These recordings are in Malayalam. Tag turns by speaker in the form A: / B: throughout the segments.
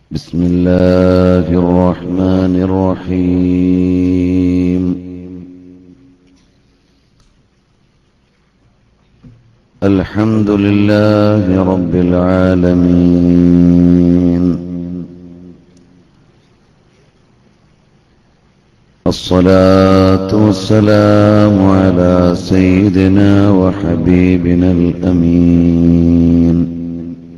A: بسم الله الرحمن الرحيم الحمد لله رب العالمين الصلاة والسلام على سيدنا وحبيبنا الأمين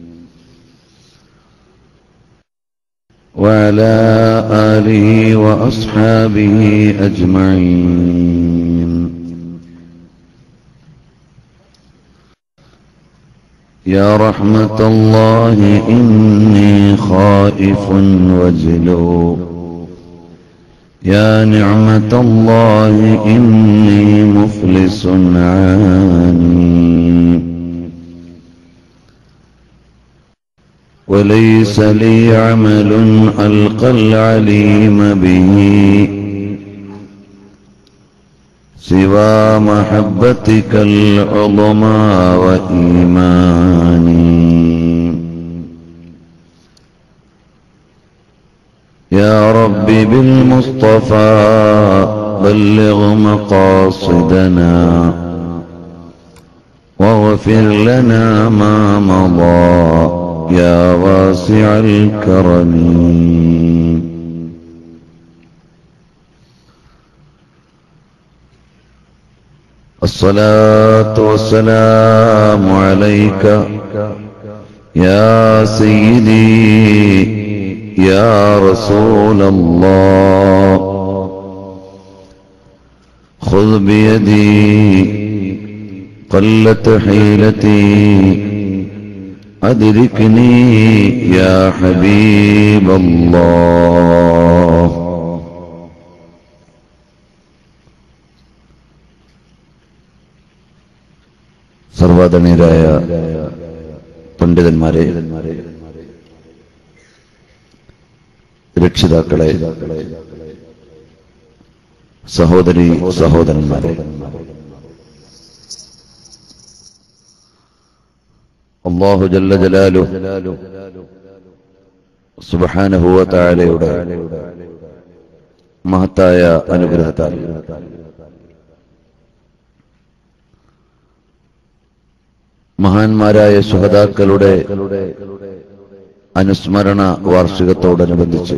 A: وعلى آله وأصحابه أجمعين يا رحمة الله إني خائف وجلو يا نعمة الله إني مفلس عاني وليس لي عمل ألقى العليم به سوى محبتك العظمى وإيماني يا رب بالمصطفى بلغ مقاصدنا واغفر لنا ما مضى يا واسع الكرم الصلاة والسلام عليك يا سيدي يا رسول الله خذ بيدي قلت حيلتي أدركني يا حبيب الله സർവാധനീയരായ പണ്ഡിതന്മാരെ രക്ഷിതാക്കളെ സഹോദരി സഹോദരന്മാരെ അള്ളാഹു ജല്ല ജലാലു സുബഹാനഹുവ താലയുടെ മഹത്തായ അനുഗ്രഹത്താൽ മഹാന്മാരായ സുഹതാക്കളുടെ അനുസ്മരണ വാർഷികത്തോടനുബന്ധിച്ച്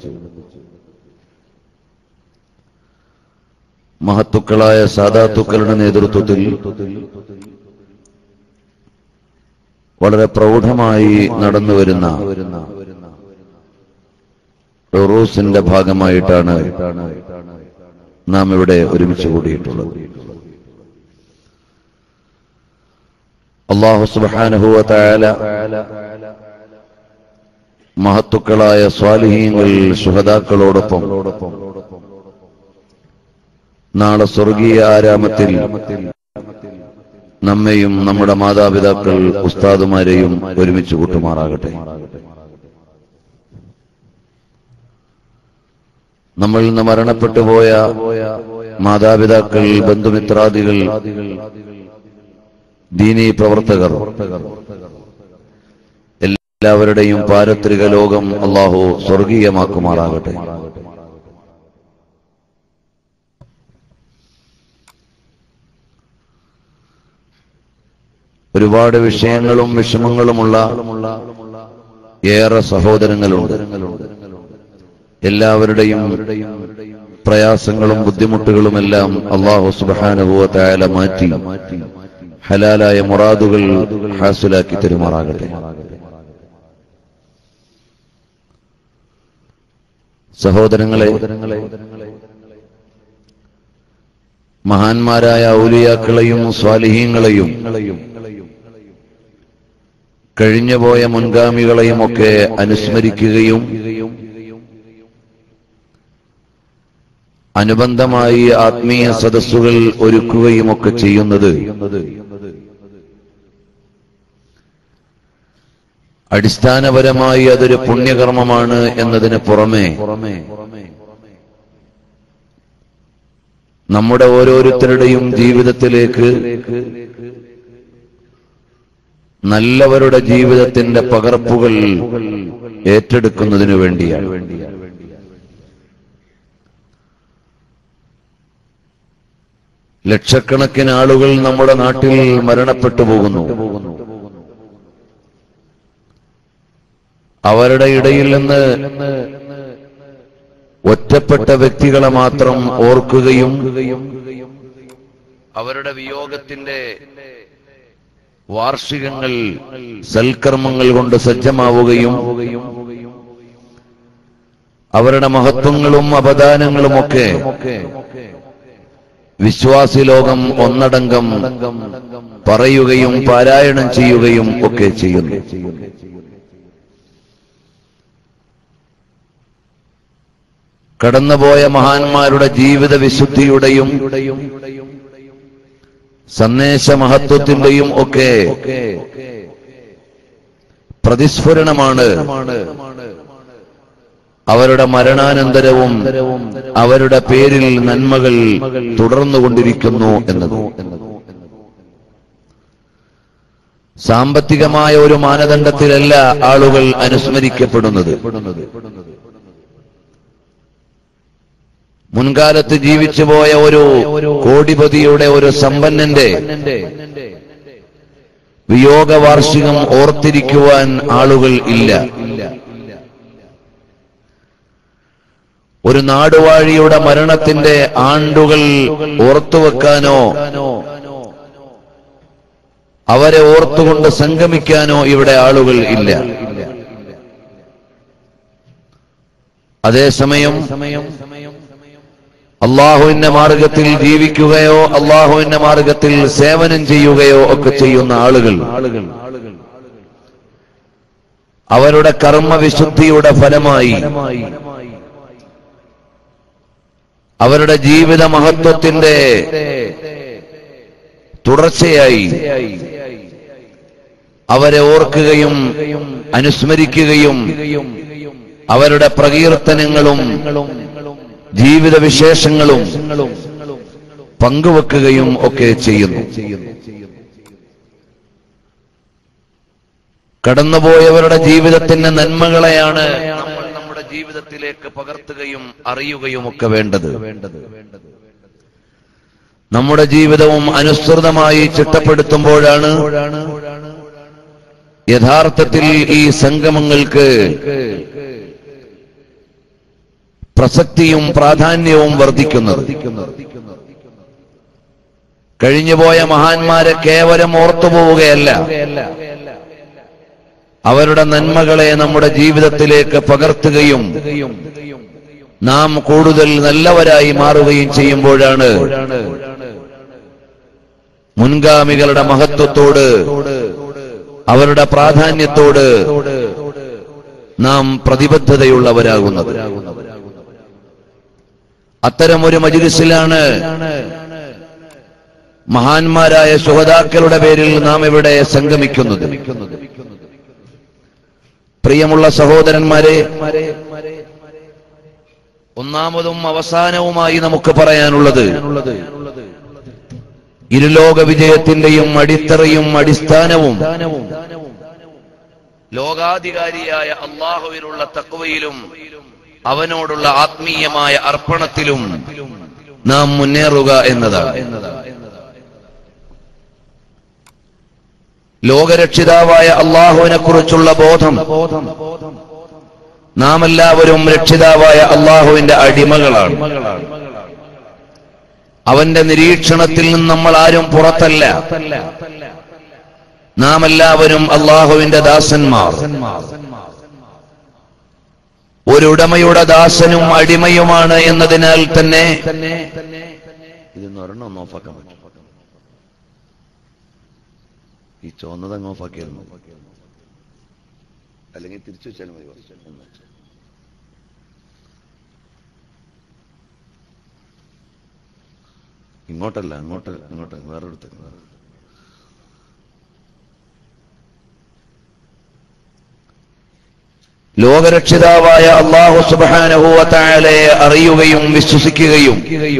A: മഹത്തുക്കളായ സാധാത്തുക്കളുടെ നേതൃത്വത്തിൽ വളരെ പ്രൗഢമായി നടന്നുവരുന്ന റൂസിന്റെ ഭാഗമായിട്ടാണ് നാം ഇവിടെ ഒരുമിച്ച് കൂടിയിട്ടുള്ളത് അള്ളാഹു സുബാനുഹുവ തായാല മഹത്തുക്കളായ സ്വാലിഹീങ്ങൾ സുഹതാക്കളോടൊപ്പം നാളെ സ്വർഗീയ ആരാമത്തിൽ നമ്മെയും നമ്മുടെ മാതാപിതാക്കൾ ഉസ്താദുമാരെയും ഒരുമിച്ച് കൂട്ടുമാറാകട്ടെ നമ്മൾ ഇന്ന് മരണപ്പെട്ടു പോയ മാതാപിതാക്കൾ ബന്ധുമിത്രാദികൾ ദീനീ പ്രവർത്തകർ എല്ലാവരുടെയും പാരത്രിക ലോകം അള്ളാഹു സ്വർഗീയമാക്കുമാറാകട്ടെ ഒരുപാട് വിഷയങ്ങളും വിഷമങ്ങളുമുള്ള ഏറെ സഹോദരങ്ങളുണ്ട് എല്ലാവരുടെയും പ്രയാസങ്ങളും ബുദ്ധിമുട്ടുകളുമെല്ലാം അള്ളാഹു സുബാനുഭവ തായാല മാറ്റി ഹലാലായ മുറാദുകൾ ഹാസുലാക്കി തെരുമാറാകട്ടെ സഹോദരങ്ങളെ മഹാന്മാരായ ഔലിയാക്കളെയും സ്വാലിഹീങ്ങളെയും കഴിഞ്ഞുപോയ മുൻഗാമികളെയും ഒക്കെ അനുസ്മരിക്കുകയും അനുബന്ധമായി ആത്മീയ സദസ്സുകൾ ഒരുക്കുകയും ഒക്കെ ചെയ്യുന്നത് അടിസ്ഥാനപരമായി അതൊരു പുണ്യകർമ്മമാണ് എന്നതിന് പുറമെ നമ്മുടെ ഓരോരുത്തരുടെയും ജീവിതത്തിലേക്ക് നല്ലവരുടെ ജീവിതത്തിന്റെ പകർപ്പുകൾ ഏറ്റെടുക്കുന്നതിനു വേണ്ടിയാണ് ലക്ഷക്കണക്കിന് ആളുകൾ നമ്മുടെ നാട്ടിൽ മരണപ്പെട്ടു പോകുന്നു അവരുടെ ഇടയിൽ നിന്ന് ഒറ്റപ്പെട്ട വ്യക്തികളെ മാത്രം ഓർക്കുകയും അവരുടെ വിയോഗത്തിന്റെ വാർഷികങ്ങൾ സൽക്കർമ്മങ്ങൾ കൊണ്ട് സജ്ജമാവുകയും അവരുടെ മഹത്വങ്ങളും അപദാനങ്ങളുമൊക്കെ വിശ്വാസി ലോകം ഒന്നടങ്കം പറയുകയും പാരായണം ചെയ്യുകയും ഒക്കെ ചെയ്യുന്നു കടന്നുപോയ മഹാന്മാരുടെ ജീവിത വിശുദ്ധിയുടെയും സന്ദേശ മഹത്വത്തിന്റെയും ഒക്കെ പ്രതിസ്ഫുരണമാണ് അവരുടെ മരണാനന്തരവും അവരുടെ പേരിൽ നന്മകൾ തുടർന്നുകൊണ്ടിരിക്കുന്നു എന്നത് സാമ്പത്തികമായ ഒരു മാനദണ്ഡത്തിലല്ല ആളുകൾ അനുസ്മരിക്കപ്പെടുന്നത് മുൻകാലത്ത് ജീവിച്ചുപോയ ഒരു കോടിപതിയുടെ ഒരു സമ്പന്നന്റെ വിയോഗ വാർഷികം ഓർത്തിരിക്കുവാൻ ആളുകൾ ഇല്ല ഒരു നാടുവാഴിയുടെ മരണത്തിന്റെ ആണ്ടുകൾ ഓർത്തുവെക്കാനോ അവരെ ഓർത്തുകൊണ്ട് സംഗമിക്കാനോ ഇവിടെ ആളുകൾ ഇല്ല അതേസമയം അള്ളാഹുവിന്റെ മാർഗത്തിൽ ജീവിക്കുകയോ അള്ളാഹുവിന്റെ മാർഗത്തിൽ സേവനം ചെയ്യുകയോ ഒക്കെ ചെയ്യുന്ന ആളുകൾ അവരുടെ കർമ്മവിശുദ്ധിയുടെ ഫലമായി അവരുടെ ജീവിത മഹത്വത്തിന്റെ തുടർച്ചയായി അവരെ ഓർക്കുകയും അനുസ്മരിക്കുകയും അവരുടെ പ്രകീർത്തനങ്ങളും ജീവിത വിശേഷങ്ങളും പങ്കുവെക്കുകയും ഒക്കെ ചെയ്യുന്നു കടന്നുപോയവരുടെ ജീവിതത്തിന്റെ നന്മകളെയാണ് നമ്മൾ നമ്മുടെ ജീവിതത്തിലേക്ക് പകർത്തുകയും അറിയുകയും ഒക്കെ വേണ്ടത് നമ്മുടെ ജീവിതവും അനുസൃതമായി ചിട്ടപ്പെടുത്തുമ്പോഴാണ് യഥാർത്ഥത്തിൽ ഈ സംഗമങ്ങൾക്ക് പ്രസക്തിയും പ്രാധാന്യവും വർദ്ധിക്കുന്നത് കഴിഞ്ഞുപോയ മഹാന്മാരെ കേവലം ഓർത്തുപോവുകയല്ല അവരുടെ നന്മകളെ നമ്മുടെ ജീവിതത്തിലേക്ക് പകർത്തുകയും നാം കൂടുതൽ നല്ലവരായി മാറുകയും ചെയ്യുമ്പോഴാണ് മുൻഗാമികളുടെ മഹത്വത്തോട് അവരുടെ പ്രാധാന്യത്തോട് നാം പ്രതിബദ്ധതയുള്ളവരാകുന്നത് അത്തരമൊരു മജിലിസിലാണ് മഹാന്മാരായ സുഹതാക്കളുടെ പേരിൽ നാം ഇവിടെ സംഗമിക്കുന്നത് പ്രിയമുള്ള സഹോദരന്മാരെ ഒന്നാമതും അവസാനവുമായി നമുക്ക് പറയാനുള്ളത് ഇരുലോക വിജയത്തിന്റെയും അടിത്തറയും അടിസ്ഥാനവും ലോകാധികാരിയായ അള്ളാഹുവിനുള്ള തക്വയിലും അവനോടുള്ള ആത്മീയമായ അർപ്പണത്തിലും നാം മുന്നേറുക എന്നതാണ് ലോകരക്ഷിതാവായ അള്ളാഹുവിനെ കുറിച്ചുള്ള ബോധം നാം എല്ലാവരും രക്ഷിതാവായ അള്ളാഹുവിന്റെ അടിമകളാണ് അവന്റെ നിരീക്ഷണത്തിൽ നിന്ന് നമ്മൾ ആരും പുറത്തല്ല നാം എല്ലാവരും അള്ളാഹുവിന്റെ ദാസന്മാർ ഒരു ഉടമയുടെ ദാസനും അടിമയുമാണ് എന്നതിനാൽ തന്നെ ഇതൊന്ന് ഒരെണ്ണം ഒന്ന് ഓഫാക്കാൻ പറ്റും ഈ ചോന്നത് അങ്ങ് ഓഫാക്കിയായിരുന്നു അല്ലെങ്കിൽ തിരിച്ചു വെച്ചാലും മതി കുറച്ച്. എന്ന് വെച്ച്. ഇങ്ങോട്ടല്ല അങ്ങോട്ട് ഇങ്ങോട്ട് വേറെ അടുത്തേക്ക് വേറെ ലോകരക്ഷിതാവായ അള്ളാഹു സുബാനഹുവത്തായാലെ അറിയുകയും വിശ്വസിക്കുകയും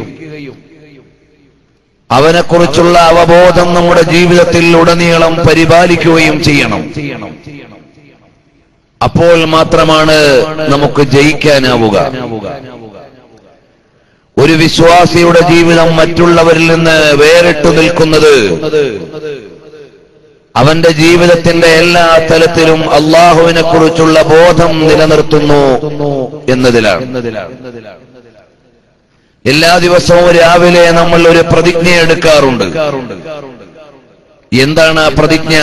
A: അവനെക്കുറിച്ചുള്ള അവബോധം നമ്മുടെ ജീവിതത്തിൽ ഉടനീളം പരിപാലിക്കുകയും ചെയ്യണം അപ്പോൾ മാത്രമാണ് നമുക്ക് ജയിക്കാനാവുക ഒരു വിശ്വാസിയുടെ ജീവിതം മറ്റുള്ളവരിൽ നിന്ന് വേറിട്ടു നിൽക്കുന്നത് അവന്റെ ജീവിതത്തിന്റെ എല്ലാ തലത്തിലും അള്ളാഹുവിനെ കുറിച്ചുള്ള ബോധം നിലനിർത്തുന്നു എന്നതിലാണ് എല്ലാ ദിവസവും രാവിലെ നമ്മൾ ഒരു പ്രതിജ്ഞ എടുക്കാറുണ്ട് എന്താണ് ആ പ്രതിജ്ഞ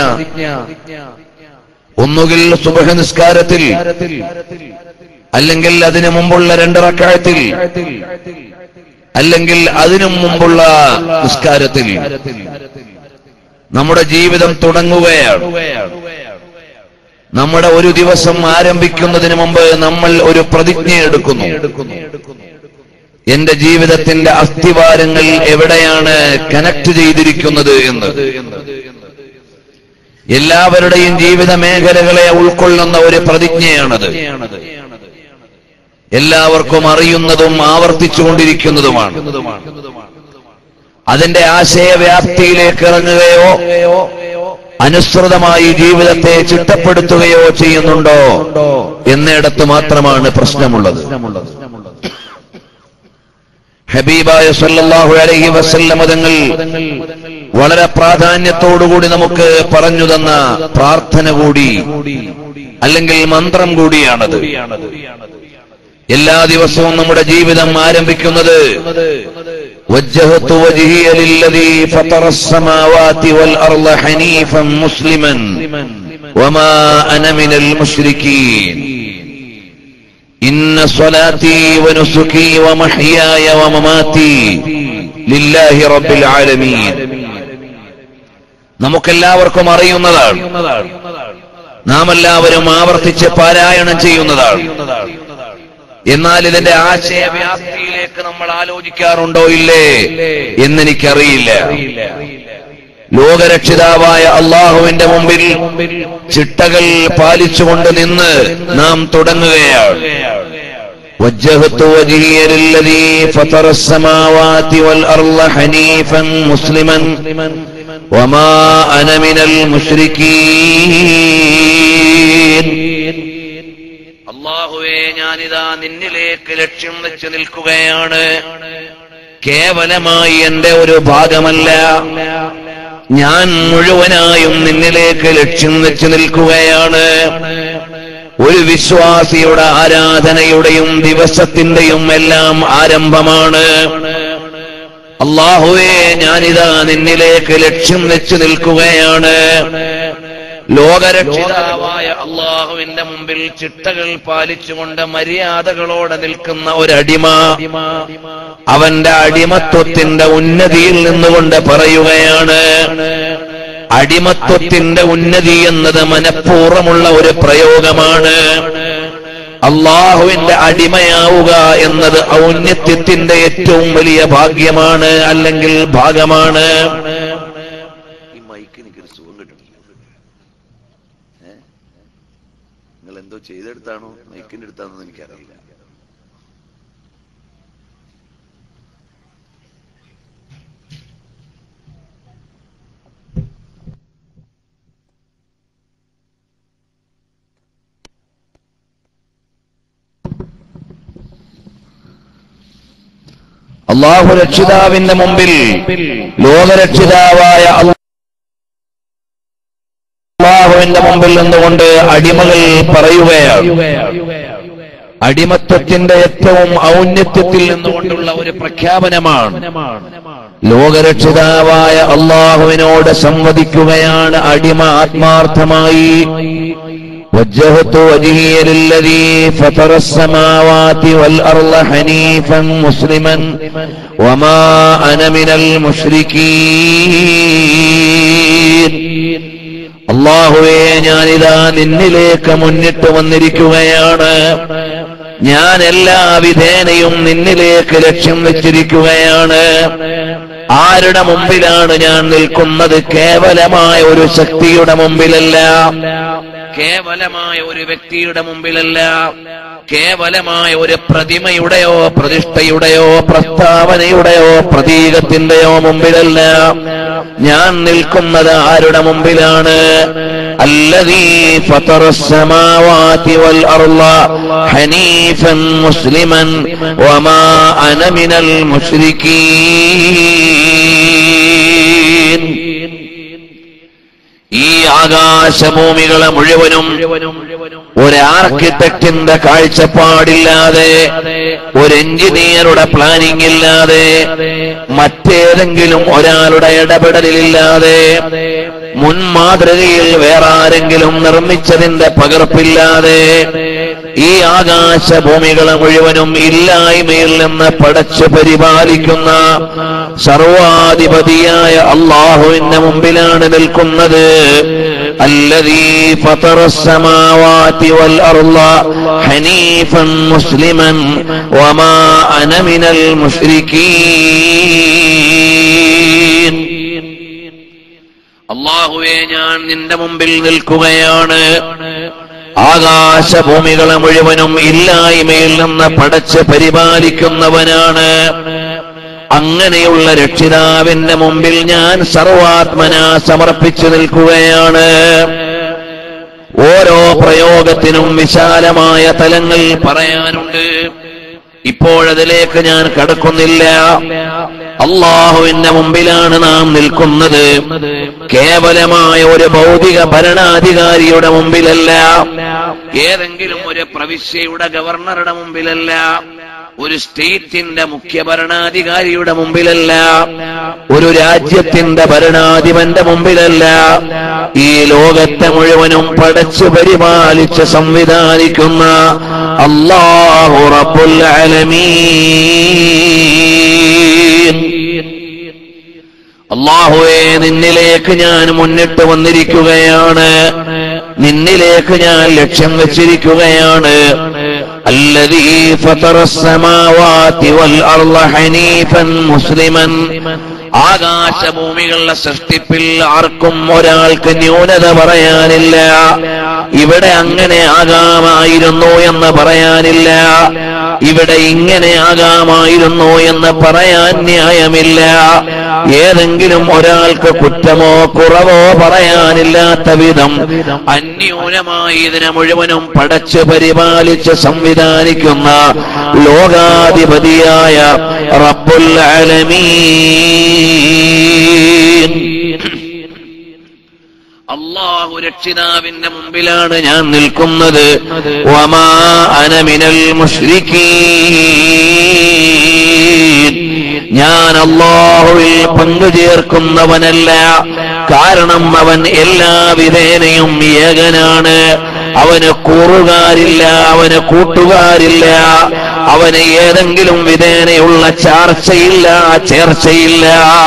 A: ഒന്നുകിൽ സുബഹ നിസ്കാരത്തിൽ അല്ലെങ്കിൽ അതിനു മുമ്പുള്ള രണ്ടിറക്കായത്തിൽ അല്ലെങ്കിൽ അതിനും മുമ്പുള്ള നിസ്കാരത്തിൽ നമ്മുടെ ജീവിതം തുടങ്ങുകയാണ് നമ്മുടെ ഒരു ദിവസം ആരംഭിക്കുന്നതിന് മുമ്പ് നമ്മൾ ഒരു പ്രതിജ്ഞ എടുക്കുന്നു എന്റെ ജീവിതത്തിന്റെ അസ്ഥിവാരങ്ങൾ എവിടെയാണ് കണക്ട് ചെയ്തിരിക്കുന്നത് എന്ന് എല്ലാവരുടെയും ജീവിത മേഖലകളെ ഉൾക്കൊള്ളുന്ന ഒരു പ്രതിജ്ഞയാണത് എല്ലാവർക്കും അറിയുന്നതും ആവർത്തിച്ചുകൊണ്ടിരിക്കുന്നതുമാണ് അതിന്റെ ആശയവ്യാപ്തിയിലേക്ക് ഇറങ്ങുകയോ അനുസൃതമായി ജീവിതത്തെ ചിട്ടപ്പെടുത്തുകയോ ചെയ്യുന്നുണ്ടോ എന്നിടത്ത് മാത്രമാണ് പ്രശ്നമുള്ളത് ഹബീബായ സല്ലല്ലാഹു അലൈഹി വസല്ലമ തങ്ങൾ വളരെ പ്രാധാന്യത്തോടുകൂടി നമുക്ക് പറഞ്ഞു തന്ന പ്രാർത്ഥന കൂടി അല്ലെങ്കിൽ മന്ത്രം കൂടിയാണത് എല്ലാ ദിവസവും നമ്മുടെ ജീവിതം ആരംഭിക്കുന്നത് وجهت وجهي للذي فطر السماوات والأرض حنيفا مسلما وما أنا من المشركين إن صلاتي ونسكي ومحياي ومماتي لله رب العالمين നമുക്കെല്ലാവർക്കും അറിയുന്നതാണ് നാം എല്ലാവരും ആവർത്തിച്ച് പാരായണം ചെയ്യുന്നതാണ് എന്നാൽ ഇതിന്റെ ആശയവ്യാപ്തിയിലേക്ക് നമ്മൾ ആലോചിക്കാറുണ്ടോ ഇല്ലേ എന്നെനിക്കറിയില്ല ലോകരക്ഷിതാവായ അള്ളാഹുവിന്റെ മുമ്പിൽ ചിട്ടകൾ പാലിച്ചുകൊണ്ട് നിന്ന് നാം തുടങ്ങുകയാണ് وجهت وجهي للذي فطر السماوات والأرض حنيفا مسلما وما أنا من المشركين അള്ളാഹുവേ ഞാനിതാ നിന്നിലേക്ക് ലക്ഷ്യം വെച്ച് നിൽക്കുകയാണ് കേവലമായി എന്റെ ഒരു ഭാഗമല്ല ഞാൻ മുഴുവനായും നിന്നിലേക്ക് ലക്ഷ്യം വെച്ച് നിൽക്കുകയാണ് ഒരു വിശ്വാസിയുടെ ആരാധനയുടെയും ദിവസത്തിന്റെയും എല്ലാം ആരംഭമാണ് അള്ളാഹുവേ ഞാനിതാ നിന്നിലേക്ക് ലക്ഷ്യം വെച്ച് നിൽക്കുകയാണ് ലോകരക്ഷിതാവായ അള്ളാഹുവിന്റെ മുമ്പിൽ ചിട്ടകൾ പാലിച്ചുകൊണ്ട് മര്യാദകളോടെ നിൽക്കുന്ന ഒരടിമ അവന്റെ അടിമത്വത്തിന്റെ ഉന്നതിയിൽ നിന്നുകൊണ്ട് പറയുകയാണ് അടിമത്വത്തിന്റെ ഉന്നതി എന്നത് മനഃപൂർവ്വമുള്ള ഒരു പ്രയോഗമാണ് അള്ളാഹുവിന്റെ അടിമയാവുക എന്നത് ഔന്നത്യത്തിന്റെ ഏറ്റവും വലിയ ഭാഗ്യമാണ് അല്ലെങ്കിൽ ഭാഗമാണ് ഈ മൈക്ക് എനിക്കൊരു സുഖം കിട്ടുന്നില്ല നിങ്ങൾ എന്തോ ചെയ്തെടുത്താണോ മൈക്കിന്റെ അടുത്താണെന്ന് എനിക്കറിയില്ല അള്ളാഹു രക്ഷിതാവിന്റെ മുമ്പിൽ ലോകരക്ഷിതാവായ അള്ളാഹുവിന്റെ മുമ്പിൽ നിന്നുകൊണ്ട് അടിമകൾ പറയുകയാണ് അടിമത്വത്തിന്റെ ഏറ്റവും ഔന്നത്യത്തിൽ നിന്നുകൊണ്ടുള്ള ഒരു പ്രഖ്യാപനമാണ് ലോകരക്ഷിതാവായ അള്ളാഹുവിനോട് സംവദിക്കുകയാണ് അടിമ ആത്മാർത്ഥമായി وجهت وجهي للذي فطر السماوات والأرض حنيفا مسلما وما أنا من المشركين അള്ളാഹുവേ ഞാനിതാ നിന്നിലേക്ക് മുന്നിട്ട് വന്നിരിക്കുകയാണ് ഞാൻ എല്ലാ വിധേനയും നിന്നിലേക്ക് ലക്ഷ്യം വെച്ചിരിക്കുകയാണ് ആരുടെ മുമ്പിലാണ് ഞാൻ നിൽക്കുന്നത് കേവലമായ ഒരു ശക്തിയുടെ മുമ്പിലല്ല കേവലമായ ഒരു വ്യക്തിയുടെ മുമ്പിലല്ല കേവലമായ ഒരു പ്രതിമയുടെയോ പ്രതിഷ്ഠയുടെയോ പ്രസ്താവനയുടെയോ പ്രതീകത്തിന്റെയോ മുമ്പിലല്ല ഞാൻ നിൽക്കുന്നത് ആരുടെ മുമ്പിലാണ് الذي فطر السماوات والأرض حنيفا مسلما وما أنا من المشركين ഈ ആകാശഭൂമികളെ മുഴുവനും ഒരു ആർക്കിടെക്റ്റിന്റെ കാഴ്ചപ്പാടില്ലാതെ ഒരു എഞ്ചിനീയറുടെ പ്ലാനിംഗ് ഇല്ലാതെ മറ്റേതെങ്കിലും ഒരാളുടെ ഇടപെടലില്ലാതെ മുൻ മാതൃകയിൽ വേറെ ആരെങ്കിലും നിർമ്മിച്ചതിന്റെ പകർപ്പില്ലാതെ ഈ ആകാശഭൂമികളെ മുഴുവനും ഇല്ലായ്മയിൽ നിന്ന് പടച്ചു പരിപാലിക്കുന്ന സർവാധിപതിയായ അള്ളാഹുവിന്റെ മുമ്പിലാണ് നിൽക്കുന്നത് الذي فطر السماوات والأرض حنيفا مسلما وما أنا من المشركين അള്ളാഹുവെ ഞാൻ നിന്റെ മുമ്പിൽ നിൽക്കുകയാണ് ആകാശഭൂമികളെ മുഴുവനും ഇല്ലായ്മയിൽ നിന്ന് പടച്ച് പരിപാലിക്കുന്നവനാണ് അങ്ങനെയുള്ള രക്ഷിതാവിന്റെ മുമ്പിൽ ഞാൻ സർവാത്മന സമർപ്പിച്ചു നിൽക്കുകയാണ് ഓരോ പ്രയോഗത്തിനും വിശാലമായ തലങ്ങൾ പറയാനുണ്ട് ഇപ്പോഴതിലേക്ക് ഞാൻ കടക്കുന്നില്ല അള്ളാഹുവിന്റെ മുമ്പിലാണ് നാം നിൽക്കുന്നത് കേവലമായ ഒരു ഭൗതിക ഭരണാധികാരിയുടെ മുമ്പിലല്ല ഏതെങ്കിലും ഒരു പ്രവിശ്യയുടെ ഗവർണറുടെ മുമ്പിലല്ല ഒരു സ്റ്റേറ്റിന്റെ മുഖ്യ ഭരണാധികാരിയുടെ മുമ്പിലല്ല ഒരു രാജ്യത്തിന്റെ ഭരണാധിപന്റെ മുമ്പിലല്ല ഈ ലോകത്തെ മുഴുവനും പടച്ചു പരിപാലിച്ച് സംവിധാനിക്കുന്ന അള്ളാഹു റബ്ബുൽ ആലമീൻ അള്ളാഹുവെ നിന്നിലേക്ക് ഞാൻ മുന്നിട്ട് വന്നിരിക്കുകയാണ് നിന്നിലേക്ക് ഞാൻ ലക്ഷ്യം വെച്ചിരിക്കുകയാണ് الذي فطر السماوات والأرض حنيفا مسلما ആകാശഭൂമികളുടെ സൃഷ്ടിപ്പിൽ ആർക്കും ഒരാൾക്ക് ന്യൂനത പറയാനില്ല ഇവിടെ അങ്ങനെ ആകാമായിരുന്നു എന്ന് പറയാനില്ല ഇവിടെ ഇങ്ങനെ ആകാമായിരുന്നു എന്ന് പറയാൻ ന്യായമില്ല ഏതെങ്കിലും ഒരാൾക്ക് കുറ്റമോ കുറവോ പറയാനില്ലാത്ത വിധം അന്യൂനമായി ഇതിനെ മുഴുവനും പടച്ച് പരിപാലിച്ച് സംവിധാനിക്കുന്ന ലോകാധിപതിയായ റബ്ബുൽ ആലമീൻ അള്ളാഹു രക്ഷിതാവിന്റെ മുമ്പിലാണ് ഞാൻ നിൽക്കുന്നത് വമാ അനമിനൽ മുഷ്രിക്കീൻ ഞാൻ അള്ളാഹുവിൽ പങ്കുചേർക്കുന്നവനല്ല കാരണം അവൻ എല്ലാ വിധേനയും ഏകനാണ് അവന് കൂറുകാരില്ല അവന് കൂട്ടുകാരില്ല അവന് ഏതെങ്കിലും വിധേനയുള്ള ചാർച്ചയില്ല ചേർച്ചയില്ല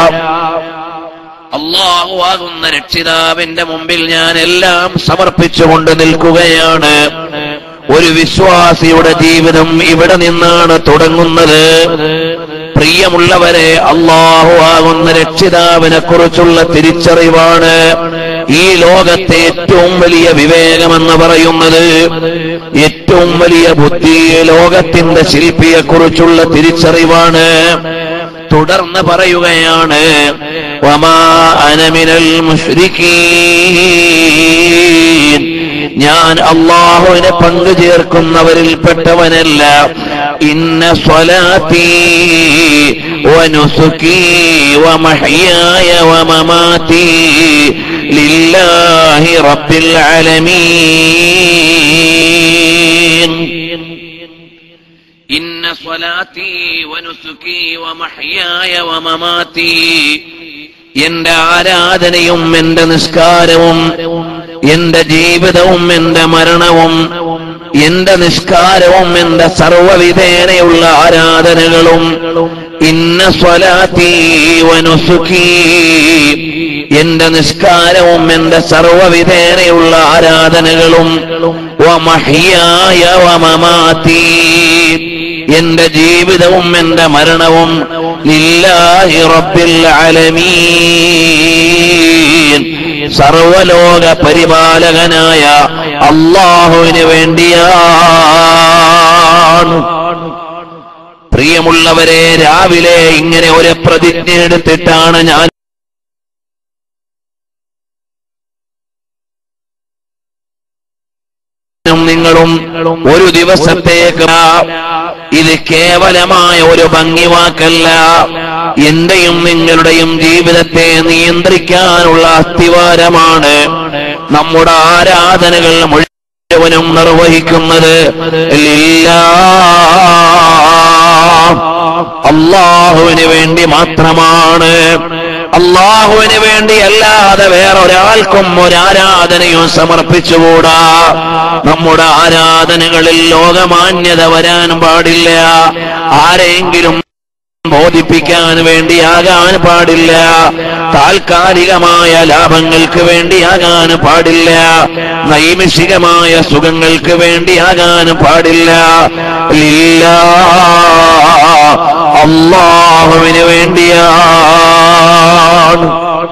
A: അള്ളാഹു ആകുന്ന രക്ഷിതാവിന്റെ മുമ്പിൽ ഞാൻ എല്ലാം സമർപ്പിച്ചുകൊണ്ട് നിൽക്കുകയാണ് ഒരു വിശ്വാസിയുടെ ജീവിതം ഇവിടെ നിന്നാണ് തുടങ്ങുന്നത് പ്രിയമുള്ളവരെ അള്ളാഹു ആകുന്ന രക്ഷിതാവിനെ കുറിച്ചുള്ള തിരിച്ചറിവാണ് ഈ ലോകത്തെ ഏറ്റവും വലിയ വിവേകമെന്ന് പറയുന്നത് ഏറ്റവും വലിയ ബുദ്ധി ലോകത്തിന്റെ ശില്പിയെ കുറിച്ചുള്ള തിരിച്ചറിവാണ് തുടർന്ന് പറയുകയാണ് വമാ അനമിനൽ മുഷ്രിക്കീൻ ഞാൻ അള്ളാഹുവിനെ പങ്കു ചേർക്കുന്നവരിൽപ്പെട്ടവനല്ല ഇന്ന സ്വലാത്തി വനുസുക്കി വമഹയായ വമമാതി ലില്ലാഹി റബ്ബിൽ ആലമീൻ ഇന്ന സ്വലാത്തി വനുസുക്കി വമഹയായ വമമാതി എന്റെ ആരാധനയും എന്റെ നിസ്കാരവും എന്റെ ജീവിതവും എന്റെ മരണവും എന്റെ നിസ്കാരവും എന്റെ സർവവിധേനയുള്ള ആരാധനകളും ഇന്ന സ്വലാത്തി വനുസുഖി എന്റെ നിസ്കാരവും എന്റെ സർവവിധേനയുള്ള ആരാധനകളും വമഹ്യായ വമമാതി എന്റെ ജീവിതവും എന്റെ മരണവും ലില്ലാഹി റബ്ബിൽ ആലമീൻ സർവലോക പരിപാലകനായ അള്ളാഹുവിന് വേണ്ടിയാണ് പ്രിയമുള്ളവരെ രാവിലെ ഇങ്ങനെ ഒരു പ്രതിജ്ഞ എടുത്തിട്ടാണ് ഞാൻ രഹസ്യങ്ങളും ഒരു ദിവസത്തേക്ക് ഇത് കേവലമായ ഒരു ഭംഗിവാക്കല്ല എന്റെയും നിങ്ങളുടെയും ജീവിതത്തെ നിയന്ത്രിക്കാനുള്ള അസ്ഥിവാരമാണ് നമ്മുടെ ആരാധനകൾ മുഴുവനും നിർവഹിക്കുന്നത് ലില്ലാ. അള്ളാഹുവിന് വേണ്ടി മാത്രമാണ് അള്ളാഹുവിന് വേണ്ടി അല്ലാതെ വേറൊരാൾക്കും ഒരാരാധനയും സമർപ്പിച്ചുകൂടാ നമ്മുടെ ആരാധനകളിൽ ലോകമാന്യത വരാൻ പാടില്ല ആരെങ്കിലും ബോധിപ്പിക്കാൻ വേണ്ടിയാകാൻ പാടില്ല താൽക്കാലികമായ ലാഭങ്ങൾക്ക് വേണ്ടിയാകാൻ പാടില്ല നൈമിഷികമായ സുഖങ്ങൾക്ക് വേണ്ടിയാകാൻ പാടില്ല ഇല്ല അള്ളാഹുവിന് വേണ്ടിയാണ്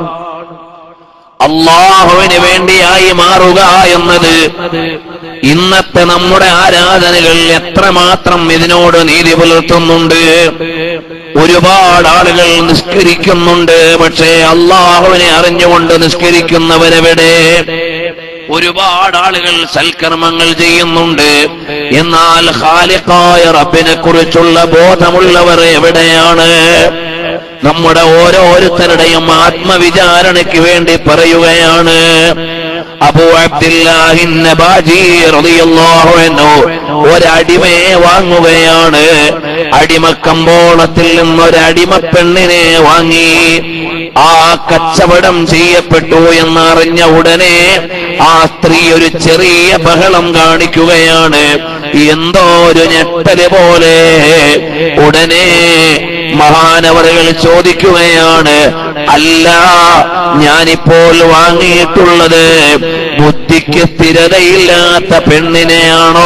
A: അള്ളാഹുവിന് വേണ്ടിയായി മാറുക എന്നത് ഇന്നത്തെ നമ്മുടെ ആരാധനകൾ എത്രമാത്രം ഇതിനോട് നീതി പുലർത്തുന്നുണ്ട് ഒരുപാട് ആളുകൾ നിസ്കരിക്കുന്നുണ്ട് പക്ഷേ അള്ളാഹുവിനെ അറിഞ്ഞുകൊണ്ട് നിസ്കരിക്കുന്നവരെവിടെ ഒരുപാട് ആളുകൾ സൽക്കർമ്മങ്ങൾ ചെയ്യുന്നുണ്ട് എന്നാൽ ഖാലിഖായ റബ്ബിനെ കുറിച്ചുള്ള ബോധമുള്ളവർ എവിടെയാണ് നമ്മുടെ ഓരോരുത്തരുടെയും ആത്മവിചാരണയ്ക്ക് വേണ്ടി പറയുകയാണ് അബൂ അബ്ദില്ലാഹിൻ നബാജി റളിയല്ലാഹു അൻഹു ഒരടിമയെ വാങ്ങുകയാണ് അടിമക്കമ്പോളത്തിൽ നിന്നൊരടിമ പെണ്ണിനെ വാങ്ങി ആ കച്ചവടം ചെയ്യപ്പെട്ടു എന്നറിഞ്ഞ ഉടനെ ആ സ്ത്രീ ഒരു ചെറിയ ബഹളം കാണിക്കുകയാണ് എന്തോ ഒരു ഞെട്ടല് പോലെ ഉടനെ മഹാനവറുകൾ ചോദിക്കുകയാണ് അല്ല ഞാനിപ്പോൾ വാങ്ങിയിട്ടുള്ളത് ബുദ്ധിക്ക് സ്ഥിരതയില്ലാത്ത പെണ്ണിനെയാണോ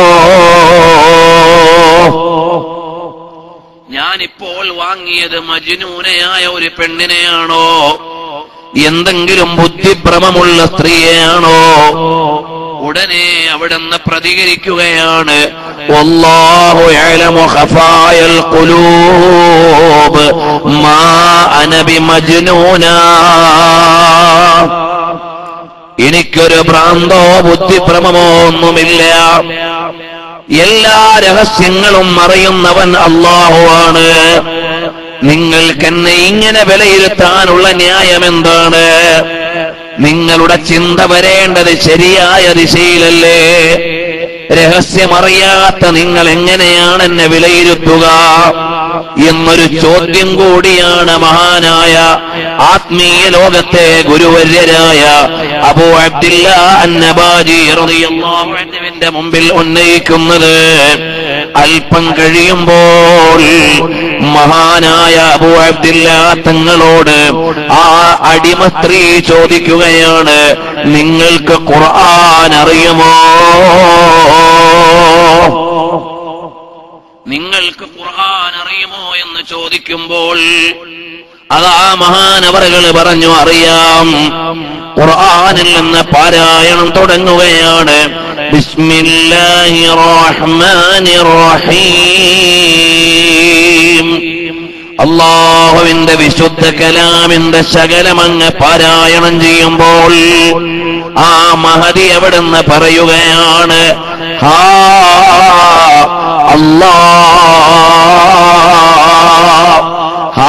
A: ഞാനിപ്പോൾ വാങ്ങിയത് മജ്നൂനയായ ഒരു പെണ്ണിനെയാണോ എന്തെങ്കിലും ബുദ്ധിഭ്രമമുള്ള സ്ത്രീയെയാണോ ഉടനെ അവിടുന്ന് പ്രതികരിക്കുകയാണ് വല്ലാഹു യഅലമു ഖഫായൽ ഖുലൂബ് മാ അന ബിമജ്നൂന എനിക്കൊരു ഭ്രാന്തോ ബുദ്ധിഭ്രമമോ ഒന്നുമില്ല എല്ലാ രഹസ്യങ്ങളും അറിയുന്നവൻ അള്ളാഹുവാണ് നിങ്ങൾക്കെന്നെ ഇങ്ങനെ വിലയിരുത്താനുള്ള ന്യായം എന്താണ് നിങ്ങളുടെ ചിന്ത വരേണ്ടത് ശരിയായ ദിശയിലല്ലേ രഹസ്യമറിയാത്ത നിങ്ങൾ എങ്ങനെയാണ് എന്നെ വിലയിരുത്തുക എന്നൊരു ചോദ്യം കൂടിയാണ് മഹാനായ ആത്മീയ ലോകത്തെ ഗുരുവര്യരായ അബൂ അബ്ദില്ല അന്നബാജി റളിയല്ലാഹു അൻഹുവിന്റെ മുമ്പിൽ ഉന്നയിക്കുന്നത് അല്പം കഴിയുമ്പോൾ മഹാനായ അബൂ അബ്ദില്ല തങ്ങളോട് ആ അടിമ സ്ത്രീ ചോദിക്കുകയാണ് നിങ്ങൾക്ക് ഖുർആൻ അറിയുമോ നിങ്ങൾക്ക് ഖുർആൻ അറിയുമോ എന്ന് ചോദിക്കുമ്പോൾ അതാ മഹാനവറുകൾ പറഞ്ഞു അറിയാം ഖുർആനിൽ നിന്ന് പാരായണം തുടങ്ങുകയാണ് ബിസ്മില്ലാഹി റഹ്മാനി റഹീം അള്ളാഹുവിന്റെ വിശുദ്ധ കലാമിന്റെ ശകലമങ്ങ് പാരായണം ചെയ്യുമ്പോൾ ആ മഹതി എവിടുന്ന് പറയുകയാണ് ഹാ അല്ലാ ഹാ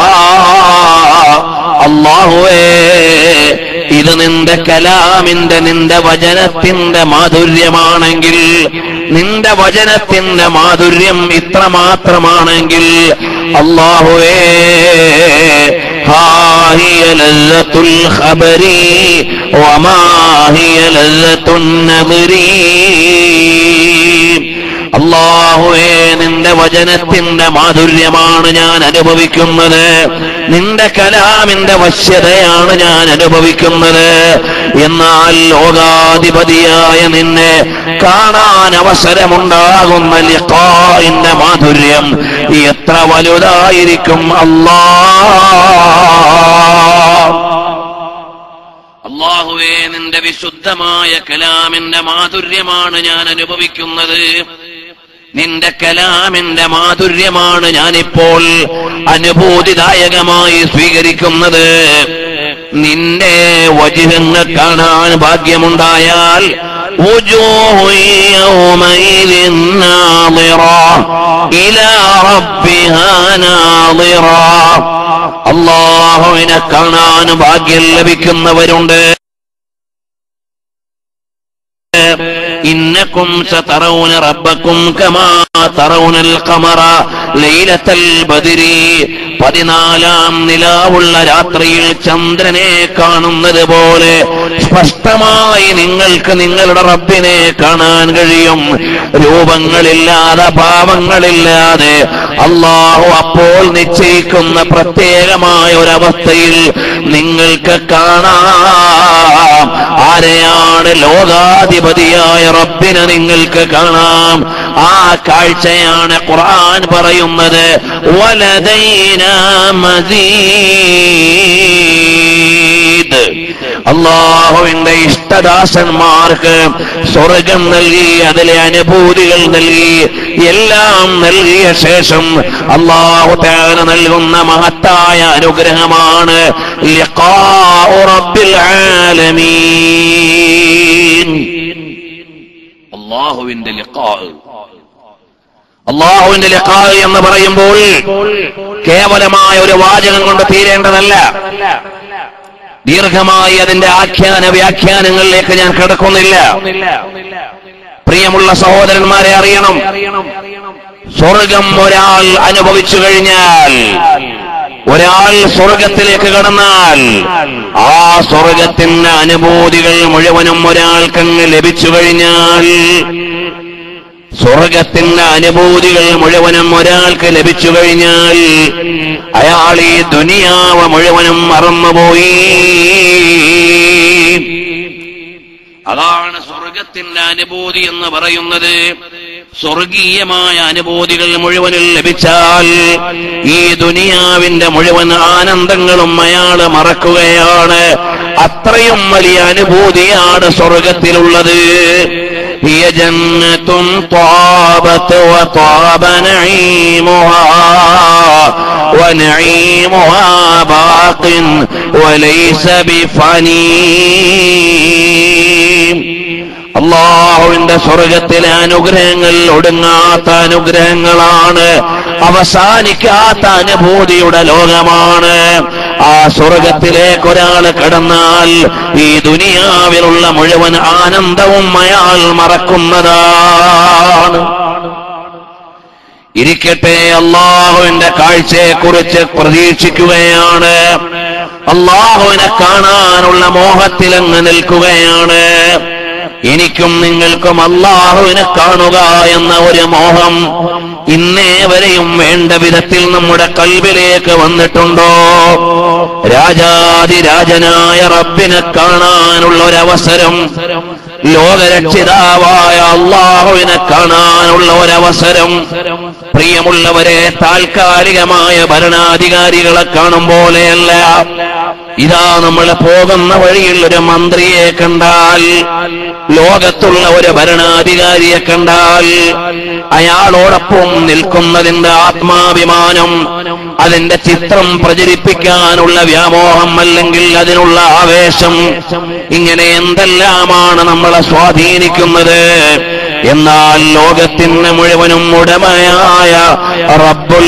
A: അള്ളാഹുവേ ഇത് നിന്റെ കലാമിന്റെ നിന്റെ വചനത്തിന്റെ മാധുര്യമാണെങ്കിൽ നിന്റെ വചനത്തിന്റെ മാധുര്യം ഇത്രമാത്രമാണെങ്കിൽ അള്ളാഹുവേ ഹാഹിയ ലല്ലത്തുൽ ഖബരി വമാഹിയ ലല്ലത്തുൻ നബരി അള്ളാഹുവേ നിന്റെ വചനത്തിന്റെ മാധുര്യമാണ് ഞാൻ അനുഭവിക്കുന്നത് നിന്റെ കലാമിന്റെ വശ്യതയാണ് ഞാൻ അനുഭവിക്കുന്നത് എന്നാൽ ലോകാധിപതിയായ നിന്നെ കാണാൻ അവസരമുണ്ടാകുന്ന ലിഖാഇന്റെ മാധുര്യം എത്ര വലുതായിരിക്കും അല്ലാ അള്ളാഹുവേ നിന്റെ വിശുദ്ധമായ കലാമിന്റെ മാധുര്യമാണ് ഞാൻ അനുഭവിക്കുന്നത് നിന്റെ കലാമിന്റെ മാധുര്യമാണ് ഞാനിപ്പോൾ അനുഭൂതിദായകമായി സ്വീകരിക്കുന്നത് നിന്റെ വചനങ്ങൾ കാണാൻ ഭാഗ്യമുണ്ടായാൽ وجوه يومئذ ناظرة إلى ربها ناظرة അള്ളാഹുവിനെ കാണാൻ ഭാഗ്യം ലഭിക്കുന്നവരുണ്ട് إنكم سترون ربكم كما ترون القمر ليلة البدر പതിനാലാം നിലാവുള്ള രാത്രിയിൽ ചന്ദ്രനെ കാണുന്നത് പോലെ സ്പഷ്ടമായി നിങ്ങൾക്ക് നിങ്ങളുടെ റബ്ബിനെ കാണാൻ കഴിയും രൂപങ്ങളില്ലാതെ ഭാവങ്ങളില്ലാതെ അള്ളാഹു അപ്പോൾ നിശ്ചയിക്കുന്ന പ്രത്യേകമായ ഒരവസ്ഥയിൽ നിങ്ങൾക്ക് കാണാം ആരെയാണ് ലോകാധിപതിയായ റബ്ബിനെ നിങ്ങൾക്ക് കാണാം ആ കാഴ്ചയാണ് ഖുർആൻ പറയുന്നത് വലദൈന മസീദ് അള്ളാഹുവിന്റെ ഇഷ്ടദാസന്മാർക്ക് സ്വർഗം നൽകി അതിലെ അനുഭൂതികൾ നൽകി എല്ലാം നൽകിയ ശേഷം അള്ളാഹു തേന നൽകുന്ന മഹത്തായ അനുഗ്രഹമാണ് ലിഖാഉ റബ്ബിൽ ആലമീൻ അള്ളാഹുവിന്റെ ലിഖാ അള്ളാഹുവിന്റെ ലിഖാ എന്ന് പറയുമ്പോൾ കേവലമായ ഒരു വാചകം കൊണ്ട് തീരേണ്ടതല്ല ദീർഘമായി അതിന്റെ ആഖ്യാന വ്യാഖ്യാനങ്ങളിലേക്ക് ഞാൻ കിടക്കുന്നില്ല പ്രിയമുള്ള സഹോദരന്മാരെ അറിയണം സ്വർഗം ഒരാൾ അനുഭവിച്ചു കഴിഞ്ഞാൽ ഒരാൾ സ്വർഗത്തിലേക്ക് കടന്നാൽ ആ സ്വർഗത്തിന്റെ അനുഭൂതികൾ മുഴുവനും ഒരാൾക്കങ്ങ് ലഭിച്ചു കഴിഞ്ഞാൽ സ്വർഗത്തിന്റെ അനുഭൂതികൾ മുഴുവനും ഒരാൾക്ക് ലഭിച്ചു കഴിഞ്ഞാൽ അയാൾ ഈ ദുനിയാവ് മുഴുവനും മറന്നുപോയി അതാണ് സ്വർഗത്തിന്റെ അനുഭൂതി എന്ന് പറയുന്നത് സ്വർഗീയമായ അനുഭൂതികൾ മുഴുവനും ലഭിച്ചാൽ ഈ ദുനിയാവിന്റെ മുഴുവൻ ആനന്ദങ്ങളും അയാള് മറക്കുകയാണ് അത്രയും വലിയ അനുഭൂതിയാണ് സ്വർഗത്തിലുള്ളത് هي جنة طابت وطاب نعيمها ونعيمها باق وليس بفنيم അള്ളാഹുവിന്റെ സ്വർഗത്തിലെ അനുഗ്രഹങ്ങൾ ഒടുങ്ങാത്ത അനുഗ്രഹങ്ങളാണ് അവസാനിക്കാത്ത അനുഭൂതിയുടെ ലോകമാണ് ആ സ്വർഗത്തിലേക്ക് ഒരാൾ കടന്നാൽ ഈ ദുനിയാവിലുള്ള മുഴുവൻ ആനന്ദവും അയാൾ മറക്കുന്നതാണ് ഇരിക്കട്ടെ അള്ളാഹുവിന്റെ കാഴ്ചയെക്കുറിച്ച് പ്രതീക്ഷിക്കുകയാണ് അള്ളാഹുവിനെ കാണാനുള്ള മോഹത്തിലങ്ങ് നിൽക്കുകയാണ് എനിക്കും നിങ്ങൾക്കും അള്ളാഹുവിനെ കാണുക എന്ന ഒരു മോഹം ഇന്നേ വരെയും വേണ്ട വിധത്തിൽ നമ്മുടെ കൽവിലേക്ക് വന്നിട്ടുണ്ടോ രാജാതിരാജനായ റബ്ബിനെ കാണാനുള്ള ഒരവസരം ലോകരക്ഷിതാവായ അള്ളാഹുവിനെ കാണാനുള്ള ഒരവസരം പ്രിയമുള്ളവരെ താൽക്കാലികമായ ഭരണാധികാരികളെ കാണും പോലെയല്ല ഇതാ നമ്മൾ പോകുന്ന വഴിയിൽ ഒരു മന്ത്രിയെ കണ്ടാൽ ലോകത്തുള്ള ഒരു ഭരണാധികാരിയെ കണ്ടാൽ അയാളോടൊപ്പം നിൽക്കുന്നതിന്റെ ആത്മാഭിമാനം അതിന്റെ ചിത്രം പ്രചരിപ്പിക്കാനുള്ള വ്യാമോഹം അല്ലെങ്കിൽ അതിനുള്ള ആവേശം ഇങ്ങനെ എന്തെല്ലാമാണ് നമ്മളെ സ്വാധീനിക്കുന്നത് എന്നാൽ ലോകത്തിന് മുഴുവനും ഉടമയായ റബ്ബുൽ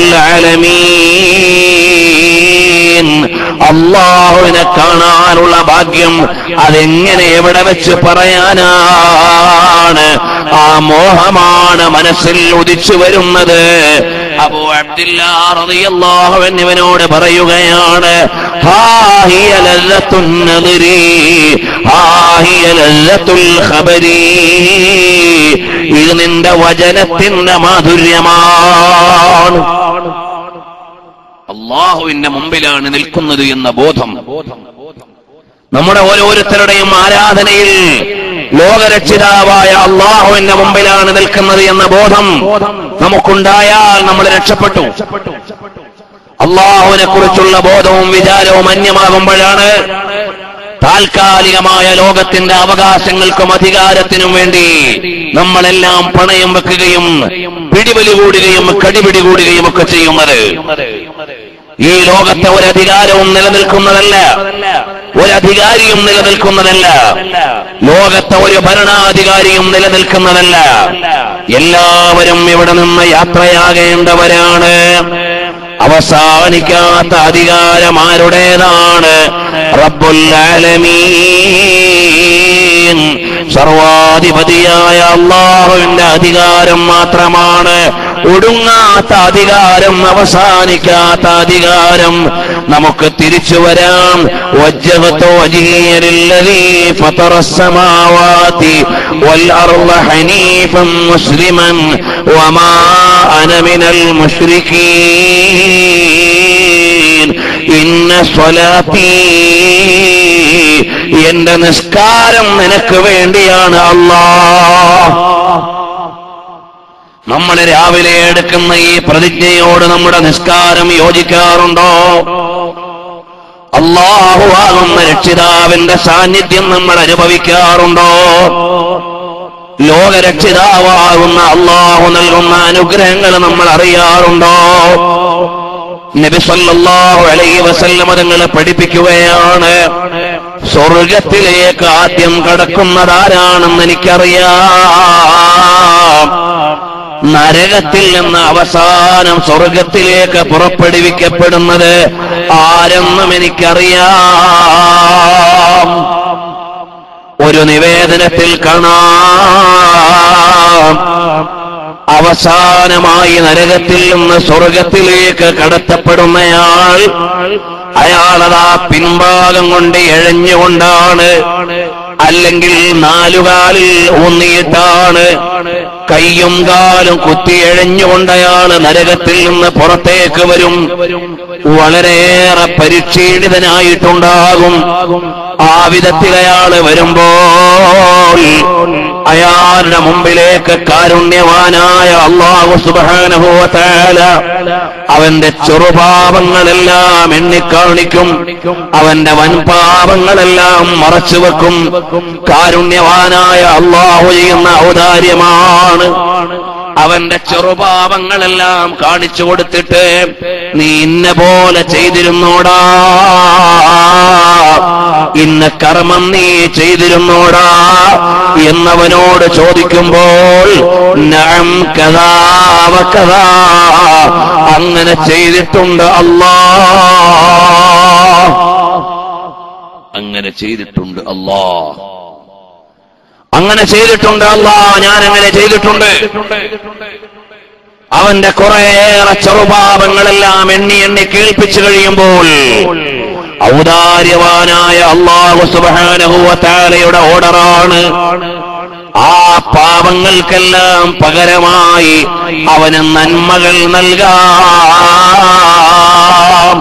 A: ആലമീൻ അള്ളാഹുവിനെ കാണാനുള്ള ഭാഗ്യം അതെങ്ങനെ എവിടെ വെച്ച് പറയാനാണ് ആ മോഹമാണ് മനസ്സിൽ ഉദിച്ചു വരുന്നത് അബൂ അബ്ദുല്ലാഹു എന്നിവനോട് പറയുകയാണ് ഹാഹിയ ലല്ലത്തുൻ നദിരി ഹാഹിയ ലല്ലത്തുൽ ഖബരി ഇത് നിന്റെ വചനത്തിന്റെ മാധുര്യമാണ് അള്ളാഹുവിന്റെ മുമ്പിലാണ് നിൽക്കുന്നത് എന്ന ബോധം നമ്മുടെ ഓരോരുത്തരുടെയും ആരാധനയിൽ ലോകരക്ഷിതാവായ അള്ളാഹുവിന്റെ മുമ്പിലാണ് നിൽക്കുന്നത് എന്ന ബോധം നമുക്കുണ്ടായാൽ നമ്മൾ രക്ഷപ്പെട്ടു അള്ളാഹുവിനെ കുറിച്ചുള്ള ബോധവും വിചാരവും അന്യമാകുമ്പോഴാണ് താൽക്കാലികമായ ലോകത്തിന്റെ അവകാശങ്ങൾക്കും അധികാരത്തിനും വേണ്ടി നമ്മളെല്ലാം പണയം വെക്കുകയും പിടിവലി കൂടുകയും കടിപിടി കൂടുകയും ഒക്കെ ചെയ്യുന്നത് ഈ ലോകത്തെ ഒരു അധികാരവും നിലനിൽക്കുന്നതല്ല ഒരു അധികാരിയും നിലനിൽക്കുന്നതല്ല ലോകത്തെ ഒരു ഭരണാധികാരിയും നിലനിൽക്കുന്നതല്ല എല്ലാവരും ഇവിടെ നിന്ന് യാത്രയാകേണ്ടവരാണ് അവസാനിക്കാത്ത അധികാരം ആരുടേതാണ് റബ്ബുൽ ആലമീൻ സർവാധിപതിയായ അള്ളാഹുവിന്റെ അധികാരം മാത്രമാണ് ഒടുങ്ങാത്ത അധികാരം അവസാനിക്കാത്ത അധികാരം നമുക്ക് തിരിച്ചു വരാം വജ്ജഹത്തു വജീയലില്ലദീ ഫതറസ്സമാവാതി والأرض حنيفا مسلما وما أنا من المشركين إن صلاتي എന്റെ നിസ്കാരം നിനക്ക് വേണ്ടിയാണ് അല്ലാ നമ്മൾ രാവിലെ എടുക്കുന്ന ഈ പ്രതിജ്ഞയോട് നമ്മുടെ നിസ്കാരം യോജിക്കാറുണ്ടോ അള്ളാഹുവാകുന്ന രക്ഷിതാവിന്റെ സാന്നിധ്യം നമ്മൾ അനുഭവിക്കാറുണ്ടോ ലോകരക്ഷിതാവാകുന്ന അള്ളാഹു നൽകുന്ന അനുഗ്രഹങ്ങൾ നമ്മൾ അറിയാറുണ്ടോ നബി സല്ലല്ലാഹു അലൈഹി വസല്ലമ തങ്ങൾ പഠിപ്പിക്കുകയാണ് സ്വർഗത്തിലേക്ക് ആദ്യം കടക്കുന്നതാരാണെന്ന് എനിക്കറിയാം നരകത്തിൽ നിന്ന് അവസാനം സ്വർഗത്തിലേക്ക് പുറപ്പെടുവിക്കപ്പെടുന്നത് ആരെന്നും എനിക്കറിയാം ഒരു നിവേദനത്തിൽ കാണാം അവസാനമായി നരകത്തിൽ നിന്ന് സ്വർഗത്തിലേക്ക് കടത്തപ്പെടുന്നയാൾ അയാളതാ പിൻഭാഗം കൊണ്ട് എഴഞ്ഞുകൊണ്ടാണ് അല്ലെങ്കിൽ നാലുകാലിൽ ഊന്നിയിട്ടാണ് കയ്യും കാലും കുത്തി എഴഞ്ഞുകൊണ്ട് അയാൾ നരകത്തിൽ നിന്ന് പുറത്തേക്ക് വരും വളരെയേറെ പരിക്ഷീണിതനായിട്ടുണ്ടാകും ആ വിധത്തിൽ അയാള് വരുമ്പോൾ അയാളുടെ മുമ്പിലേക്ക് കാരുണ്യവാനായ അള്ളാഹു സുബാനുഭവത്താല അവന്റെ ചെറുപാപങ്ങളെല്ലാം എണ്ണിക്കാണിക്കും അവന്റെ വൻപാപങ്ങളെല്ലാം മറച്ചു വെക്കും കാരുണ്യവാനായ അള്ളാഹു ചെയ്യുന്ന ഔദാര്യമാണ് അവന്റെ ചെറുപാപങ്ങളെല്ലാം കാണിച്ചു കൊടുത്തിട്ട് നീ ഇന്ന പോലെ ചെയ്തിരുന്നോടാ ഇന്ന കർമ്മം നീ ചെയ്തിരുന്നോടാ എന്നവനോട് ചോദിക്കുമ്പോൾ നഅം കഥാ വ കഥാ അങ്ങനെ ചെയ്തിട്ടുണ്ട് അല്ലാ അങ്ങനെ ചെയ്തിട്ടുണ്ട് അല്ലാ അങ്ങനെ ചെയ്തിട്ടുണ്ട് അല്ലാ ഞാൻ അങ്ങനെ ചെയ്തിട്ടുണ്ട് അവന്റെ കുറേയേറെ ചെറുപാപങ്ങളെല്ലാം എണ്ണി എണ്ണി കേൾപ്പിച്ചു കഴിയുമ്പോൾ ഔദാര്യവാനായ അള്ളാഹു സുബാനഹുവത്താലയുടെ ഓർഡറാണ് ആ പാപങ്ങൾക്കെല്ലാം പകരമായി അവന് നന്മകൾ നൽകാം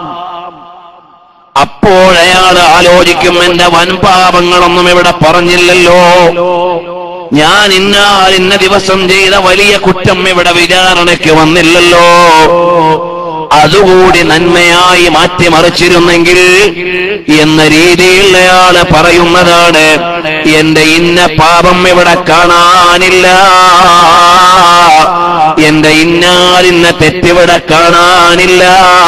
A: അപ്പോഴയാൾ ആലോചിക്കും എന്റെ വൻപാപങ്ങളൊന്നും ഇവിടെ പറഞ്ഞില്ലല്ലോ ഞാൻ ഇന്നാൽ ഇന്ന ദിവസം ചെയ്ത വലിയ കുറ്റം ഇവിടെ വിചാരണയ്ക്ക് വന്നില്ലല്ലോ അതുകൂടി നന്മയായി മാറ്റിമറിച്ചിരുന്നെങ്കിൽ എന്ന രീതിയിൽ അയാള് പറയുന്നതാണ് എന്റെ ഇന്ന പാപം ഇവിടെ കാണാനില്ല എന്റെ ഇന്നാൽ ഇന്ന തെറ്റിവിടെ കാണാനില്ല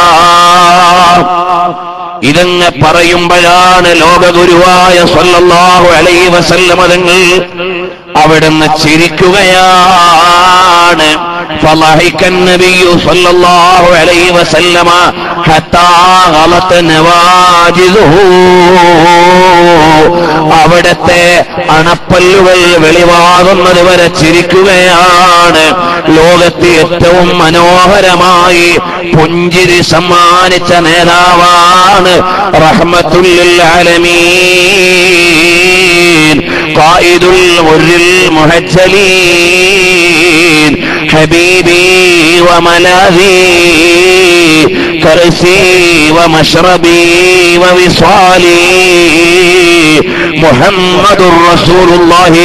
A: ഇതങ്ങ് പറയുമ്പോഴാണ് ലോകഗുരുവായ സല്ലല്ലാഹു അലൈഹി വസല്ലമ തങ്ങൾ അവിടുന്ന് ചിരിക്കുകയാണ് فضحك النبي صلى الله عليه وسلم حتى غلط نواجذه അവിടത്തെ അണപ്പല്ലുകൾ വെളിവാകുന്നത് വരെ ചിരിക്കുകയാണ് ലോകത്തെ ഏറ്റവും മനോഹരമായി പുഞ്ചിരി സമ്മാനിച്ച നേതാവാണ് റഹ്മത്തുല്ലിൽ ആലമീൻ ഖായിദുൽ മുറിൽ മുഹജ്ജലീൻ حبيبي وملاذي كرسي ومشربي ووصالي محمد رسول الله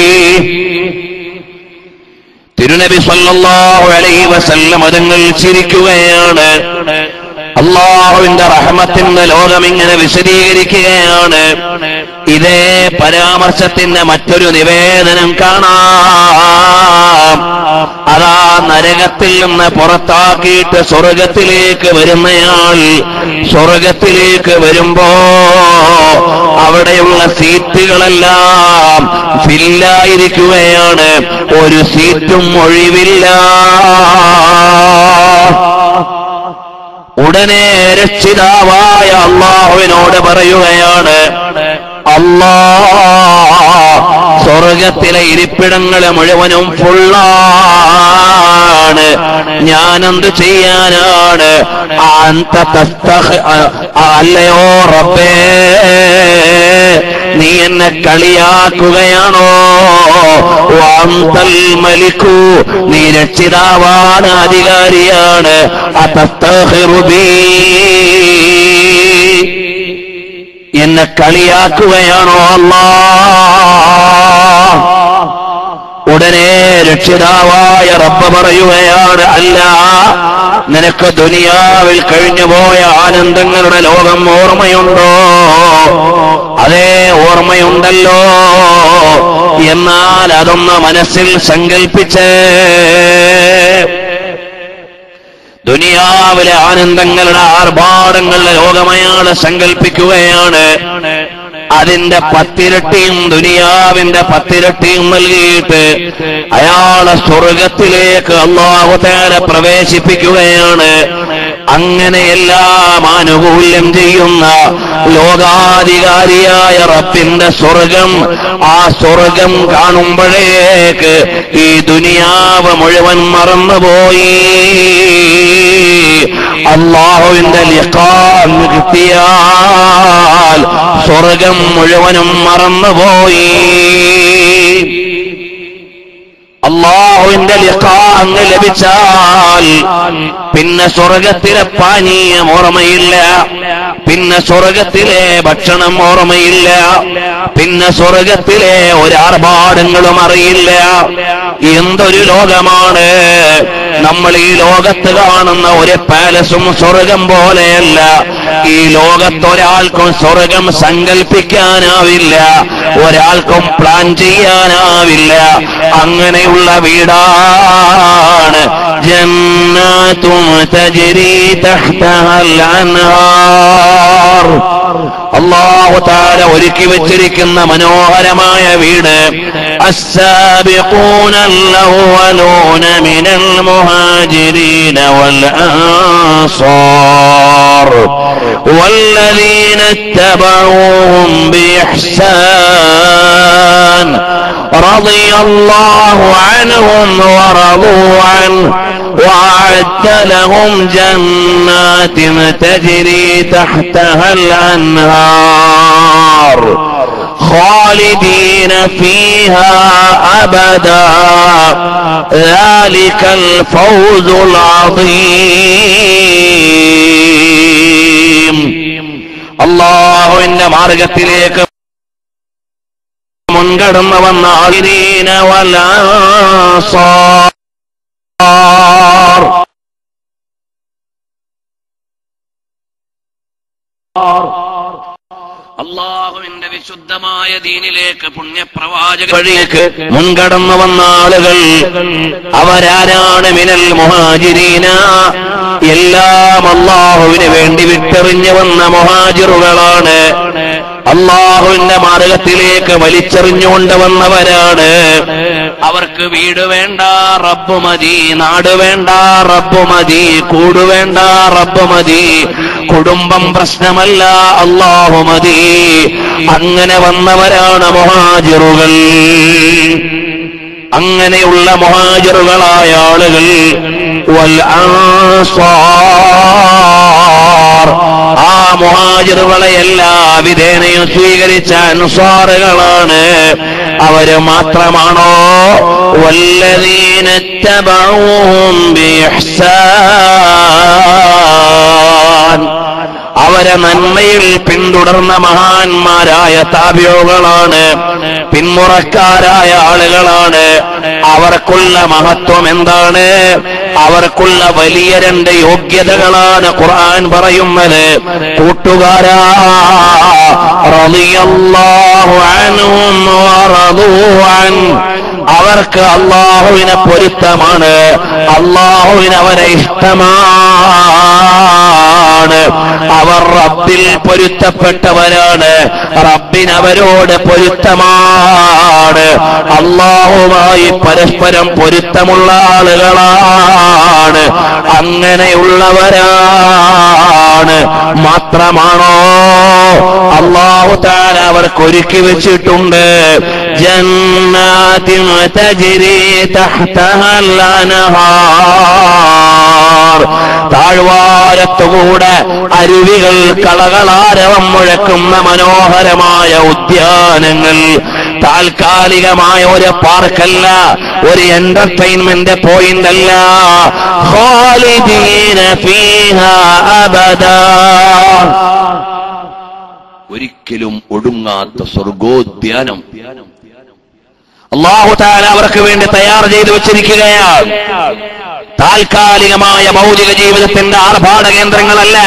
A: തിരുനബി സല്ലല്ലാഹു അലൈഹി വസല്ലം അതങ്ങൾ ചിരിക്കുകയാണ് അള്ളാഹുവിന്റെ റഹമത്തിന്റെ ലോകം ഇങ്ങനെ വിശദീകരിക്കുകയാണ് ഇതേ പരാമർശത്തിന്റെ മറ്റൊരു നിവേദനം കാണാം അതാ നരകത്തിൽ നിന്ന് നിന്ന് പുറത്താക്കിയിട്ട് സ്വർഗത്തിലേക്ക് വരുന്നയാൾ സ്വർഗത്തിലേക്ക് വരുമ്പോ അവിടെയുള്ള സീറ്റുകളെല്ലാം ഫില്ലായിരിക്കുകയാണ് ഒരു സീറ്റും ഒഴിവില്ല ഉടനെ രക്ഷിതാവായ അള്ളാഹുവിനോട് പറയുകയാണ് അല്ലാ സ്വർഗത്തിലെ ഇരിപ്പിടങ്ങളെ മുഴുവനും ഫുള്ളാണ് ഞാനെന്ത് ചെയ്യാനാണ് അന്ത തസ്തഖ്- അ- അല്ലയോ റബ്ബേ നീ എന്നെ കളിയാക്കുകയാണോ വാന്തൽ മലിക്കു നീ രക്ഷിതാവാണ് അധികാരിയാണ് അതസ്തഗ്ഫിറു ബീ. എന്നെ കളിയാക്കുകയാണോ അല്ലാ ഉടനെ രക്ഷിതാവായ റബ്ബ് പറയുകയാണ് അല്ല നിനക്ക് ദുനിയാവിൽ കഴിഞ്ഞുപോയ ആനന്ദങ്ങളുടെ ലോകം ഓർമ്മയുണ്ടോ അതേ ഓർമ്മയുണ്ടല്ലോ എന്നാൽ അതൊന്ന് മനസ്സിൽ സങ്കൽപ്പിച്ച് ദുനിയാവിലെ ആനന്ദങ്ങളുടെ ആർഭാടങ്ങളുടെ ലോകമയാള് സങ്കൽപ്പിക്കുകയാണ് അതിന്റെ പത്തിരട്ടിയും ദുനിയാവിന്റെ പത്തിരട്ടിയും നൽകിയിട്ട് അയാളെ സ്വർഗത്തിലേക്ക് അള്ളാഹുതേരെ പ്രവേശിപ്പിക്കുകയാണ് അങ്ങനെയെല്ലാം ആനുകൂല്യം ചെയ്യുന്ന ലോകാധികാരിയായ റബ്ബിന്റെ സ്വർഗം ആ സ്വർഗം കാണുമ്പോഴേക്ക് ഈ ദുനിയാവ് മുഴുവൻ മറന്നുപോയി അള്ളാഹുവിന്റെ ലിഖാൻ കിട്ടിയാൽ സ്വർഗം മുഴുവനും മറന്നുപോയി അള്ളാഹുവിന്റെ ലിഖാങ് ലഭിച്ചാൽ പിന്നെ സ്വർഗത്തിലെ പാനീയം ഓർമ്മയില്ല പിന്നെ സ്വർഗത്തിലെ ഭക്ഷണം ഓർമ്മയില്ല പിന്നെ സ്വർഗത്തിലെ ഒരാർഭാടങ്ങളും അറിയില്ല എന്തൊരു ലോകമാണ് നമ്മൾ ഈ ലോകത്ത് കാണുന്ന ഒരു പാലസും സ്വർഗം പോലെയല്ല ഈ ലോകത്തൊരാൾക്കും സ്വർഗം സങ്കല്പിക്കാനാവില്ല ഒരാൾക്കും പ്ലാൻ ചെയ്യാനാവില്ല അങ്ങനെയുള്ള വീടാണ് ജന്നാത്തും തജ്രി തഹ്തഹൽ അൻഹാർ അള്ളാഹു താര ഒരുക്കി വെച്ചിരിക്കുന്ന മനോഹരമായ വീട് السابقون الأولون من المهاجرين والأنصار والذين اتبعوهم بإحسان رضي الله عنهم ورضوا عنه وأعد لهم جنات تجري تحتها الأنهار خالدين فيها أبدا ذلك الفوز العظيم الله إن മാർഗത്തിലേക്ക് മുൻകടന്നു വന്ന ആലിനീന വലാസാർ അള്ളാഹുവിന്റെ വിശുദ്ധമായ ദീനിലേക്ക് പുണ്യപ്രവാചക വഴിയേക്ക് മുൻകടന്നു വന്ന ആളുകൾ അവരാരാണ് മിനൽ മുഹാജിരീന എല്ലാം അള്ളാഹുവിന് വേണ്ടി വിട്ടെറിഞ്ഞു വന്ന മുഹാജിറുകളാണ് അള്ളാഹുവിന്റെ മാർഗത്തിലേക്ക് വലിച്ചെറിഞ്ഞുകൊണ്ട് വന്നവരാണ് അവർക്ക് വീട് വേണ്ട റബ്ബ് മതി നാട് വേണ്ട റബ്ബ് മതി കൂട് വേണ്ട റബ്ബ് മതി കുടുംബം പ്രശ്നമല്ല അള്ളാഹു മതി അങ്ങനെ വന്നവരാണ് മൊഹാജിറുകൾ അങ്ങനെയുള്ള മൊഹാജിറുകളായ ആളുകൾ വൽ അൻസാർ ആ മുഹാജിറുകളെ എല്ലാ വിധേനയും സ്വീകരിച്ച അൻസാറുകളാണ് അവര് മാത്രമാണോ വല്ലതീനറ്റബൂം ബിഇഹ്സാൻ അവരെ നന്മയിൽ പിന്തുടർന്ന മഹാന്മാരായ താപ്യോകളാണ് പിന്മുറക്കാരായ ആളുകളാണ് അവർക്കുള്ള മഹത്വം എന്താണ് അവർക്കുള്ള വലിയ രണ്ട് യോഗ്യതകളാണ് ഖുർആൻ പറയുന്നത് കൂട്ടുകാരാ റളിയല്ലാഹു അൻഹും വറദൂ അൻ അവർക്ക് അള്ളാഹുവിനെ പൊരുത്തമാണ് അള്ളാഹുവിന് അവരെ ഇഷ്ടമാണ് അവർ റബ്ബിൽ പൊരുത്തപ്പെട്ടവരാണ് റബ്ബിന് അവരോട് പൊരുത്തമാണ് അള്ളാഹുമായി പരസ്പരം പൊരുത്തമുള്ള ആളുകളാണ് അങ്ങനെയുള്ളവരാണ് മാത്രമാണോ അള്ളാഹു താൻ അവർക്ക് ഒരുക്കി വെച്ചിട്ടുണ്ട് ജന്നാതി തജ്രി തഹ്തഹൽ അൻഹാർ താഴ്വാരത്തുകൂടെ അരുവികൾ കളകളാരവം മുഴക്കുന്ന മനോഹരമായ ഉദ്യാനങ്ങൾ താൽക്കാലികമായ ഒരു പാർക്കല്ല ഒരു എന്റർടൈൻമെന്റ് പോയിന്റ് അല്ല ഖാലിദീന ഫീഹാ അബദാ ഒരിക്കലും ഒടുങ്ങാത്ത സ്വർഗോദ്യാനം അള്ളാഹു താല അവർക്ക് വേണ്ടി തയ്യാർ ചെയ്തു വെച്ചിരിക്കുകയാണ് താൽക്കാലികമായ ഭൗതിക ജീവിതത്തിന്റെ ആർഭാട കേന്ദ്രങ്ങളല്ല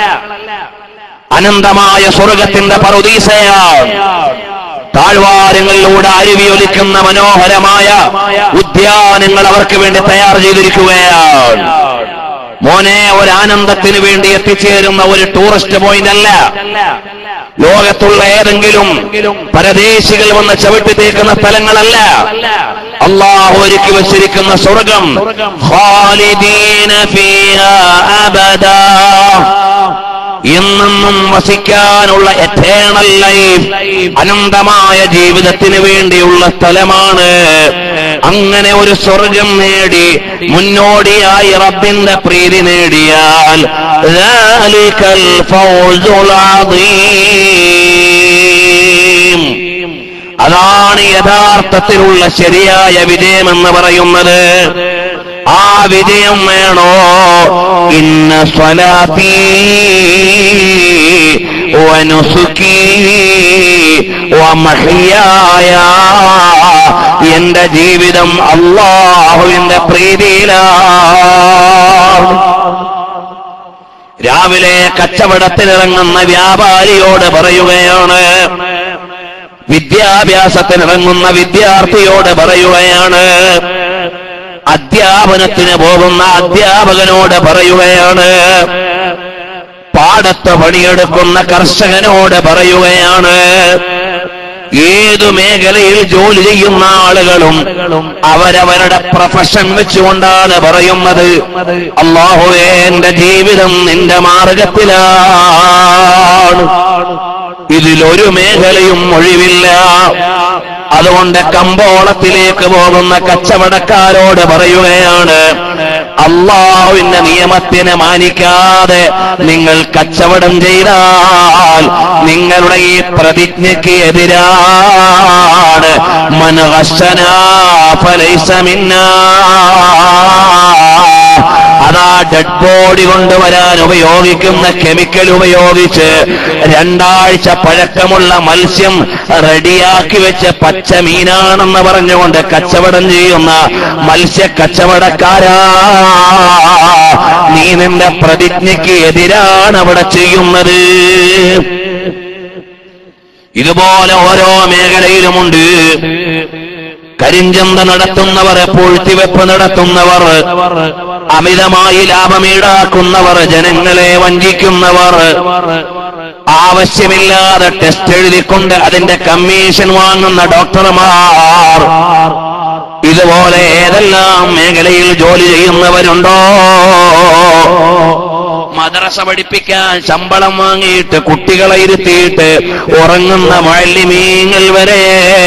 A: അനന്തമായ സ്വർഗത്തിന്റെ പറുദീസയാണ് താഴ്വാരങ്ങളിലൂടെ അരുവിയൊലിക്കുന്ന മനോഹരമായ ഉദ്യാനങ്ങൾ അവർക്ക് വേണ്ടി തയ്യാർ ചെയ്തിരിക്കുകയാണ് മോനെ ഒരു ആനന്ദത്തിന് വേണ്ടി എത്തിച്ചേരുന്ന ഒരു ടൂറിസ്റ്റ് പോയിന്റ് അല്ല ലോകത്തുള്ള ഏതെങ്കിലും പരദേശികൾ വന്ന് ചവിട്ടി തേക്കുന്ന സ്ഥലങ്ങളല്ല അള്ളാഹു ഒരുക്കി വച്ചിരിക്കുന്ന സ്വർഗം ഖാലിദീന ഫീഹാ അബദാ എന്നെന്നും വസിക്കാനുള്ള എറ്റേണൽ ലൈഫ് അനന്തമായ ജീവിതത്തിന് വേണ്ടിയുള്ള സ്ഥലമാണ് അങ്ങനെ ഒരു സ്വർഗം നേടി മുന്നോടിയായി റബ്ബിന്റെ പ്രീതി നേടിയാൽ ذلك الفوز العظيم അതാണ് യഥാർത്ഥത്തിലുള്ള ശരിയായ വിജയമെന്ന് പറയുന്നത് ആ വിജയം വേണോ ഇന്ന സ്വലാത്തി വനുസുക്കി വമഹിയായ എന്റെ ജീവിതം അള്ളാഹുവിന്റെ പ്രീതിയിലാണ് രാവിലെ കച്ചവടത്തിനിറങ്ങുന്ന വ്യാപാരിയോട് പറയുകയാണ് വിദ്യാഭ്യാസത്തിനിറങ്ങുന്ന വിദ്യാർത്ഥിയോട് പറയുകയാണ് അധ്യാപനത്തിന് പോകുന്ന അധ്യാപകനോട് പറയുകയാണ് പാടത്ത് പണിയെടുക്കുന്ന കർഷകനോട് പറയുകയാണ് ഏതു മേഖലയിൽ ജോലി ചെയ്യുന്ന ആളുകളും അവരവരുടെ പ്രൊഫഷൻ വെച്ചുകൊണ്ടാണ് പറയുന്നത് അള്ളാഹുവേ എന്റെ ജീവിതം നിന്റെ മാർഗത്തിലാണ് ഇതിലൊരു മേഖലയും ഒഴിവില്ല അതുകൊണ്ട് കമ്പോളത്തിലേക്ക് പോകുന്ന കച്ചവടക്കാരോട് പറയുകയാണ് അള്ളാഹുവിന്റെ നിയമത്തിനെ മാനിക്കാതെ നിങ്ങൾ കച്ചവടം ചെയ്താൽ നിങ്ങളുടെ ഈ പ്രതിജ്ഞയ്ക്ക് എതിരാണ് മനഹശനാ ഫലൈസമിന്നാ അതാ ഡെഡ് ബോഡി കൊണ്ടുവരാൻ ഉപയോഗിക്കുന്ന കെമിക്കൽ ഉപയോഗിച്ച് രണ്ടാഴ്ച പഴക്കമുള്ള മത്സ്യം റെഡിയാക്കി വെച്ച് പച്ച മീനാണെന്ന് പറഞ്ഞുകൊണ്ട് കച്ചവടം ചെയ്യുന്ന മത്സ്യ കച്ചവടക്കാരാ നീ നിന്റെ പ്രതിജ്ഞയ്ക്ക് എതിരാണ് അവിടെ ചെയ്യുന്നത് ഇതുപോലെ ഓരോ മേഖലയിലുമുണ്ട് കരിഞ്ചന്ത നടത്തുന്നവർ പൂഴ്ത്തിവെപ്പ് നടത്തുന്നവർ അമിതമായി ലാഭമീടാക്കുന്നവർ ജനങ്ങളെ വഞ്ചിക്കുന്നവർ ആവശ്യമില്ലാതെ ടെസ്റ്റ് എഴുതിക്കൊണ്ട് അതിന്റെ കമ്മീഷൻ വാങ്ങുന്ന ഡോക്ടർമാർ ഇതുപോലെ ഏതെല്ലാം മേഖലയിൽ ജോലി ചെയ്യുന്നവരുണ്ടോ മദ്രസ പഠിപ്പിക്കാൻ ശമ്പളം വാങ്ങിയിട്ട് കുട്ടികളെ ഇരുത്തിയിട്ട് ഉറങ്ങുന്ന മഴലിമീങ്ങൾ വരെ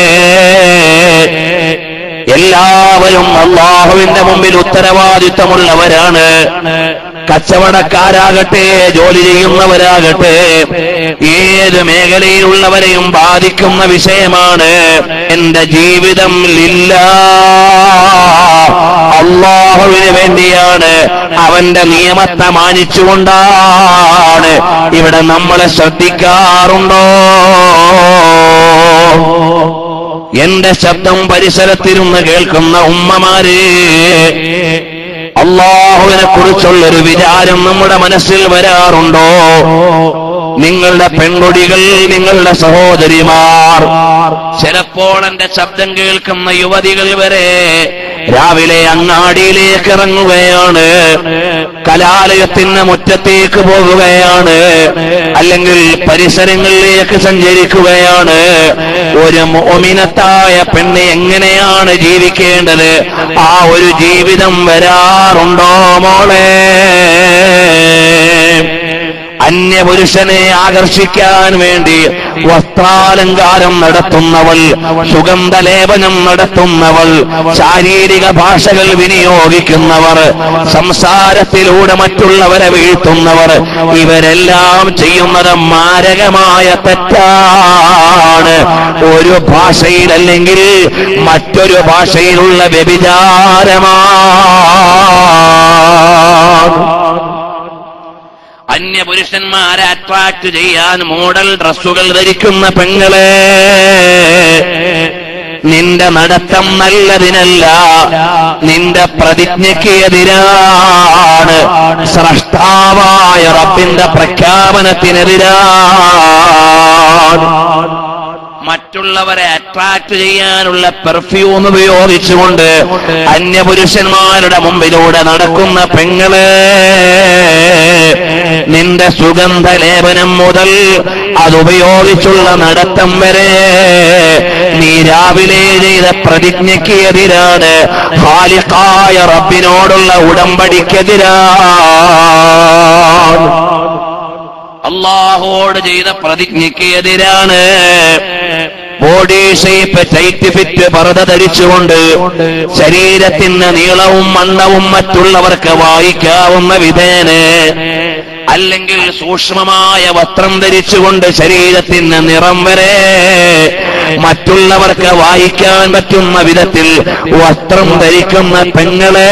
A: എല്ലാവരും അള്ളാഹുവിന്റെ മുമ്പിൽ ഉത്തരവാദിത്തമുള്ളവരാണ് കച്ചവടക്കാരാകട്ടെ ജോലി ചെയ്യുന്നവരാകട്ടെ ഏത് മേഖലയിലുള്ളവരെയും ബാധിക്കുന്ന വിഷയമാണ് എന്റെ ജീവിതം ലില്ല അള്ളാഹുവിന് വേണ്ടിയാണ് അവന്റെ നിയമത്തെ മാനിച്ചുകൊണ്ടാണ് ഇവിടെ നമ്മളെ ശ്രദ്ധിക്കാറുണ്ടോ എന്റെ ശബ്ദം പരിസരത്തിരുന്ന് കേൾക്കുന്ന ഉമ്മമാര് അള്ളാഹുവിനെ കുറിച്ചുള്ളൊരു വിചാരം നമ്മുടെ മനസ്സിൽ വരാറുണ്ടോ നിങ്ങളുടെ പെൺകുടികൾ നിങ്ങളുടെ സഹോദരിമാർ ചിലപ്പോൾ എന്റെ ശബ്ദം കേൾക്കുന്ന യുവതികൾ വരെ രാവിലെ അങ്ങാടിയിലേക്ക് ഇറങ്ങുകയാണ് കലാലയത്തിന് മുറ്റത്തേക്ക് പോകുകയാണ് അല്ലെങ്കിൽ പരിസരങ്ങളിലേക്ക് സഞ്ചരിക്കുകയാണ് ഒരു മോമിനത്തായ പെണ്ണ് എങ്ങനെയാണ് ജീവിക്കേണ്ടത് ആ ഒരു ജീവിതം വരാറുണ്ടോ മോളെ അന്യപുരുഷനെ ആകർഷിക്കാൻ വേണ്ടി വസ്ത്രാലങ്കാരം നടത്തുന്നവൾ സുഗന്ധലേപനം നടത്തുന്നവൾ ശാരീരിക ഭാഷകൾ വിനിയോഗിക്കുന്നവർ സംസാരത്തിലൂടെ മറ്റുള്ളവരെ വീഴ്ത്തുന്നവർ ഇവരെല്ലാം ചെയ്യുന്നത് മാരകമായ തെറ്റാണ് ഒരു ഭാഷയിലല്ലെങ്കിൽ മറ്റൊരു ഭാഷയിലുള്ള വ്യഭിചാരമാണ് അന്യപുരുഷന്മാരെ അട്രാക്ട് ചെയ്യാൻ മോഡൽ ഡ്രസ്സുകൾ ധരിക്കുന്ന പെങ്ങളെ നിന്റെ നടത്തം നല്ലതിനല്ല നിന്റെ പ്രതിജ്ഞയ്ക്ക് എതിരാണ് സ്രഷ്ടാവായ റബ്ബിന്റെ പ്രഖ്യാപനത്തിനെതിരാണ് മറ്റുള്ളവരെ അട്രാക്ട് ചെയ്യാനുള്ള പെർഫ്യൂം ഉപയോഗിച്ചുകൊണ്ട് അന്യപുരുഷന്മാരുടെ മുമ്പിലൂടെ നടക്കുന്ന പെങ്ങളെ നിന്റെ സുഗന്ധ ലേപനം മുതൽ അതുപയോഗിച്ചുള്ള നടത്തം വരെ നീ രാവിലെ ചെയ്ത പ്രതിജ്ഞയ്ക്ക് എതിരാണ് ഹാലിക്കായ റബ്ബിനോടുള്ള ഉടമ്പടിക്കെതിരാണ് അള്ളാഹുവോട് ചെയ്ത പ്രതിജ്ഞയ്ക്ക് എതിരാണ് ബോഡി ഷേപ്പ് ടൈറ്റ് ഫിറ്റ് പർദ്ദ ധരിച്ചുകൊണ്ട് ശരീരത്തിന് നീളവും മണ്ണവും മറ്റുള്ളവർക്ക് വായിക്കാവുന്ന വിധേന അല്ലെങ്കിൽ സൂക്ഷ്മമായ വസ്ത്രം ധരിച്ചുകൊണ്ട് ശരീരത്തിന് നിറം വരെ മറ്റുള്ളവർക്ക് വായിക്കാൻ പറ്റുന്ന വിധത്തിൽ വസ്ത്രം ധരിക്കുന്ന പെങ്ങളെ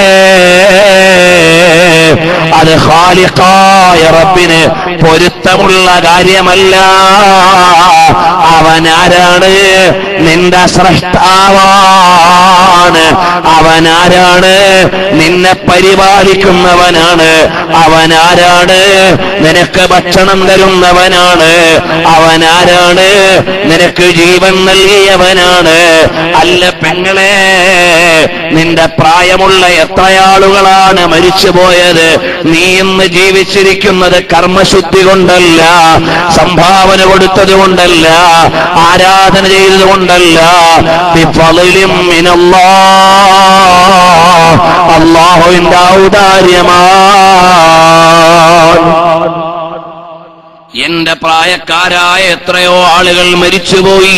A: അത് ഖാലിഖായ റബ്ബിന് പൊരുത്തമുള്ള കാര്യമല്ല അവൻ ആരാണ് നിന്റെ സ്രഷ്ടാവാണ് അവൻ ആരാണ് നിന്നെ പരിപാലിക്കുന്നവനാണ് അവൻ ആരാണ് നിനക്ക് ഭക്ഷണം തരുന്നവനാണ് അവൻ ആരാണ് നിനക്ക് ജീവൻ നൽകിയവനാണ് അല്ല പെങ്ങളെ നിന്റെ പ്രായമുള്ള എത്രയാളുകളാണ് മരിച്ചുപോയത് നീ ഇന്ന് ജീവിച്ചിരിക്കുന്നത് കർമ്മശുദ്ധി കൊണ്ടല്ല സംഭാവന കൊടുത്തത് കൊണ്ടല്ല ആരാധന ചെയ്തത് കൊണ്ടല്ല ബിഫളിലും മിനല്ലാഹ്. അള്ളാഹുവിന്റെ ഔദാര്യമാണ് എന്റെ പ്രായക്കാരായ എത്രയോ ആളുകൾ മരിച്ചുപോയി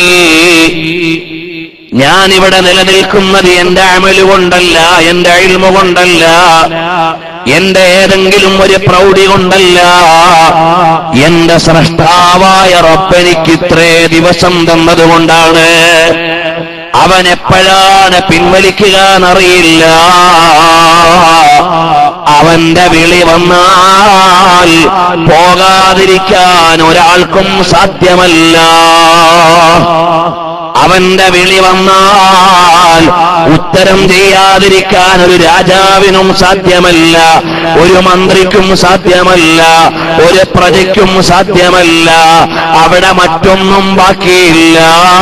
A: ഞാനിവിടെ നിലനിൽക്കുന്നത് എന്റെ അമല് കൊണ്ടല്ല എന്റെ അഴിമ കൊണ്ടല്ല എന്റെ ഏതെങ്കിലും ഒരു പ്രൗഢി കൊണ്ടല്ല എന്റെ സ്രഷ്ടാവായ റബ്ബനിക്ക് ഇത്രേ ദിവസം തന്നതുകൊണ്ടാണ് അവൻ എപ്പോഴാണ് പിൻവലിക്കുക എന്നറിയില്ല അവന്റെ വിളി വന്നാൽ പോകാതിരിക്കാൻ ഒരാൾക്കും സാധ്യമല്ല അവന്റെ വിളി വന്നാൽ ഉത്തരം ചെയ്യാതിരിക്കാൻ ഒരു രാജാവിനും സാധ്യമല്ല ഒരു മന്ത്രിക്കും സാധ്യമല്ല ഒരു പ്രജയ്ക്കും സാധ്യമല്ല അവിടെ മറ്റൊന്നും ബാക്കിയില്ല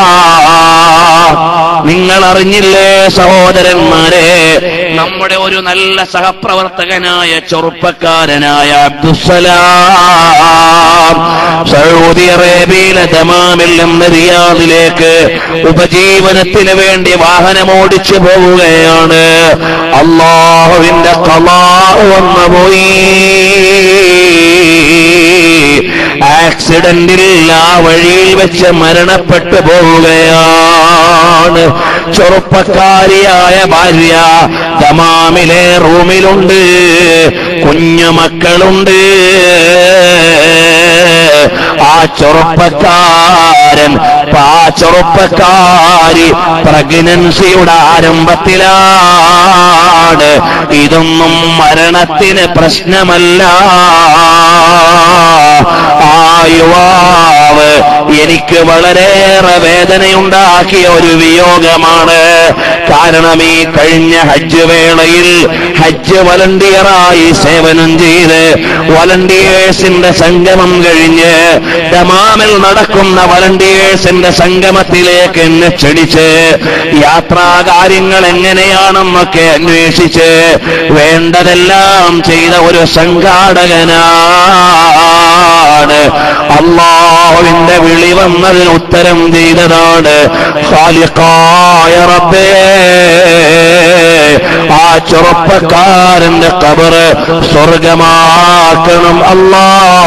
A: നിങ്ങൾ അറിഞ്ഞില്ലേ സഹോദരന്മാരെ നമ്മുടെ ഒരു നല്ല സഹപ്രവർത്തകനായ ചെറുപ്പക്കാരനായ അബ്ദുസലാം സൗദി അറേബ്യയിലെ ദമാമിൽ നിന്ന് റിയാദിലേക്ക് ഉപജീവനത്തിന് വേണ്ടി വാഹനമോടിച്ചു പോവുകയാണ് അള്ളാഹുവിന്റെ കലാ വന്നു പോയി ആക്സിഡന്റിൽ ആ വഴിയിൽ വെച്ച് മരണപ്പെട്ടു പോവുകയാണ് ചെറുപ്പക്കാരിയായ ഭാര്യ ദമാമിലെ റൂമിലുണ്ട് കുഞ്ഞുമക്കളുണ്ട് ആ ചെറുപ്പക്കാരൻ ആ ചെറുപ്പക്കാരി പ്രഗ്നൻസിയുടെ ആരംഭത്തിലാണ് ഇതൊന്നും മരണത്തിന് പ്രശ്നമല്ല ആ യുവാവ് എനിക്ക് വളരെയേറെ വേദനയുണ്ടാക്കിയ ഒരു വിയോഗമാണ് കാരണം ഈ കഴിഞ്ഞ ഹജ്ജ് വേളയിൽ ഹജ്ജ് വളണ്ടിയറായി സേവനം ചെയ്ത് വളണ്ടിയേഴ്സിന്റെ സംഗമം കഴിഞ്ഞ് ദമാമിൽ നടക്കുന്ന വളണ്ടിയേഴ്സിന്റെ സംഗമത്തിലേക്ക് എന്നെ ക്ഷണിച്ച് യാത്രാകാര്യങ്ങൾ എങ്ങനെയാണെന്നൊക്കെ അന്വേഷിച്ച് വേണ്ടതെല്ലാം ചെയ്ത ഒരു സംഘാടകനാണ് അള്ളാഹുവിന്റെ വിളി വന്നതിന് ഉത്തരം ചെയ്തതാണ് ഖാലിഖായ റബ്ബേ ആ ചെറുപ്പക്കാരന്റെ കബറ് സ്വർഗമാക്കണം അല്ലാ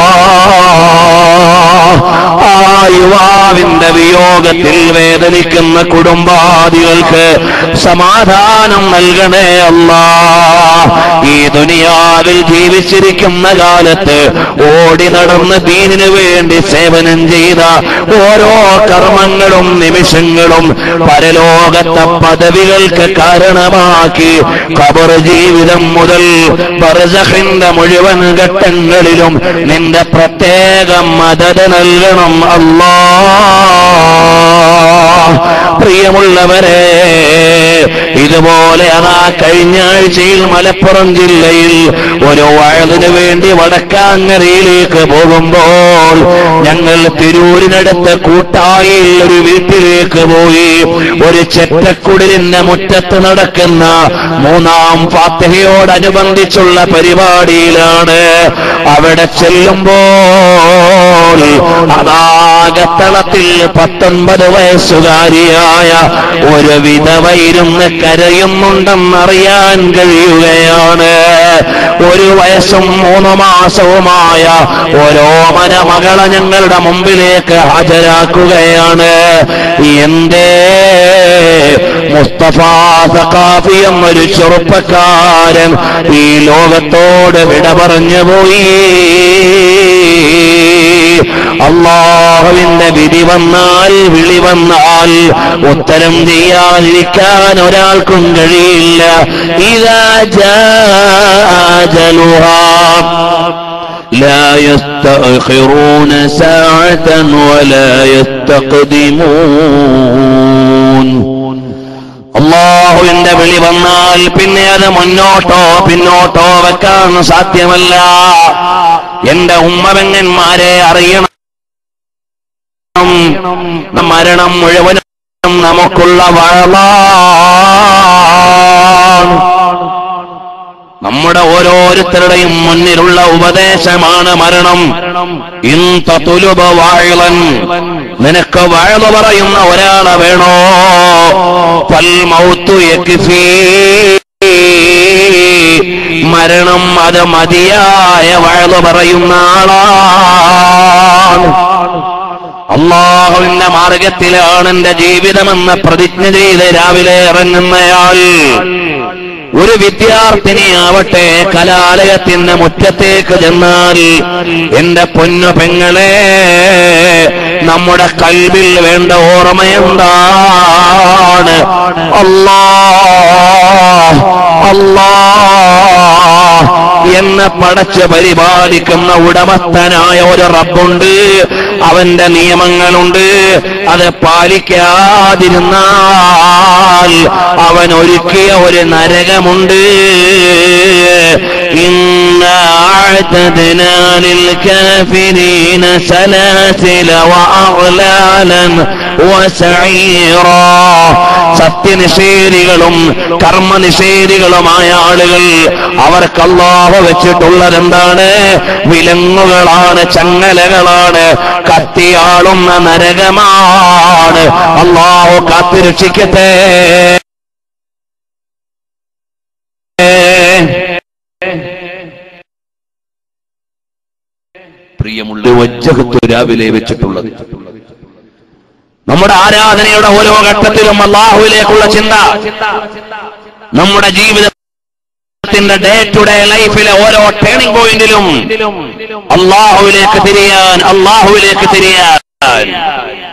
A: ആ യുവാവിന്റെ വിയോഗത്തിൽ വേദനിക്കുന്ന കുടുംബാദികൾക്ക് സമാധാനം നൽകണേ അല്ലാ ഈ ദുനിയാവിൽ ജീവിച്ചിരിക്കുന്ന കാലത്ത് ഓടി നടന്ന് ദീനിനു വേണ്ടി സേവനം ചെയ്ത ഓരോ കർമ്മങ്ങളും നിമിഷങ്ങളും പരലോകത്തെ പദവികൾക്ക് കാരണമാക്കി ഖബർ ജീവിതം മുതൽ ബർസഖിന്റെ മുഴുവൻ ഘട്ടങ്ങളിലും നിന്റെ പ്രത്യേക മദത് നൽകണം അല്ലാ പ്രിയമുള്ളവരെ ഇതുപോലെ അതാ കഴിഞ്ഞ ആഴ്ചയിൽ മലപ്പുറം ജില്ലയിൽ ഒരു വഴതിനു വേണ്ടി വടക്കാങ്ങരയിലേക്ക് പോകുമ്പോൾ ഞങ്ങൾ തിരൂരിനടുത്ത് കൂട്ടായിൽ ഒരു വീട്ടിലേക്ക് പോയി ഒരു ചെറ്റക്കുടിലിന്റെ മുറ്റത്ത് നടക്കുന്ന മൂന്നാം ഫാത്തിഹയോടനുബന്ധിച്ചുള്ള പരിപാടിയിലാണ് അവിടെ ചെല്ലുമ്പോൾ അതാകത്തളത്തിൽ പത്തൊൻപത് വയസ്സുകാരിയായ ഒരു വിധവയിരുന്ന് കരയുന്നുണ്ടെന്നറിയാൻ കഴിയുകയാണ് ഒരു വയസ്സും മൂന്ന് മാസവുമായ ഓരോ മനമകളെ ഞങ്ങളുടെ മുമ്പിലേക്ക് ഹാജരാക്കുകയാണ് എന്തേ മുസ്തഫ സഖാഫി എന്നൊരു ചെറുപ്പക്കാരൻ ഈ ലോകത്തോട് വിട പറഞ്ഞു പോയി അള്ളാഹുവിന്റെ വിധി വന്നാൽ വിളി വന്നാൽ ഉത്തരം ചെയ്യാതിരിക്കാൻ ഒരാൾക്കും കഴിയില്ല ഇതാ ജാജലുഹാ لا يستأخرون ساعة ولا يستقدمون അള്ളാഹുവിന്റെ വിളി വന്നാൽ പിന്നെ അത് മുന്നോട്ടോ പിന്നോട്ടോ വെക്കാൻ സാധ്യമല്ല എന്റെ ഉമ്മവെങ്ങന്മാരെ അറിയണം മരണം മുഴുവനും നമുക്കുള്ള വളമാണ് നമ്മുടെ ഓരോരുത്തരുടെയും മുന്നിലുള്ള ഉപദേശമാണ് മരണം ഇന്ത തുലുബ വാഴലൻ നിനക്ക് വാഴ പറയുന്ന ഒരാളെ വേണോ പൽ മൗത്തു യക്ഫീ മരണം അത് മതിയായ വാഴ പറയുന്ന ആളാണ് അള്ളാഹുവിന്റെ മാർഗത്തിലാണ് എന്റെ ജീവിതമെന്ന് പ്രതിജ്ഞ ചെയ്ത് രാവിലെ ഇറങ്ങുന്നയാൾ ഒരു വിദ്യാർത്ഥിനിയാവട്ടെ കലാലയത്തിന്റെ മുറ്റത്തേക്ക് ചെന്നാൽ എന്റെ പൊന്നു പെങ്ങളെ നമ്മുടെ കൽവിൽ വേണ്ട ഓർമ്മയെന്താണ് അല്ലാ അല്ലാ എന്നെ പടച്ച് പരിപാലിക്കുന്ന ഉടമസ്ഥനായ ഒരു റബ്ബുണ്ട് അവന്റെ നിയമങ്ങളുണ്ട് അത് പാലിക്കാതിരുന്നാൽ അവൻ ഒരുക്കിയ ഒരു നരകമുണ്ട് إنا أعتدنا للكافرين سلاسل وأغلالا وسعيرا സത്യനിഷേധികളും കർമ്മനിഷേധികളുമായ ആളുകൾ അവർക്ക് അള്ളാഹു വെച്ചിട്ടുള്ളത് എന്താണ് വിലങ്ങുകളാണ് ചങ്ങലകളാണ് കത്തിയാളുന്ന നരകമാണ് അള്ളാഹു കാത്തുരക്ഷിക്കട്ടെ പ്രിയമുള്ള വജ്ജഹത്ത് രാവിലെ വെച്ചിട്ടുള്ളത് നമ്മുടെ ആരാധനയുടെ ഓരോ ഘട്ടത്തിലും അള്ളാഹുവിലേക്കുള്ള ചിന്ത നമ്മുടെ ജീവിതത്തിന്റെ ഡേ ടു ഡേ ലൈഫിലെ ഓരോ ടേണിംഗ് പോയിന്റിലും അള്ളാഹുവിലേക്ക് തിരിയാൻ അള്ളാഹുവിലേക്ക് തിരിയാൻ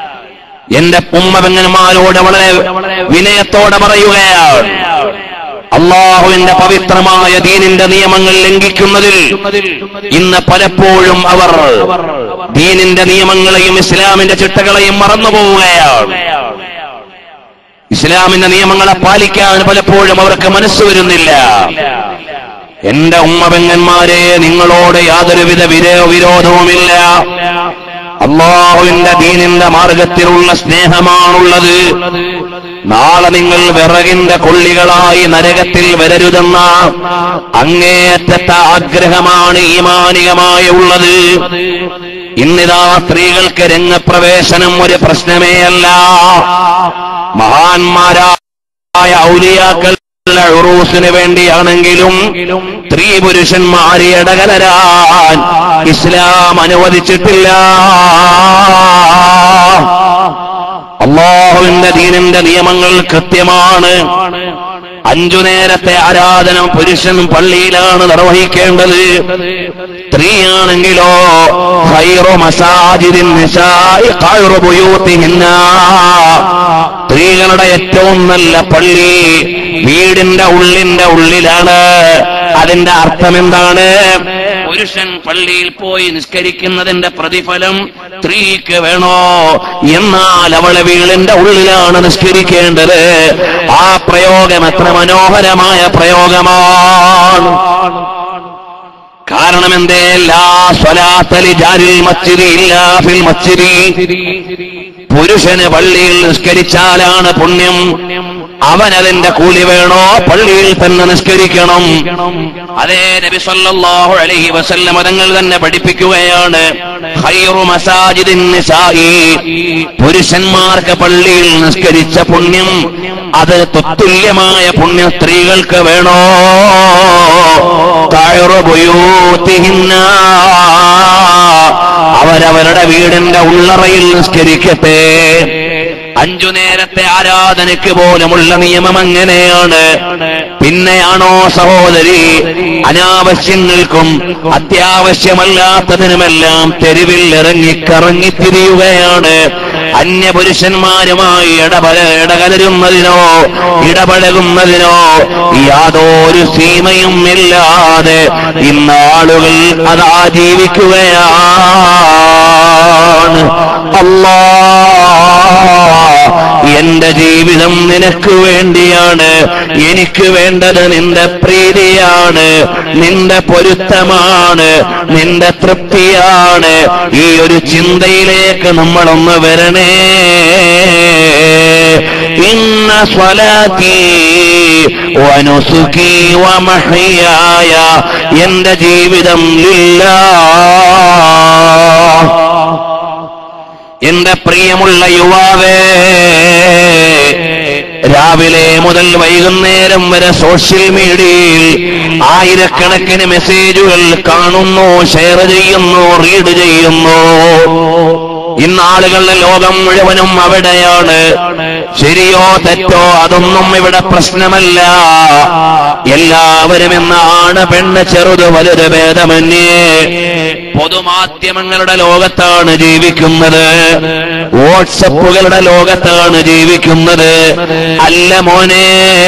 A: എന്റെ ഉമ്മപെങ്ങന്മാരോട് വളരെ വിനയത്തോടെ പറയുകയാണ് അള്ളാഹുവിന്റെ പവിത്രമായ ദീനിന്റെ നിയമങ്ങൾ ലംഘിക്കുന്നതിൽ ഇന്ന് പലപ്പോഴും അവർ ദീനിന്റെ നിയമങ്ങളെയും ഇസ്ലാമിന്റെ ചിട്ടകളെയും മറന്നുപോവുകയാണ് ഇസ്ലാമിന്റെ നിയമങ്ങളെ പാലിക്കാൻ പലപ്പോഴും അവർക്ക് മനസ്സ് വരുന്നില്ല എന്റെ ഉമ്മപെങ്ങന്മാരെ നിങ്ങളോട് യാതൊരുവിധ വിരോ വിരോധവുമില്ല അള്ളാഹുവിന്റെ ദീനിന്റെ മാർഗത്തിലുള്ള സ്നേഹമാണുള്ളത് നാളെ നിങ്ങൾ വിറകിന്റെ കൊള്ളികളായി നരകത്തിൽ വരരുതെന്ന അങ്ങേയറ്റത്തെ ആഗ്രഹമാണ് ഈമാനികമായി ഉള്ളത് ഇന്നിതാ സ്ത്രീകൾക്ക് രംഗപ്രവേശനം ഒരു പ്രശ്നമേ അല്ല മഹാന്മാരായ ഔലിയാക്കൾ ഉറൂസിന് വേണ്ടിയാണെങ്കിലും സ്ത്രീ പുരുഷന്മാരെ ഇടകലരാൻ ഇസ്ലാം അനുവദിച്ചിട്ടില്ല അള്ളാഹുവിന്റെ ദീനിന്റെ നിയമങ്ങൾ കൃത്യമാണ് അഞ്ചു നേരത്തെ ആരാധന പുരുഷൻ പള്ളിയിലാണ് നിർവഹിക്കേണ്ടത് സ്ത്രീയാണെങ്കിലോ ഖൈറു മസാജിദിൻ നിസാഇ ഖൈറു ബുയൂത്തിഹിന്ന സ്ത്രീകളുടെ ഏറ്റവും നല്ല പള്ളി വീടിന്റെ ഉള്ളിന്റെ ഉള്ളിലാണ് അതിന്റെ അർത്ഥം എന്താണ് പുരുഷൻ പള്ളിയിൽ പോയി നിസ്കരിക്കുന്നതിന്റെ പ്രതിഫലം സ്ത്രീക്ക് വേണോ എന്നാൽ അവളെ വീടിന്റെ ഉള്ളിലാണ് നിസ്കരിക്കേണ്ടത് ആ പ്രയോഗം എത്ര മനോഹരമായ പ്രയോഗമാണ് കാരണം എന്തേ ലാ സ്വലാത്തലി ജാരിൽ മച്ചിരി ഇല്ല ഫിൽ മച്ചിരി പുരുഷന് പള്ളിയിൽ നിസ്കരിച്ചാലാണ് പുണ്യം അവൻ അതിന്റെ കൂലി വേണോ പള്ളിയിൽ തന്നെ നിസ്കരിക്കണം അതേ നബി സല്ലല്ലാഹു അലൈഹി വസല്ലം തങ്ങൾ തന്നെ പഠിപ്പിക്കുകയാണ് ഖൈറു മസാജിദിൻ നിസായി പുരുഷന്മാർക്ക് പള്ളിയിൽ നിസ്കരിച്ച പുണ്യം അത് തുല്യമായ പുണ്യം സ്ത്രീകൾക്ക് വേണോ ഖൈറു ബുയൂത്തിഹിന്ന അവരവരുടെ വീടിന്റെ ഉള്ളറയിൽ നിസ്കരിക്കട്ടെ അഞ്ചു നേരത്തെ ആരാധനയ്ക്ക് പോലുമുള്ള നിയമം അങ്ങനെയാണ് പിന്നെയാണോ സഹോദരി അനാവശ്യങ്ങൾക്കും അത്യാവശ്യമല്ലാത്തതിനുമെല്ലാം തെരുവിൽ ഇറങ്ങി കറങ്ങിത്തിരിയുകയാണ് അന്യപുരുഷന്മാരുമായി ഇടപെട ഇടകലരുന്നതിനോ ഇടപഴകുന്നതിനോ യാതൊരു സീമയും ഇല്ലാതെ ഇന്ന് ആളുകൾ അതാ ജീവിക്കുകയാണ് അല്ലാ എന്റെ ജീവിതം നിനക്ക് വേണ്ടിയാണ് എനിക്ക് വേണ്ടത് നിന്റെ പ്രീതിയാണ് നിന്റെ പൊരുത്തമാണ് നിന്റെ തൃപ്തിയാണ് ഈ ഒരു ചിന്തയിലേക്ക് നമ്മളൊന്ന് വരണേ ഇന്ന സ്വലാത്തി വനുസുഖി വമഹിയായ എന്റെ ജീവിതം ഇല്ല എന്റെ പ്രിയമുള്ള യുവാവേ രാവിലെ മുതൽ വൈകുന്നേരം വരെ സോഷ്യൽ മീഡിയയിൽ ആയിരക്കണക്കിന് മെസ്സേജുകൾ കാണുന്നു ഷെയർ ചെയ്യുന്നു റീഡ് ചെയ്യുന്നു ഇന്ന് ആളുകളുടെ ലോകം മുഴുവനും അവിടെയാണ് ശരിയോ തെറ്റോ അതൊന്നും ഇവിടെ പ്രശ്നമല്ല എല്ലാവരും എന്നാണ് പെണ്ണ് ചെറുത് വലുത് ഭേദമന്യേ പൊതുമാധ്യമങ്ങളുടെ ലോകത്താണ് ജീവിക്കുന്നത് വാട്സപ്പുകളുടെ ലോകത്താണ് ജീവിക്കുന്നത് അല്ല മോനെ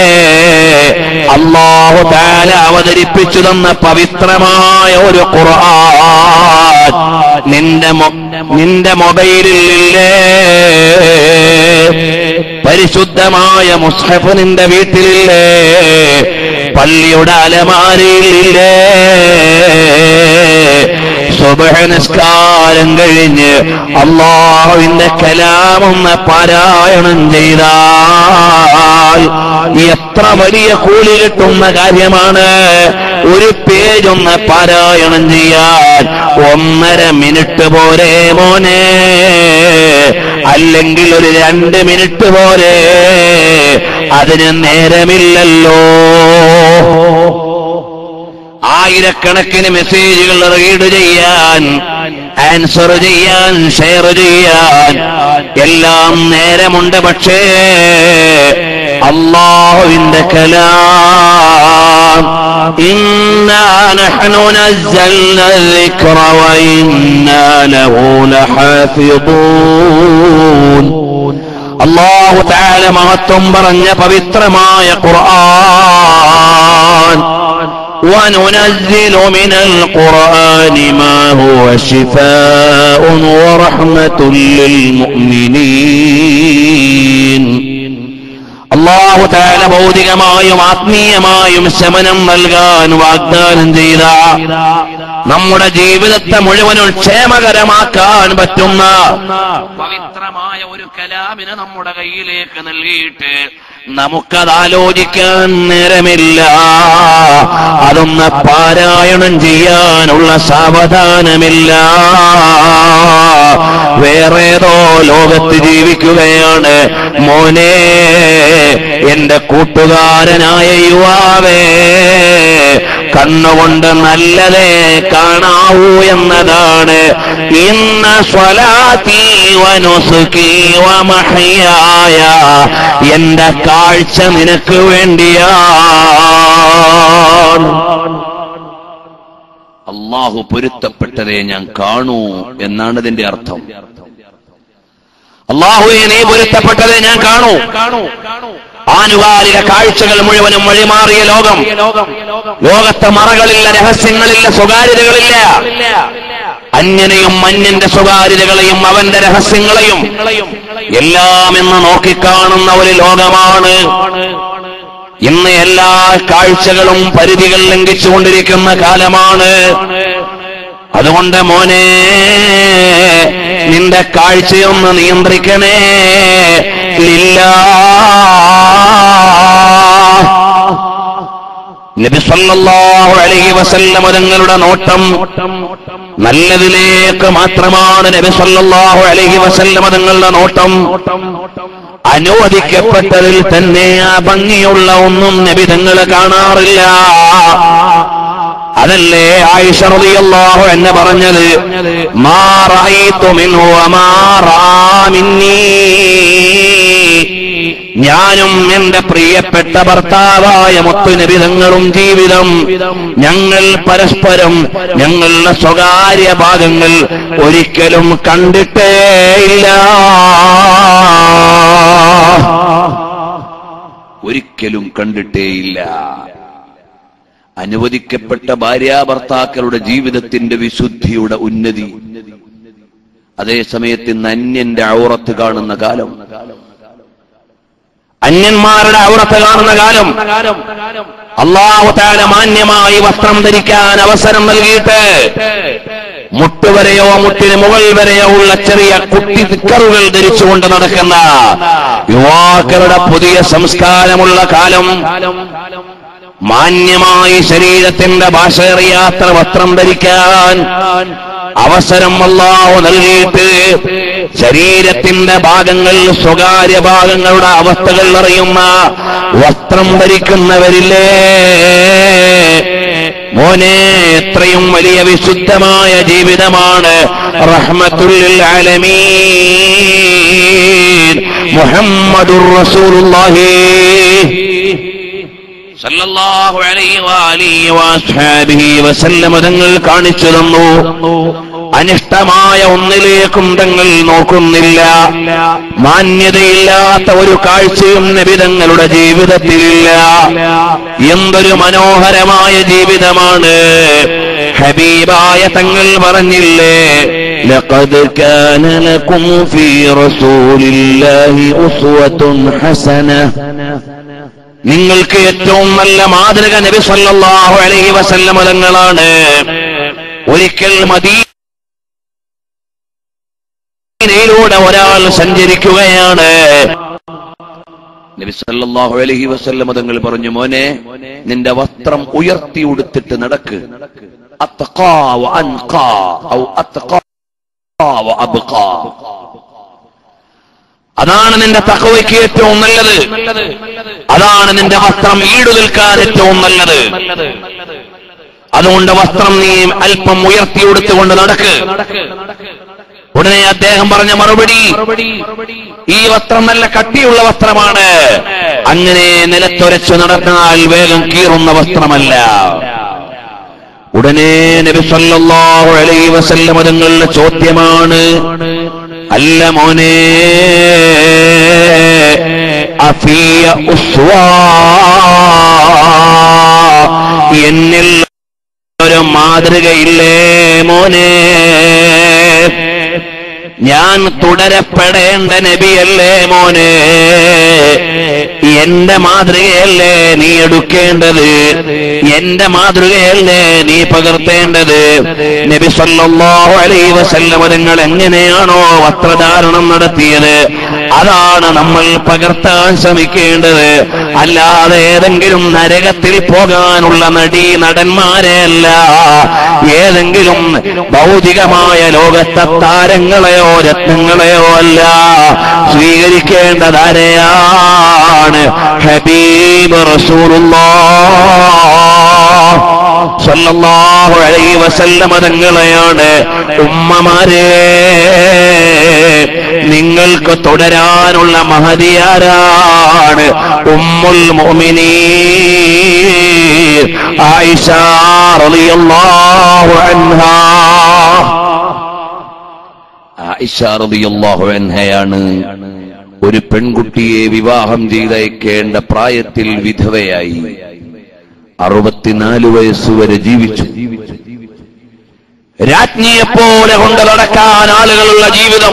A: അള്ളാഹു താല അവതരിപ്പിച്ചു തന്ന പവിത്രമായ ഒരു ഖുർആൻ നിന്റെ മൊ- നിന്റെ മൊബൈലിലില്ലേ പരിശുദ്ധമായ മുസ്ഹഫ് നിന്റെ വീട്ടിലില്ലേ പള്ളിയുടെ അലമാരയിലില്ലേ സുബഹ നിസ്കാരം കഴിഞ്ഞ് അള്ളാഹുവിന്റെ കലാമൊന്ന് പാരായണം ചെയ്താൽ എത്ര വലിയ കൂലി കിട്ടുന്ന കാര്യമാണ് ഒരു പേജ് ഒന്ന് പാരായണം ചെയ്യാൻ ഒന്നര മിനിറ്റ് പോരെ മോനെ അല്ലെങ്കിൽ ഒരു രണ്ട് മിനിറ്റ് പോരെ അതിന് നേരമില്ലല്ലോ ആയിരക്കണക്കിന് മെസ്സേജുകൾ റീഡ് ചെയ്യാൻ ആൻസർ ചെയ്യാൻ ഷെയർ ചെയ്യാൻ എല്ലാം നേരമുണ്ട് പക്ഷേ അള്ളാഹുവിന്റെ കലാം إنا نحن نزلنا الذكر وإنا له لحافظون അള്ളാഹു താല മഹത്വം പറഞ്ഞ പവിത്രമായ ഖുർആൻ وننزل من القرآن ما هو شفاء ورحمة للمؤمنين അള്ളാഹു താല ഭൗതികമായും ആത്മീയമായും ശമനം നൽകാൻ വാഗ്ദാനം ചെയ്ത നമ്മുടെ ജീവിതത്തെ മുഴുവനും ക്ഷേമകരമാക്കാൻ പറ്റുന്ന പവിത്രമായ ഒരു കലാമിനെ നമ്മുടെ കയ്യിലേക്ക് നൽകിയിട്ട് നമുക്കത് ആലോചിക്കാൻ നേരമില്ല അതൊന്ന് പാരായണം ചെയ്യാനുള്ള സാവധാനമില്ല വേറേതോ ലോകത്ത് ജീവിക്കുകയാണ് മോനെ എന്റെ കൂട്ടുകാരനായ യുവാവേ കണ്ണുകൊണ്ട് നല്ലതേ കാണാവൂ എന്നതാണ് ഇന്ന സ്വലാത്തി വനുസുക്കി വമഹയായ എന്റെ കാഴ്ച നിനക്ക് വേണ്ടിയാണ് അള്ളാഹു പൊരുത്തപ്പെട്ടതേ ഞാൻ കാണൂ എന്നാണ് ഇതിന്റെ അർത്ഥം അള്ളാഹുവെ നീ പൊരുത്തപ്പെട്ടതേ ഞാൻ കാണൂ ആനുകാലിക കാഴ്ചകൾ മുഴുവനും വഴിമാറിയ ലോകം ലോകത്തെ മറകളില്ല രഹസ്യങ്ങളില്ല സ്വകാര്യതകളില്ല അന്യനെയും അന്യന്റെ സ്വകാര്യതകളെയും അവന്റെ രഹസ്യങ്ങളെയും എല്ലാം എന്ന് നോക്കിക്കാണുന്ന ഒരു ലോകമാണ് ഇന്ന് എല്ലാ കാഴ്ചകളും പരിധികൾ ലംഘിച്ചുകൊണ്ടിരിക്കുന്ന കാലമാണ് അതുകൊണ്ട് മോനെ നിന്റെ കാഴ്ചയൊന്ന് നിയന്ത്രിക്കണേ ലില്ലാ നബി സല്ലല്ലാഹു അലൈഹി വസല്ലമ തങ്ങളുടെ നോട്ടം നല്ലതിലേക്ക് മാത്രമാണ് നബി സല്ലല്ലാഹു അലൈഹി വസല്ലമ തങ്ങളുടെ നോട്ടം അനുവദിക്കപ്പെട്ടതിൽ തന്നെ ആ ഭംഗിയുള്ള ഒന്നും നബി തങ്ങൾ കാണാറില്ല അതല്ലേ ആയിഷ റളിയല്ലാഹു എന്നെ പറഞ്ഞത് മാ റഅയ്തു മിൻഹു വമാ റആ മിന്നീ ഞാനും എന്റെ പ്രിയപ്പെട്ട ഭർത്താവായ മുത്തുനിബിതങ്ങളും ജീവിതം ഞങ്ങൾ പരസ്പരം ഞങ്ങളുടെ സ്വകാര്യ ഭാഗങ്ങൾ ഒരിക്കലും കണ്ടിട്ടേയില്ല ഒരിക്കലും കണ്ടിട്ടേയില്ല അനുവദിക്കപ്പെട്ട ഭാര്യാഭർത്താക്കളുടെ ജീവിതത്തിന്റെ വിശുദ്ധിയുടെ ഉന്നതി അതേ സമയത്ത് ഇന്ന് അന്യന്റെ ഔറത്ത് കാണുന്ന കാലം അന്യന്മാരുടെ ഔറത്ത് കാണുന്ന കാലം അള്ളാഹു താല മാന്യമായി വസ്ത്രം ധരിക്കാൻ അവസരം നൽകിയിട്ട് മുട്ടുവരെയോ മുട്ടിന് മുകൾ വരെയോ ഉള്ള ചെറിയ കുട്ടി നിക്കറുകൾ ധരിച്ചുകൊണ്ട് നടക്കുന്ന യുവാക്കളുടെ പുതിയ സംസ്കാരമുള്ള കാലം മാന്യമായി ശരീരത്തിന്റെ ഭാഷ അറിയാത്ത വസ്ത്രം ധരിക്കാൻ അവസരം അല്ലാഹു നൽകിയിട്ട് ശരീരത്തിന്റെ ഭാഗങ്ങൾ സ്വകാര്യ ഭാഗങ്ങളുടെ അവസ്ഥകൾ അറിയുന്ന വസ്ത്രം ധരിക്കുന്നവരില്ലേ മോനെ എത്രയും വലിയ വിശുദ്ധമായ ജീവിതമാണ് റഹ്മത്തുൽ ആലമീൻ മുഹമ്മദുർ റസൂലുള്ളാഹി സല്ലല്ലാഹു അലൈഹി വആലിഹി വഅസ്ഹാബിഹി വസല്ലമ തങ്ങൾ കാണിച്ചു തന്നു അനിഷ്ടമായ ഒന്നിലേക്കും തങ്ങൾ നോക്കുന്നില്ല മാന്യതയില്ലാത്ത ഒരു കാഴ്ചയും നബിതങ്ങളുടെ ജീവിതത്തിലില്ല എന്തൊരു മനോഹരമായ ജീവിതമാണ് ഹബീബായ തങ്ങൾ പറഞ്ഞില്ലേ لقد كان لكم في رسول الله أسوة حسنة നിങ്ങൾക്ക് ഏറ്റവും നല്ല മാതൃക നബി സല്ലല്ലാഹു അലൈഹി വസല്ലമ തങ്ങളാണ് ഒരിക്കൽ മദീനയിലൂടെ ഒരാൾ സഞ്ചരിക്കുകയാണ് നബി സല്ലല്ലാഹു അലൈഹി വസല്ലമ തങ്ങൾ പറഞ്ഞു മോനെ നിന്റെ വസ്ത്രം ഉയർത്തി ഉടുത്തിട്ട് നടക്ക് അത്തഖാ വ അൻഖാ ഔ അത്തഖാ വ അബ്ഖാ അതാണ് നിന്റെ തക്കവയ്ക്ക് ഏറ്റവും നല്ലത് അതാണ് നിന്റെ വസ്ത്രം ഈടു നിൽക്കാൻ ഏറ്റവും നല്ലത് അതുകൊണ്ട് വസ്ത്രം നീ അല്പം ഉയർത്തി കൊടുത്തുകൊണ്ട് നടക്ക് ഉടനെ അദ്ദേഹം പറഞ്ഞ മറുപടി ഈ വസ്ത്രം നല്ല കട്ടിയുള്ള വസ്ത്രമാണ് അങ്ങനെ നിലത്തുരച്ചു നടന്നാൽ വേഗം കീറുന്ന വസ്ത്രമല്ല ഉടനെ നബി സല്ലല്ലാഹു അലൈഹി വസല്ലമ തങ്ങളുടെ ചോദ്യമാണ് അല്ല മോനെ അഫിയ ഉസ്വാ എന്നിൽ ഒരു മാതൃകയില്ലേ മോനെ ഞാൻ തുടരപ്പെടേണ്ട നബിയല്ലേ മോനെ എന്റെ മാതൃകയല്ലേ നീ എടുക്കേണ്ടത് എന്റെ മാതൃകയല്ലേ നീ പകർത്തേണ്ടത് നബി സല്ലല്ലാഹു അലൈഹി വസല്ലം നിങ്ങൾ എങ്ങനെയാണോ വസ്ത്രധാരണം നടത്തിയത് അതാണ് നമ്മൾ പകർത്താൻ ശ്രമിക്കേണ്ടത് അല്ലാതെ ഏതെങ്കിലും നരകത്തിൽ പോകാനുള്ള നടി നടന്മാരെ അല്ല ഏതെങ്കിലും ഭൗതികമായ ലോകത്തെ താരങ്ങളെയോ രത്നങ്ങളെയോ അല്ല സ്വീകരിക്കേണ്ടതാരെയാണ് ഹബീബ് റസൂലുള്ളാഹ് സല്ലല്ലാഹു അലൈഹി വസല്ലമ തങ്ങളെയാണ് ഉമ്മമാരെ നിങ്ങൾക്ക് തുടരാനുള്ള മഹതിയാരാണ് ഉമ്മുൽ മുഅ്മിനീൻ ആയിഷ റളിയല്ലാഹു അൻഹാ ആയിഷ റളിയല്ലാഹു അൻഹയാണ് ഒരു പെൺകുട്ടിയെ വിവാഹം ചെയ്തയക്കേണ്ട പ്രായത്തിൽ വിധവയായി അറുപത്തിനാല് വയസ്സുവരെ ജീവിച്ചു രാജ്ഞിയെപ്പോലെ കൊണ്ട് നടക്കാൻ ആളുകളുള്ള ജീവിതം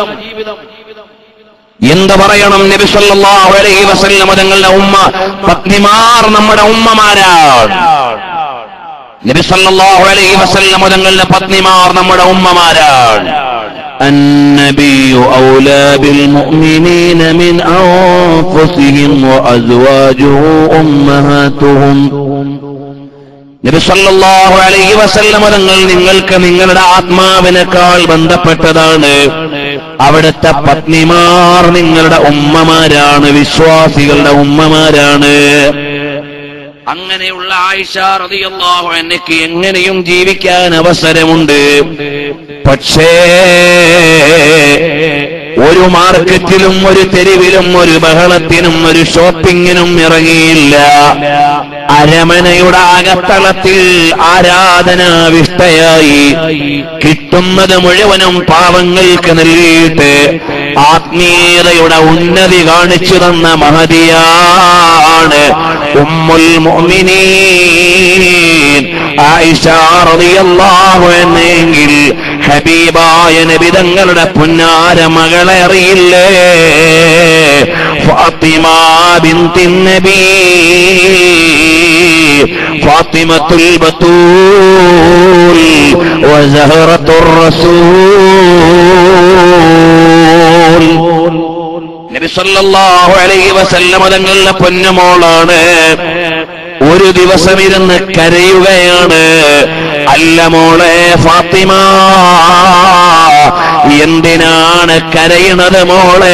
A: എന്ത് പറയണം നബി സല്ലല്ലാഹു അലൈഹി വസല്ലം തങ്ങളുടെ ഉമ്മ പത്നിമാർ നമ്മുടെ ഉമ്മമാരാണ് നബി സല്ലല്ലാഹു അലൈഹി വസല്ലം തങ്ങളുടെ പത്നിമാർ നമ്മുടെ ഉമ്മമാരാണ് النبي أولى بالمؤمنين من أنفسهم وأزواجه أمهاتهم നബി സല്ലല്ലാഹു അലൈഹി വസല്ലമ തങ്ങൾ നിങ്ങൾക്ക് നിങ്ങളുടെ ആത്മാവിനേക്കാൾ ബന്ധപ്പെട്ടതാണ് അവിടുത്തെ പത്നിമാർ നിങ്ങളുടെ ഉമ്മമാരാണ് വിശ്വാസികളുടെ ഉമ്മമാരാണ് അങ്ങനെയുള്ള ആയിഷ റളിയല്ലാഹു അൻഹയ്ക്ക് എങ്ങനെയും ജീവിക്കാൻ അവസരമുണ്ട് പക്ഷേ ഒരു മാർക്കറ്റിലും ഒരു തെരുവിലും ഒരു ബഹളത്തിനും ഒരു ഷോപ്പിങ്ങിനും ഇറങ്ങിയില്ല അരമനയുടെ അകത്തളത്തിൽ ആരാധനാവിഷ്ടയായി കിട്ടുന്നത് മുഴുവനും പാവങ്ങൾക്ക് നൽകിയിട്ട് ആത്മീയതയുടെ ഉന്നതി കാണിച്ചു തന്ന മഹതിയാണ് ഉമ്മുൽ മുഅ്മിനീൻ ആയിഷ റളിയല്ലാഹു അൻഹയെങ്കിൽ ഹബീബായ നബിതങ്ങളുടെ പുന്നാര മകളെ അറിയില്ലേ ഫാത്തിമ ബിന്തിൻ നബി ഫാത്തിമത്തുൽ ബത്തൂൽ വസഹറത്തുർ റസൂൽ നബി സല്ലല്ലാഹു അലൈഹി വസല്ലമ തങ്ങളുടെ പൊന്നുമോളാണ് ഒരു ദിവസം ഇരുന്ന് കരയുകയാണ് അല്ല മോളെ ഫാത്തിമ എന്തിനാണ് കരയണത് മോളെ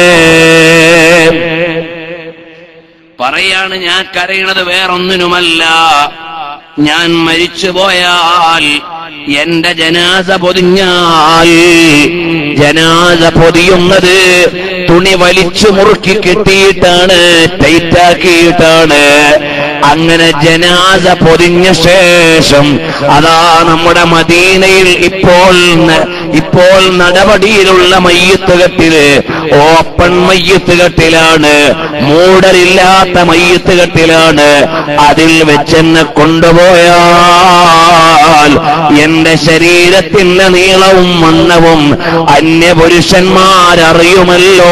A: പറയാണ് ഞാൻ കരയണത് വേറൊന്നിനുമല്ല ഞാൻ മരിച്ചു പോയാൽ എന്റെ ജനാസ പൊതിഞ്ഞാൽ ജനാസ പൊതിയുന്നത് തുണി വലിച്ചു മുറുക്കി കെട്ടിയിട്ടാണ് ടൈറ്റാക്കിയിട്ടാണ് അങ്ങനെ ജനാസ പൊതിഞ്ഞ ശേഷം അതാ നമ്മുടെ മദീനയിൽ ഇപ്പോൾ ന- ഇപ്പോൾ നടപടിയിലുള്ള മയ്യത്ത് കെട്ടില് ഓപ്പൺ മയ്യത്ത് കെട്ടിലാണ് മൂടലില്ലാത്ത മയ്യത്ത് കെട്ടിലാണ് അതിൽ വെച്ചെന്നെ കൊണ്ടുപോയാൽ എന്റെ ശരീരത്തിന്റെ നീളവും വണ്ണവും അന്യപുരുഷന്മാരറിയുമല്ലോ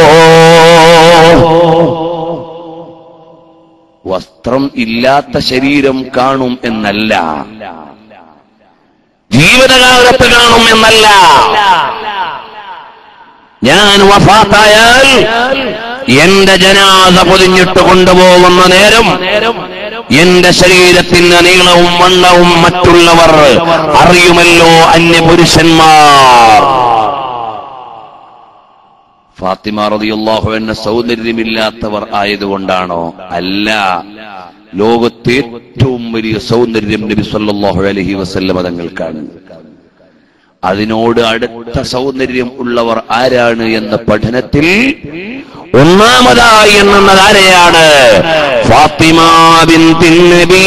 A: വസ്ത്രം ഇല്ലാത്ത ശരീരം കാണും എന്നല്ല ജീവിതകാലത്ത് കാണും എന്നല്ല ഞാൻ വഫാത്തായാൽ എന്റെ ജനാസ പൊതിഞ്ഞിട്ട് കൊണ്ടുപോകുന്ന നേരം എന്റെ ശരീരത്തിന്റെ നീളവും വണ്ണവും മറ്റുള്ളവർ അറിയുമല്ലോ അന്യപുരുഷന്മാർ ഫാത്തിമ റളിയല്ലാഹു അൻഹ സൗന്ദര്യമില്ലാത്തവർ ആയതുകൊണ്ടാണോ അല്ല ലോകത്തെ ഏറ്റവും വലിയ സൗന്ദര്യം നബി സല്ലല്ലാഹു അലൈഹി വസല്ലമ തങ്ങൾക്കാണ് അതിനോട് അടുത്ത സൗന്ദര്യം ഉള്ളവർ ആരാണ് എന്ന പഠനത്തിൽ ഒന്നാമതായി എണ്ണുന്നത് ആരെയാണ് ഫാത്തിമ ബിൻതിൻ നബി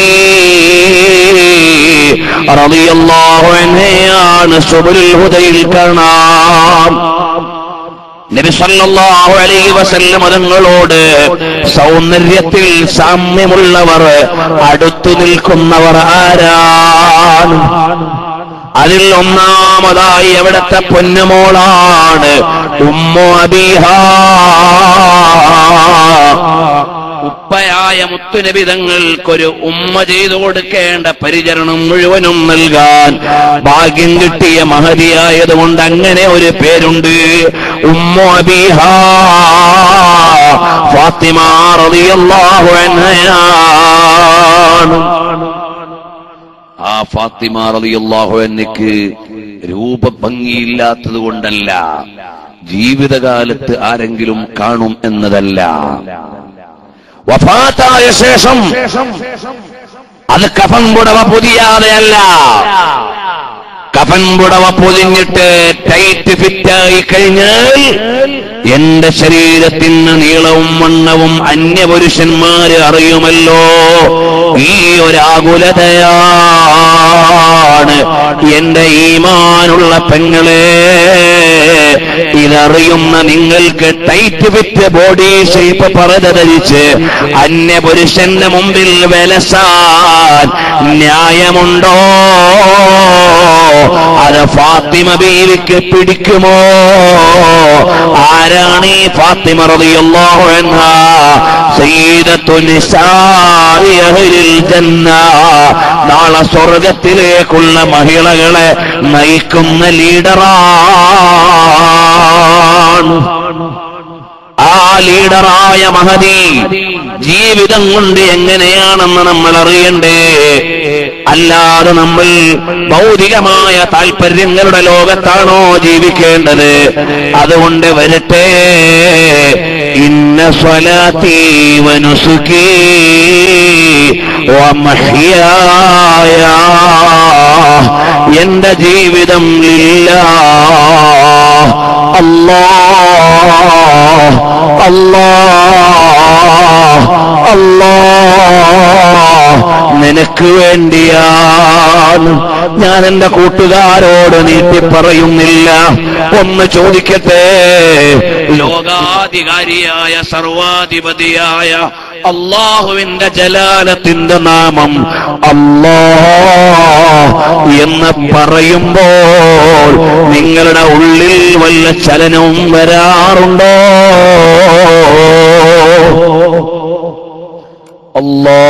A: റളിയല്ലാഹു അൻഹയാണ് സുബുലുൽ ഹുദയിൽ കാണാം നബി സല്ലല്ലാഹു അലൈഹി വസല്ലം തങ്ങളോട് സൗന്ദര്യത്തിൽ സാമ്യമുള്ളവർ അടുത്തു നിൽക്കുന്നവർ ആരാണ് അതിൽ ഒന്നാമതായി അവിടുത്തെ പൊന്നുമോളാണ് ഉമ്മു അബീഹ ഉപ്പയായ മുത്തുനബിതങ്ങൾക്കൊരു ഉമ്മ ചെയ്തു കൊടുക്കേണ്ട പരിചരണം മുഴുവനും നൽകാൻ ഭാഗ്യം കിട്ടിയ മഹതിയായതുകൊണ്ട് അങ്ങനെ ഒരു പേരുണ്ട് ഉമ്മു അബീഹ ഫാത്തിമ റളിയല്ലാഹു അൻഹയാണ് ആ ഫാത്തിമ റളിയല്ലാഹു അൻഹയ്ക്ക് രൂപഭംഗിയില്ലാത്തത് കൊണ്ടല്ല ജീവിതകാലത്ത് ആരെങ്കിലും കാണും എന്നതല്ല വഫാത്തായ ശേഷം അത് കഫൻ പുടവ പുതിയാതെയല്ല കഫൻ പുടവ പൊതിഞ്ഞിട്ട് ടൈറ്റ് ഫിറ്റായി കഴിഞ്ഞാൽ എന്റെ ശരീരത്തിന് നീളവും വണ്ണവും അന്യപുരുഷന്മാര് അറിയുമല്ലോ ഈ ഒരാകുലതയാണ് എന്റെ ഈമാനുള്ള പെങ്ങളെ ഇതറിയുന്ന നിങ്ങൾക്ക് ടൈറ്റ് ഫിറ്റ് ബോഡി ഷേപ്പ് പറതരിച്ച് അന്യപുരുഷന്റെ മുമ്പിൽ വിലസാൻ ന്യായമുണ്ടോ അത് ഫാത്തിമ ബീവിക്ക് പിടിക്കുമോ ആരാണ് ഈ ഫാത്തിമ റളിയല്ലാഹു അൻഹ സയ്യിദത്തു നിസാഇ അഹ്ലിൽ ജന്ന നാളെ സ്വർഗത്തിലേക്കുള്ള മഹിളകളെ നയിക്കുന്ന ലീഡറാണ് ആ ലീഡറായ മഹതി ജീവിതം കൊണ്ട് എങ്ങനെയാണെന്ന് നമ്മൾ അറിയണ്ടേ അല്ലാതെ നമ്മൾ ഭൗതികമായ താല്പര്യങ്ങളുടെ ലോകത്താണോ ജീവിക്കേണ്ടത് അതുകൊണ്ട് വരട്ടെ ഇന്ന സ്വലാത്തി വനുസുഖി വമഹ്യായ എന്റെ ജീവിതം ഇല്ല അല്ലാ അല്ലാ അല്ലാ നിനക്ക് വേണ്ടിയാണ് ഞാൻ എന്റെ കൂട്ടുകാരോട് നീട്ടി പറയുന്നില്ല ഒന്ന് ചോദിക്കട്ടെ ലോകാധികാരിയായ സർവാധിപതിയായ അള്ളാഹുവിന്റെ ജലാലത്തിന്റെ നാമം അല്ലാ എന്ന് പറയുമ്പോൾ നിങ്ങളുടെ ഉള്ളിൽ വല്ല ചലനവും വരാറുണ്ടോ അല്ലാ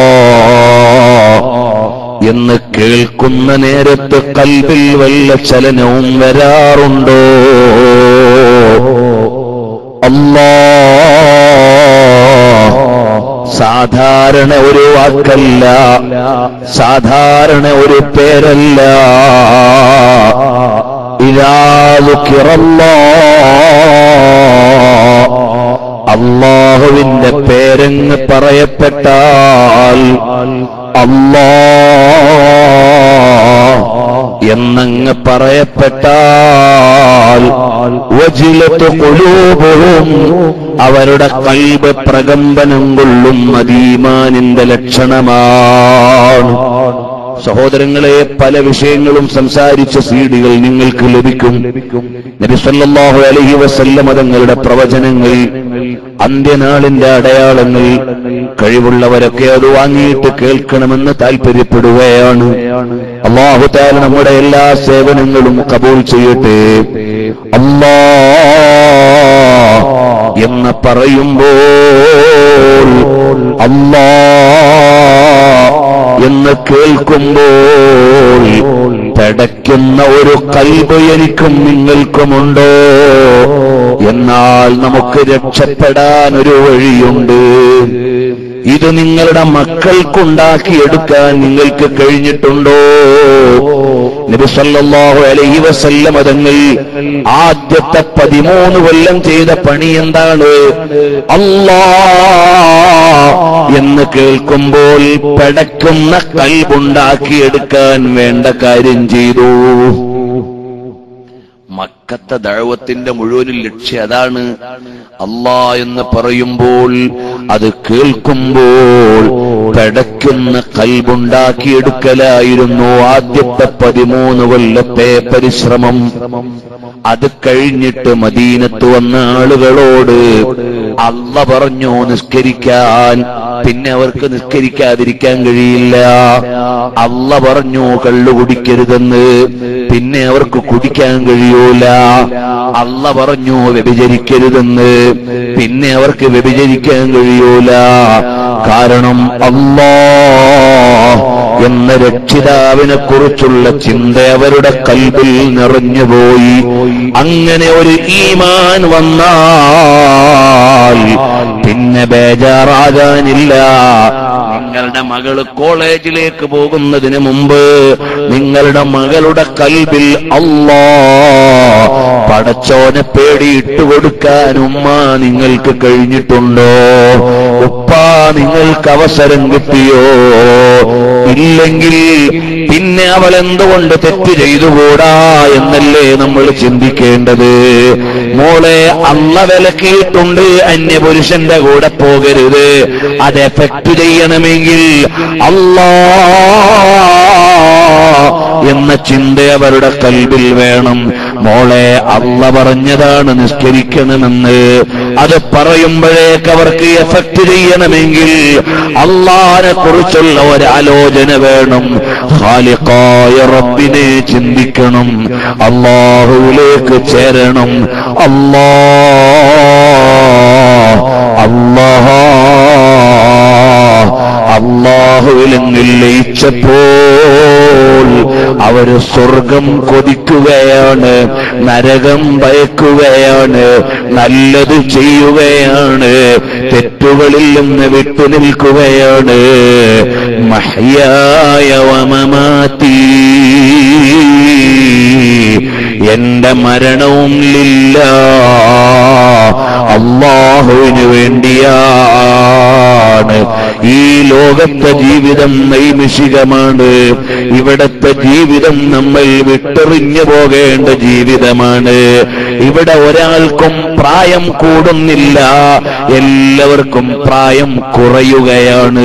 A: എന്ന് കേൾക്കുന്ന നേരത്ത് കൽവിൽ വല്ല ചലനവും വരാറുണ്ടോ അല്ലാ സാധാരണ ഒരു വാക്കല്ല സാധാരണ ഒരു പേരല്ല ഇരാതുക്കിറല്ലോ അള്ളാഹുവിന്റെ പേരങ്ങ് പറയപ്പെട്ടാൽ അല്ലാ എന്നങ്ങ് പറയപ്പെട്ടാൽ വജിലത്ത് കൊലൂപവും അവരുടെ കൽബ് പ്രകമ്പനം കൊള്ളും മദീമാനിന്റെ ലക്ഷണമാണ് സഹോദരങ്ങളെ പല വിഷയങ്ങളും സംസാരിച്ച സീഡികൾ നിങ്ങൾക്ക് ലഭിക്കും നബി സല്ലല്ലാഹു അലൈഹി വസല്ലമ തങ്ങളുടെ പ്രവചനങ്ങൾ അന്ത്യനാളിന്റെ അടയാളങ്ങൾ കഴിവുള്ളവരൊക്കെ അത് വാങ്ങിയിട്ട് കേൾക്കണമെന്ന് താല്പര്യപ്പെടുകയാണ് അള്ളാഹു താല നമ്മുടെ എല്ലാ സേവനങ്ങളും കബൂൾ ചെയ്യട്ടെ അല്ലാ എന്ന് പറയുമ്പോൾ അല്ലാ എന്ന് കേൾക്കുമ്പോൾ പടയ്ക്കുന്ന ഒരു കൽബ് എനിക്കും നിങ്ങൾക്കുമുണ്ടോ എന്നാൽ നമുക്ക് രക്ഷപ്പെടാൻ ഒരു വഴിയുണ്ട് ഇത് നിങ്ങളുടെ മക്കൾക്കുണ്ടാക്കിയെടുക്കാൻ നിങ്ങൾക്ക് കഴിഞ്ഞിട്ടുണ്ടോ നബി സല്ലല്ലാഹു അലൈഹി വസല്ലം തങ്ങൾ ആദ്യത്തെ പതിമൂന്ന് കൊല്ലം ചെയ്ത പണി എന്താണ് അല്ലാ എന്ന് കേൾക്കുമ്പോൾ പടക്കുന്ന കൽബുണ്ടാക്കിയെടുക്കാൻ വേണ്ട കാര്യം ചെയ്തു മക്കത്തെ ദഴവത്തിന്റെ മുഴുവൻ ലക്ഷ്യം അതാണ് അല്ലാ എന്ന് പറയുമ്പോൾ അത് കേൾക്കുമ്പോൾ പടയ്ക്കുന്ന കൽബുണ്ടാക്കിയെടുക്കലായിരുന്നു ആദ്യത്തെ പതിമൂന്ന് കൊല്ലത്തെ പരിശ്രമം അത് കഴിഞ്ഞിട്ട് മദീനത്ത് വന്ന ആളുകളോട് അല്ല പറഞ്ഞു നിസ്കരിക്കാൻ പിന്നെ അവർക്ക് നിസ്കരിക്കാതിരിക്കാൻ കഴിയില്ല അല്ല പറഞ്ഞു കള്ളു കുടിക്കരുതെന്ന് പിന്നെ അവർക്ക് കുടിക്കാൻ കഴിയൂല അല്ല പറഞ്ഞു വ്യഭിചരിക്കരുതെന്ന് പിന്നെ അവർക്ക് വ്യഭിചരിക്കാൻ കഴിയൂല കാരണം അല്ലാ എന്ന രക്ഷിതാവിനെ കുറിച്ചുള്ള ചിന്ത അവരുടെ കൽബിൽ നിറഞ്ഞുപോയി അങ്ങനെ ഒരു ഈമാൻ വന്നാൽ പിന്നെ ബേജാറാകാനില്ല നിങ്ങളുടെ മകള് കോളേജിലേക്ക് പോകുന്നതിന് മുമ്പ് നിങ്ങളുടെ മകളുടെ കൽബിൽ അല്ലാ പടച്ചോനെ പേടിയിട്ട് കൊടുക്കാൻ ഉമ്മ നിങ്ങൾക്ക് കഴിഞ്ഞിട്ടുണ്ടോ ഉപ്പ നിങ്ങൾക്ക് അവസരം കിട്ടിയോ ഇല്ലെങ്കിൽ പിന്നെ അവൾ എന്തുകൊണ്ട് തെറ്റ് ചെയ്തുകൂടാ എന്നല്ലേ നമ്മൾ ചിന്തിക്കേണ്ടത് മോളെ അള്ള വിലക്കിയിട്ടുണ്ട് അന്യപുരുഷന്റെ കൂടെ പോകരുത് അത് എഫക്ട് ചെയ്യണമെങ്കിൽ അല്ലാ എന്ന ചിന്ത അവരുടെ കൽവിൽ വേണം മോളെ അള്ള പറഞ്ഞതാണ് നിസ്കരിക്കണമെന്ന് അത് പറയുമ്പോഴേക്ക് അവർക്ക് എഫക്ട് ചെയ്യണമെങ്കിൽ അള്ളാനെ കുറിച്ചുള്ള ഒരാലോചന വേണം ഖാലിഖായ റബ്ബിനെ ചിന്തിക്കണം അള്ളാഹുവിലേക്ക് ചേരണം അല്ലാ അല്ലാ അള്ളാഹുവിലെങ്കിൽ ലയിച്ചപ്പോൾ അവര് സ്വർഗം കൊതിക്കുകയാണ് നരകം ഭയക്കുകയാണ് നല്ലത് ചെയ്യുകയാണ് തെറ്റുകളിൽ നിന്ന് വിട്ടുനിൽക്കുകയാണ് മഹ്യായ വമമാത്തി എന്റെ മരണവും ലില്ല അള്ളാഹുവിന് വേണ്ടിയാണ് ഈ ലോകത്തെ ജീവിതം നൈമിഷികമാണ് ഇവിടത്തെ ജീവിതം നമ്മൾ വിട്ടെറിഞ്ഞു പോകേണ്ട ജീവിതമാണ് ഇവിടെ ഒരാൾക്കും പ്രായം കൂടുന്നില്ല എല്ലാവർക്കും പ്രായം കുറയുകയാണ്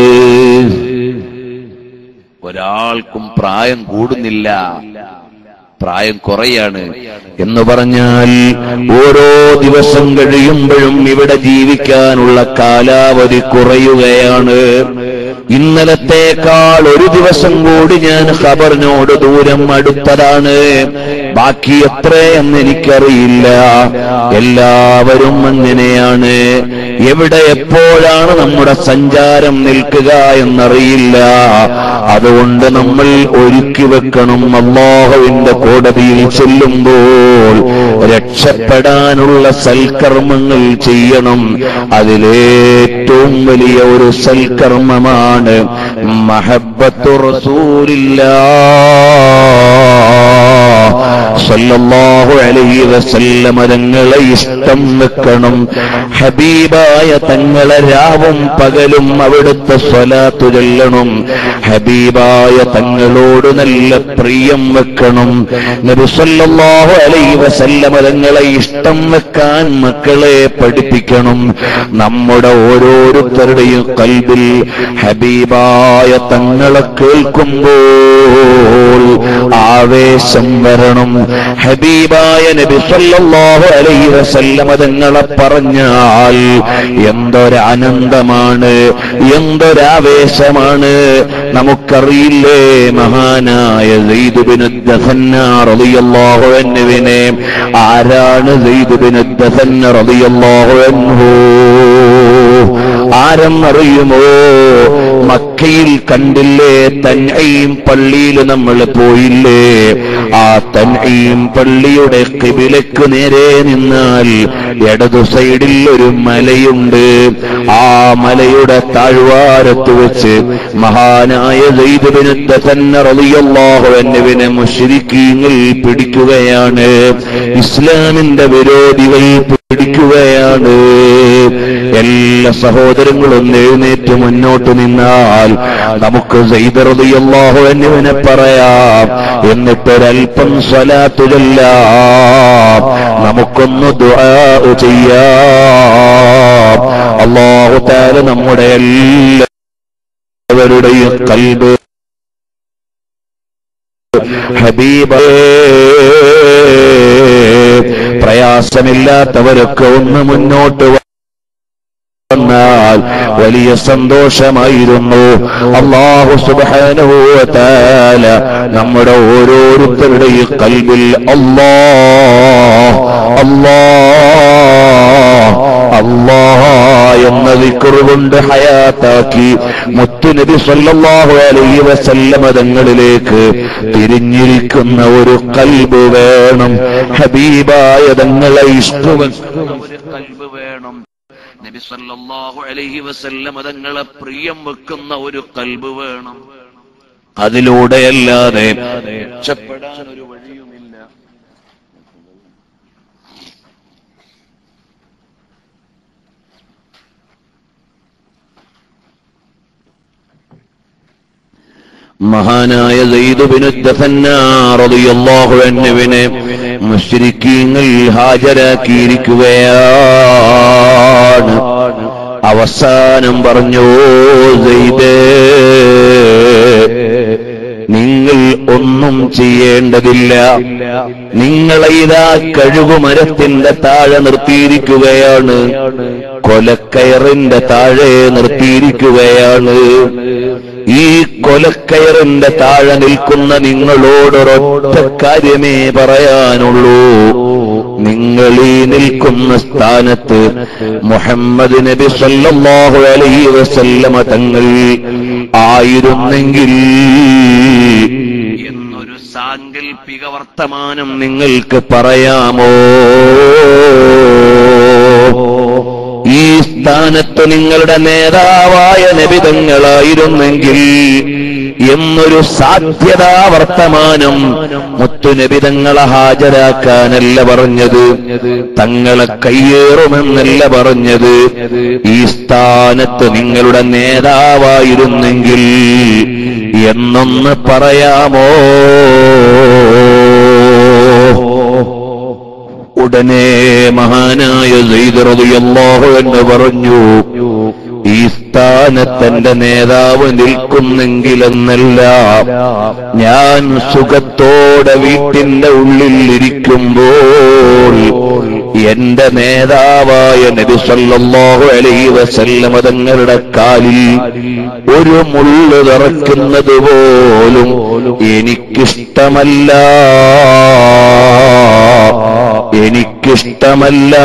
A: ഒരാൾക്കും പ്രായം കൂടുന്നില്ല പ്രായം കുറയാണ് എന്ന് പറഞ്ഞാൽ ഓരോ ദിവസം കഴിയുമ്പോഴും ഇവിടെ ജീവിക്കാനുള്ള കാലാവധി കുറയുകയാണ് ഇന്നലത്തേക്കാൾ ഒരു ദിവസം കൂടി ഞാൻ ഖബറിനോട് ദൂരം അടുത്തതാണ് ബാക്കി എത്രയെന്ന് എനിക്കറിയില്ല എല്ലാവരും അങ്ങനെയാണ് എവിടെ എപ്പോഴാണ് നമ്മുടെ സഞ്ചാരം നിൽക്കുക എന്നറിയില്ല അതുകൊണ്ട് നമ്മൾ ഒരുക്കി വെക്കണം അള്ളാഹുവിന്റെ കോടതിയിൽ ചെല്ലുമ്പോൾ രക്ഷപ്പെടാനുള്ള സൽക്കർമ്മങ്ങൾ ചെയ്യണം അതിലേറ്റവും വലിയ ഒരു സൽക്കർമ്മമാണ് മഹബത്തു റസൂലില്ലാ സല്ലല്ലാഹു അലൈഹി വസല്ലമ തങ്ങളെ ഇഷ്ടം വെക്കണം ഹബീബായ തങ്ങളെ രാവും പകലും അവിടുത്തെ സ്വലാത്തു ചൊല്ലണം ഹബീബായ തങ്ങളോട് നല്ല പ്രിയം വെക്കണം നബി സല്ലല്ലാഹു അലൈഹി വസല്ലമ തങ്ങളെ ഇഷ്ടം വെക്കാൻ മക്കളെ പഠിപ്പിക്കണം നമ്മുടെ ഓരോരുത്തരുടെയും കൽബിൽ ഹബീബായ തങ്ങളെ കേൾക്കുമ്പോൾ ആവേശം വരണം ഹബീബായ നബി സല്ലല്ലാഹു അലൈഹി വസല്ലമ തങ്ങളെ പറഞ്ഞാൽ എന്തൊരാനന്ദമാണ് എന്തൊരാവേശമാണ് നമുക്കറിയില്ലേ മഹാനായ സെയ്ദ് ബിൻ ദഫന്ന റളിയല്ലാഹു അൻഹുവിനെ ആരാണ് സെയ്ദ് ബിൻ ദഫന്ന റളിയല്ലാഹു അൻഹു ആരെന്നറിയുമോ മക്കയിൽ കണ്ടില്ലേ തൻഈം പള്ളിയിൽ നമ്മൾ പോയില്ലേ ആ തൻഈം പള്ളിയുടെ കിബിലക്ക് നേരെ നിന്നാൽ ഇടതു സൈഡിൽ ഒരു മലയുണ്ട് ആ മലയുടെ താഴ്വാരത്ത് വെച്ച് മഹാനായ ദൈവവിനത്തെ തന്നെ റളിയല്ലാഹു അൻഹുവിനെ മുശ്രിക്കീങ്ങൾ പിടിക്കുകയാണ് ഇസ്ലാമിന്റെ വിരോധികൾ പിടിക്കുകയാണ് എല്ലാ സഹോദരങ്ങളും എഴുന്നേറ്റ് മുന്നോട്ട് നിന്നാൽ നമുക്ക് സൈദറിയാഹു എന്നിവനെ പറയാം എന്നിട്ടൊരൽപ്പം സ്വലാത്തു ചൊല്ലാം നമുക്കൊന്ന് ദുആ ചെയ്യാം അള്ളാഹു താല നമ്മുടെ എല്ലാവരുടെയും കൽബ് ഹബീബേ പ്രയാസമില്ലാത്തവരൊക്കെ ഒന്ന് മുന്നോട്ട് വന്നാൽ വലിയ സന്തോഷമായിരുന്നു അള്ളാഹു സുബ്ഹാനഹു വ തആല നമ്മുടെ ഓരോരുത്തരുടെയും കൽബിൽ അല്ലാ അല്ലാ അല്ലാ എന്ന ദിക്റ് കൊണ്ട് ഹയാത്താക്കി മുത്തുനബി സല്ലല്ലാഹു അലൈഹി വസല്ലമ തങ്ങളിലേക്ക് തിരിഞ്ഞിരിക്കുന്ന ഒരു കൽബ് വേണം ഹബീബായ തങ്ങളെ ഇഷ്ടവൻ ഒരു കൽബ് വേണം നബി സല്ലല്ലാഹു അലൈഹി വസല്ലമ തങ്ങളെ പ്രിയം വെക്കുന്ന ഒരു കൽബ് വേണം അതിലൂടെയല്ലാതെ രക്ഷപ്പെടാൻ ഒരു വഴിയുമില്ല മഹാനായ റളിയല്ലാഹു അൻഹുവിനെ മുശ്രിക്കീങ്ങൾ ഹാജരാക്കിയിരിക്കുകയാണ് അവസാനം പറഞ്ഞു സെയ്ദേ നിങ്ങൾ ഒന്നും ചെയ്യേണ്ടതില്ല നിങ്ങളെ ഇതാ കഴുകുമരത്തിന്റെ താഴെ നിർത്തിയിരിക്കുകയാണ് കൊലക്കയറിന്റെ താഴെ നിർത്തിയിരിക്കുകയാണ് ഈ കൊലക്കയറിന്റെ താഴെ നിൽക്കുന്ന നിങ്ങളോടൊരൊറ്റ കാര്യമേ പറയാനുള്ളൂ നിങ്ങൾ ഈ നിൽക്കുന്ന സ്ഥാനത്ത് മുഹമ്മദ് നബി സല്ലല്ലാഹു അലൈഹി വസല്ലമ തങ്ങൾ ആയിരുന്നെങ്കിൽ എന്നൊരു സാങ്കല്പിക വർത്തമാനം നിങ്ങൾക്ക് പറയാമോ ഈ സ്ഥാനത്ത് നിങ്ങളുടെ നേതാവായ നബിതങ്ങളായിരുന്നെങ്കിൽ എന്നൊരു സാധ്യതാ വർത്തമാനം മുത്തുനബിതങ്ങളെ ഹാജരാക്കാനല്ല പറഞ്ഞത് തങ്ങളെ കയ്യേറുമെന്നല്ല പറഞ്ഞത് ഈ സ്ഥാനത്ത് നിങ്ങളുടെ നേതാവായിരുന്നെങ്കിൽ എന്നൊന്ന് പറയാമോ ഉടനെ മഹാനായ റളിയല്ലാഹു എന്ന് പറഞ്ഞു ഈ സ്ഥാനത്തെന്റെ നേതാവ് നിൽക്കുന്നെങ്കിലെന്നല്ല ഞാൻ സുഖത്തോടെ വീട്ടിന്റെ ഉള്ളിൽ ഇരിക്കുമ്പോൾ എന്റെ നേതാവായ നബി സല്ലല്ലാഹു അലൈഹി വസല്ലമ തങ്ങളുടെ കാലിൽ ഒരു മുള്ളു തറക്കുന്നത് പോലും എനിക്കിഷ്ടമല്ല എനിക്കിഷ്ടമല്ല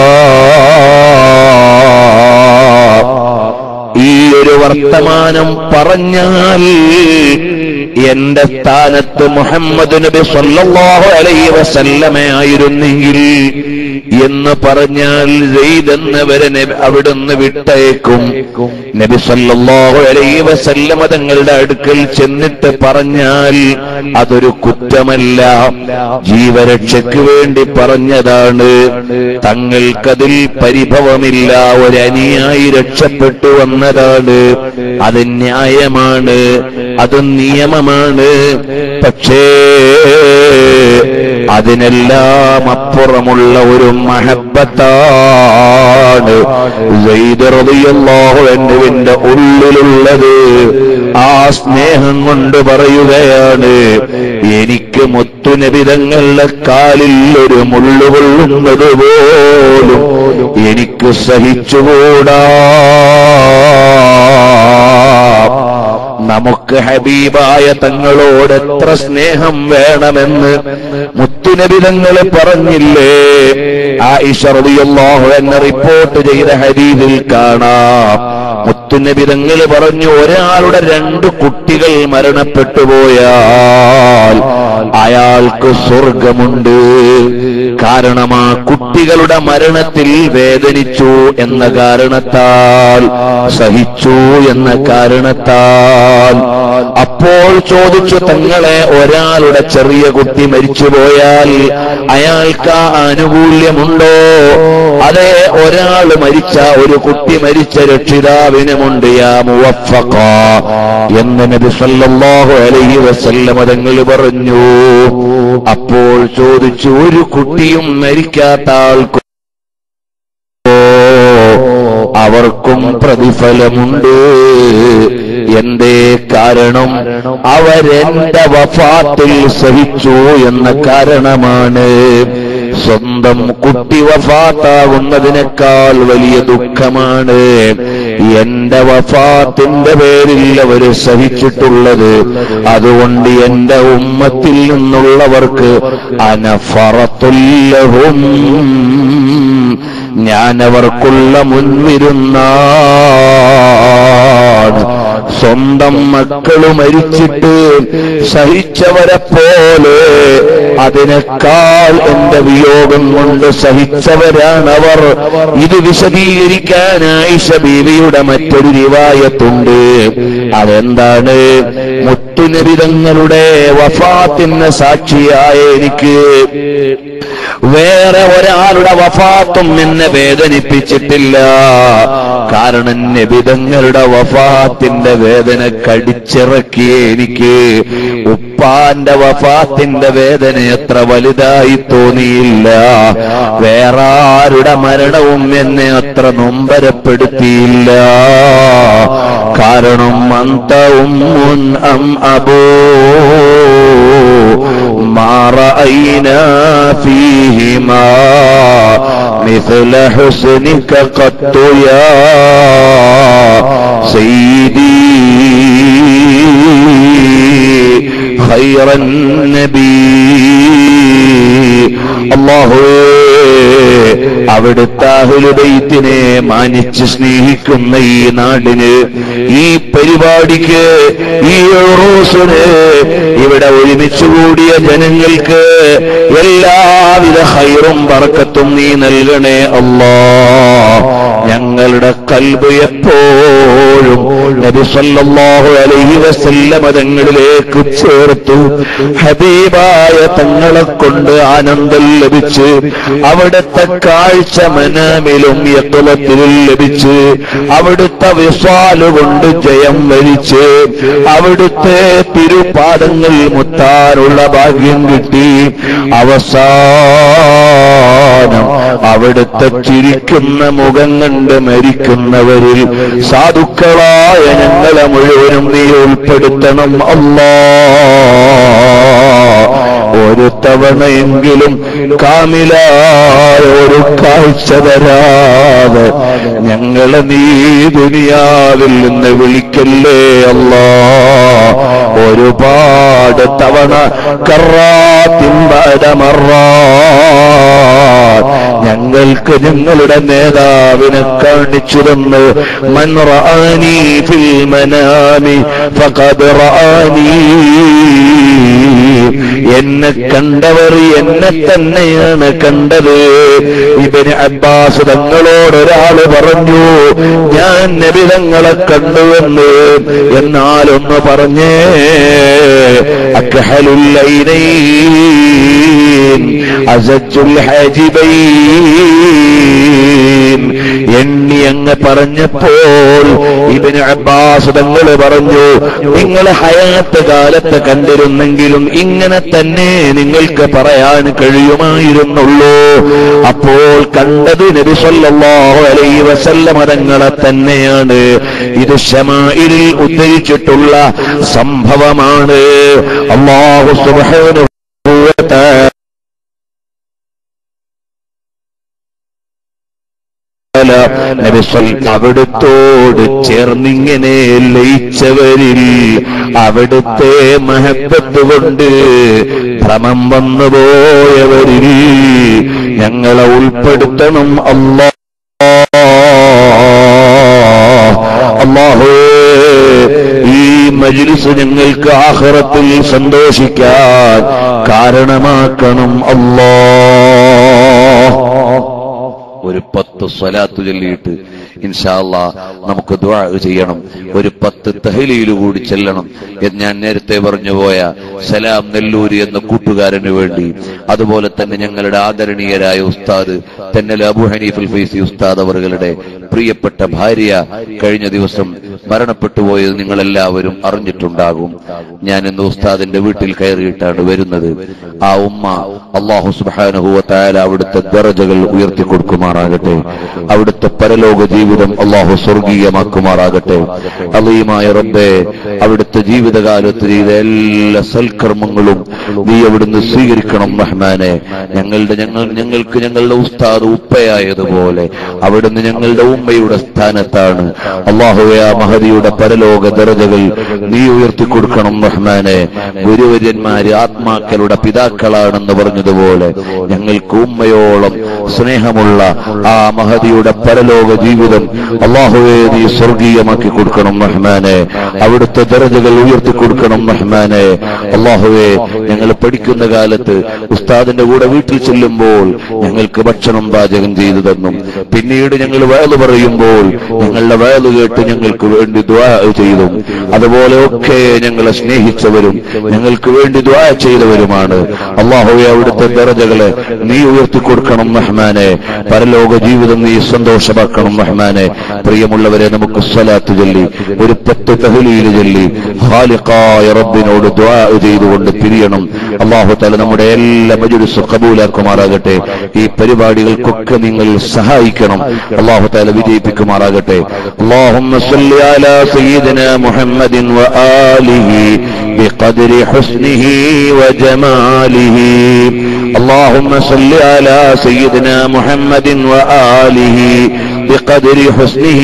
A: ഈ ഒരു വർത്തമാനം പറഞ്ഞാൽ എന്റെ സ്ഥാനത്ത് മുഹമ്മദ് നബി സല്ലല്ലാഹു അലൈഹി വസല്ലമയായിരുന്നെങ്കിൽ എന്ന് പറഞ്ഞാൽ സെയ്ദ് എന്നവരെ നബി അവിടുന്ന് വിട്ടേക്കും നബി സല്ലല്ലാഹു അലൈഹി വസല്ലമ തങ്ങളുടെ അടുക്കൽ ചെന്നിട്ട് പറഞ്ഞാൽ അതൊരു കുറ്റമല്ല ജീവരക്ഷയ്ക്ക് വേണ്ടി പറഞ്ഞതാണ് തങ്ങൾക്കതിൽ പരിഭവമില്ല ഒരനിയായി രക്ഷപ്പെട്ടു വന്നതാണ് അത് ന്യായമാണ് അത് നിയമമാണ് പക്ഷേ അതിനെല്ലാം അപ്പുറമുള്ള ഒരു മഹബത്താണ് എന്നുവിന്റെ ഉള്ളിലുള്ളത് ആ സ്നേഹം കൊണ്ട് പറയുകയാണ് എനിക്ക് മുത്തുനബിതങ്ങളുടെ കാലിൽ ഒരു മുള്ളുകൊള്ളുന്നത് പോലും എനിക്ക് സഹിച്ചുകൂടാ നമുക്ക് ഹബീബായ തങ്ങളോട് എത്ര സ്നേഹം വേണമെന്ന് മുത്തുനബി തങ്ങൾ പറഞ്ഞില്ലേ ആയിഷ റളിയല്ലാഹു എന്ന റിപ്പോർട്ട് ചെയ്ത ഹദീദിൽ കാണാം മുത്തുനബി തങ്ങൾ പറഞ്ഞു ഒരാളുടെ രണ്ട് കുട്ടികൾ മരണപ്പെട്ടു പോയാൽ അയാൾക്ക് സ്വർഗമുണ്ട് കാരണം ആ കുട്ടികളുടെ മരണത്തിൽ വേദനിച്ചു എന്ന കാരണത്താൽ സഹിച്ചു എന്ന കാരണത്താൽ അപ്പോൾ ചോദിച്ചു തങ്ങളെ ഒരാളുടെ ചെറിയ കുട്ടി മരിച്ചുപോയാൽ അയാൾക്ക് ആ ആനുകൂല്യമുണ്ടോ അതെ ഒരാൾ മരിച്ച ഒരു കുട്ടി മരിച്ച രക്ഷിതാവിനുമുണ്ട് യാ മുവഫഖ എന്ന് നബി സല്ലല്ലാഹു അലൈഹി വസല്ലമ തങ്ങൾ പറഞ്ഞു അപ്പോൾ ചോദിച്ചു ഒരു കുട്ടിയും മരിക്കാത്ത ആൾക്ക് അവർക്കും പ്രതിഫലമുണ്ട് എന്തേ കാരണം അവരെന്റെ വഫാത്തിൽ സഹിച്ചു എന്ന കാരണമാണ് സ്വന്തം കുട്ടി വഫാത്താകുന്നതിനേക്കാൾ വലിയ ദുഃഖമാണ് എന്റെ വഫാത്തിന്റെ പേരിൽ അവർ സഹിച്ചിട്ടുള്ളത് അതുകൊണ്ട് എന്റെ ഉമ്മത്തിൽ നിന്നുള്ളവർക്ക് അനഫറത്തുല്ലഹും ഞാൻ അവർക്കുള്ള മുൻവിരുന്നാണ് സ്വന്തം മക്കള് മരിച്ചിട്ട് സഹിച്ചവരെ പോലെ അതിനേക്കാൾ എന്റെ വിയോഗം കൊണ്ട് സഹിച്ചവരാണവർ ഇത് വിശദീകരിക്കാൻ ആയിഷ ബീവിയുടെ മറ്റൊരു റിവായത്തുണ്ട് അതെന്താണ് മുത്തുനബിതങ്ങളുടെ വഫാത്തിന് സാക്ഷിയായ എനിക്ക് വേറെ ഒരാളുടെ വഫാത്തും എന്നെ വേദനിപ്പിച്ചിട്ടില്ല കാരണം നബിതങ്ങളുടെ വഫാത്തിന്റെ വേദന കടിച്ചിറക്കിയ എനിക്ക് ഉപ്പാന്റെ വഫാത്തിന്റെ വേദന എത്ര വലുതായി തോന്നിയില്ല വേറെ ആരുടെ മരണവും എന്നെ അത്ര നൊമ്പരപ്പെടുത്തിയില്ല കാരണം അന്ത ഉമ്മുൻ അം അബോ ما رأينا فيهما مثل حسنك قط يا سيدي خير النبي അള്ളാഹുവേ അവിടുത്തെ അഹുലുബൈത്തിനെ മാനിച്ച് സ്നേഹിക്കുന്ന ഈ നാടിന് ഈ പരിപാടിക്ക് ഈ റോസിന് ഇവിടെ ഒരുമിച്ച് കൂടിയ ജനങ്ങൾക്ക് എല്ലാവിധ ഹൈറും പറക്കത്തും നീ നൽകണേ അല്ലാ ഞങ്ങളുടെ കൽബ് എപ്പോഴും നബി സല്ലല്ലാഹു അലൈഹി വസല്ലമ തങ്ങളിലേക്ക് ചേർത്തു ഹബീബായ തങ്ങളെ കൊണ്ട് ആനന്ദം ലഭിച്ച് അവിടുത്തെ കാഴ്ച മനാമിലും യത്തുലത്തിലും ലഭിച്ച് അവിടുത്തെ വിസ്വാലുകൊണ്ട് ജയം വരിച്ച് അവിടുത്തെ തിരുപാദങ്ങൾ മുത്താനുള്ള ഭാഗ്യം കിട്ടി അവസാനം അവിടുത്തെ ചിരിക്കുന്ന മുഖം കണ്ട് മരിക്കുന്നവരിൽ സാധുക്കളായ ഞങ്ങളെ മുഴുവനും നീ ഉൾപ്പെടുത്തണം അല്ലാ ഒരു തവണയെങ്കിലും കാമിലായ ഒരു കാഴ്ച തരാതെ ഞങ്ങളെ നീ ദുനിയാവിൽ നിന്ന് വിളിക്കല്ലേ അല്ലാ ഒരുപാട് തവണ കറാത്തിമ്പരമറാ ഞങ്ങൾക്ക് ഞങ്ങളുടെ നേതാവിനെ കാണിച്ചു തന്നു മൻ റആനി ഫിൽ മനാമി ഫഖദ് റആനി എന്നെ കണ്ടവർ എന്നെ തന്നെയാണ് കണ്ടത് ഇബന് അബ്ബാസ് തങ്ങളോട് ഒരാള് പറഞ്ഞു ഞാൻ നബിതങ്ങളെ കണ്ടുവെന്ന് എന്നാലൊന്ന് പറഞ്ഞേ അക്കഹലുല്ലൈനൈൻ അസജുൽ ഹാജിബൈൻ എണ്ണി അങ്ങ് പറഞ്ഞപ്പോൾ ഇബന് അബ്ബാസ് തങ്ങൾ പറഞ്ഞു നിങ്ങൾ ഹയാത്ത് കാലത്ത് കണ്ടിരുന്നെങ്കിലും ഇങ്ങനെ തന്നെ നിങ്ങൾക്ക് പറയാൻ കഴിയുമായിരുന്നുള്ളൂ അപ്പോൾ കണ്ടത് നബി സല്ലല്ലാഹു അലൈഹി വസല്ലമ തങ്ങളെ തന്നെയാണ് ഇത് ഷമായിലിൽ ഉദ്ധരിച്ചിട്ടുള്ള സംഭവമാണ് അള്ളാഹു സുബ്ഹാനഹു വ തആല നബി സ്വൽ- അവിടുത്തോട് ചേർന്നിങ്ങനെ ലയിച്ചവരിൽ അവിടുത്തെ മഹബത്ത് കൊണ്ട് ഭ്രമം വന്നുപോയവരിൽ ഞങ്ങളെ ഉൾപ്പെടുത്തണം അല്ലാ അള്ളാഹു ഈ മജ്ലിസ് ഞങ്ങൾക്ക് ആഹ്റത്തിൽ സന്തോഷിക്കാൻ കാരണമാക്കണം അല്ലാ ഒരു പത്ത് സ്വലാത്ത് ചൊല്ലിയിട്ട് ഇൻഷാല്ല നമുക്ക് ദ്വാ ചെയ്യണം ഒരു പത്ത് തഹലീല് കൂടി ചെല്ലണം എന്ന് ഞാൻ നേരത്തെ പറഞ്ഞു പോയ സലാം നെല്ലൂരി എന്ന കൂട്ടുകാരന് വേണ്ടി അതുപോലെ തന്നെ ഞങ്ങളുടെ ആദരണീയരായ ഉസ്താദ് തെന്നൽ അബു ഹനീഫുൽ ഫൈസി ഉസ്താദ് അവറുകളുടെ പ്രിയപ്പെട്ട ഭാര്യ കഴിഞ്ഞ ദിവസം മരണപ്പെട്ടു പോയത് നിങ്ങളെല്ലാവരും അറിഞ്ഞിട്ടുണ്ടാകും ഞാൻ ഇന്ന് ഉസ്താദിന്റെ വീട്ടിൽ കയറിയിട്ടാണ് വരുന്നത് ആ ഉമ്മ അള്ളാഹു സുബാനുഭവത്തായാല അവിടുത്തെ ദറജകൾ ഉയർത്തി കൊടുക്കുമാറാകട്ടെ അവിടുത്തെ പരലോക ജീവിതം അള്ളാഹു സ്വർഗീയമാക്കുമാറാകട്ടെ അലീമായ റബ്ബെ അവിടുത്തെ ജീവിതകാലത്ത് ചെയ്ത എല്ലാ സൽക്കർമ്മങ്ങളും നീ അവിടുന്ന് സ്വീകരിക്കണം റഹ്മാനെ ഞങ്ങളുടെ ഞങ്ങൾ ഞങ്ങൾക്ക് ഞങ്ങളുടെ ഉസ്താദ് ഉപ്പയായതുപോലെ അവിടുന്ന് ഞങ്ങളുടെ ഉമ്മയുടെ സ്ഥാനത്താണ് അള്ളാഹുവെ ആ മഹതിയുടെ പരലോക ദരജകൾ നീ ഉയർത്തി കൊടുക്കണം റഹ്മാനെ ഗുരുവര്യന്മാര് ആത്മാക്കളുടെ പിതാക്കളാണെന്ന് പറഞ്ഞതുപോലെ ഞങ്ങൾക്ക് ഉമ്മയോളം സ്നേഹമുള്ള ആ മഹതിയുടെ പരലോക ജീവിതം അള്ളാഹുവെ നീ സ്വർഗീയമാക്കി കൊടുക്കണം റഹ്മാനെ അവിടുത്തെ ദരജകൾ ഉയർത്തി കൊടുക്കണം റഹ്മാനെ അള്ളാഹുവെ ഞങ്ങൾ പഠിക്കുന്ന കാലത്ത് ഉസ്താദിന്റെ കൂടെ വീട്ടിൽ ചെല്ലുമ്പോൾ ഞങ്ങൾക്ക് ഭക്ഷണം പാചകം ചെയ്തു തന്നു പിന്നീട് ഞങ്ങൾ വയല് പറയുമ്പോൾ ഞങ്ങളുടെ വയല് കേട്ട് ഞങ്ങൾക്ക് വേണ്ടി ദ്വാ ചെയ്തു അതുപോലെ ഒക്കെ ഞങ്ങളെ സ്നേഹിച്ചവരും ഞങ്ങൾക്ക് വേണ്ടി ദ്വാ ചെയ്തവരുമാണ് അള്ളാഹുവെ അവിടുത്തെ ദരജകളെ നീ ഉയർത്തി കൊടുക്കണം റഹ്മാനെ പരലോക ജീവിതം നീ സന്തോഷമാക്കണം റഹ്മാനെ പ്രിയമുള്ളവരെ നമുക്ക് സ്വലാത്ത് ചൊല്ലി ഒരു പത്ത് തഹലീല് ചൊല്ലി ഖാലിഖായ റബ്ബിനോട് ദ്വാ ചെയ്തുകൊണ്ട് പിരിയണം അള്ളാഹു തല നമ്മുടെ എല്ലാ മജുരിസ് കബൂലാക്കുമാറാകട്ടെ ഈ പരിപാടികൾക്കൊക്കെ നിങ്ങൾ സഹായിക്കണം അള്ളാഹു താല വിജയിപ്പിക്കുമാറാകട്ടെ اللهم صل على سيدنا محمد وآله بقدر حسنه وجماله اللهم صل على سيدنا محمد وآله بقدر حسنه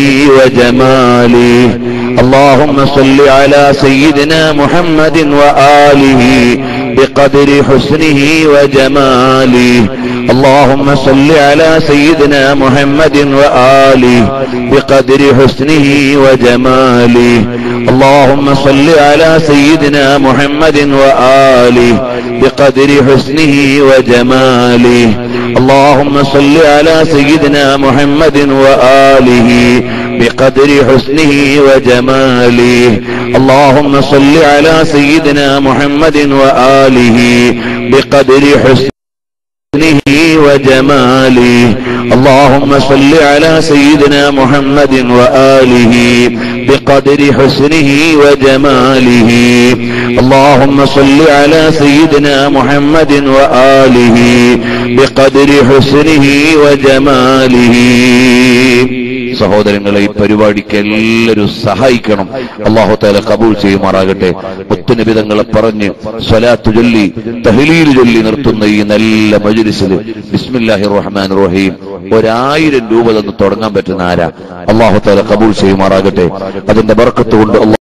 A: وجماله اللهم صل على سيدنا محمد وآله بقدر حسنه وجماله اللهم صل على سيدنا محمد وآله بقدر حسنه وجماله اللهم صل على سيدنا محمد وآله بقدر حسنه وجماله اللهم صل على سيدنا محمد وآله بقدر حسنه وجماله اللهم صل على سيدنا محمد وآله بقدر حسنه وجماله اللهم صل على سيدنا محمد وآله بقدر حسنه وجماله اللهم صل على سيدنا محمد وآله بقدر حسنه وجماله സഹോദരങ്ങളെ ഈ പരിപാടിക്ക് എല്ലാവരും സഹായിക്കണം അള്ളാഹു താല കബൂൾ ചെയ്യുമാറാകട്ടെ മുത്തുനിബിതങ്ങളെ പറഞ്ഞ് സ്വലാത്തു ചൊല്ലി തഹലീൽ ചൊല്ലി നിർത്തുന്ന ഈ നല്ല മജുലിസിൽ ബിസ്മില്ലാഹി റഹ്മാൻ റഹീം ഒരായിരം രൂപ തന്ന് തുടങ്ങാൻ പറ്റുന്ന ആരാ അള്ളാഹു താല കബൂൾ ചെയ്യുമാറാകട്ടെ അതിന്റെ ബർക്കത്ത് കൊണ്ട്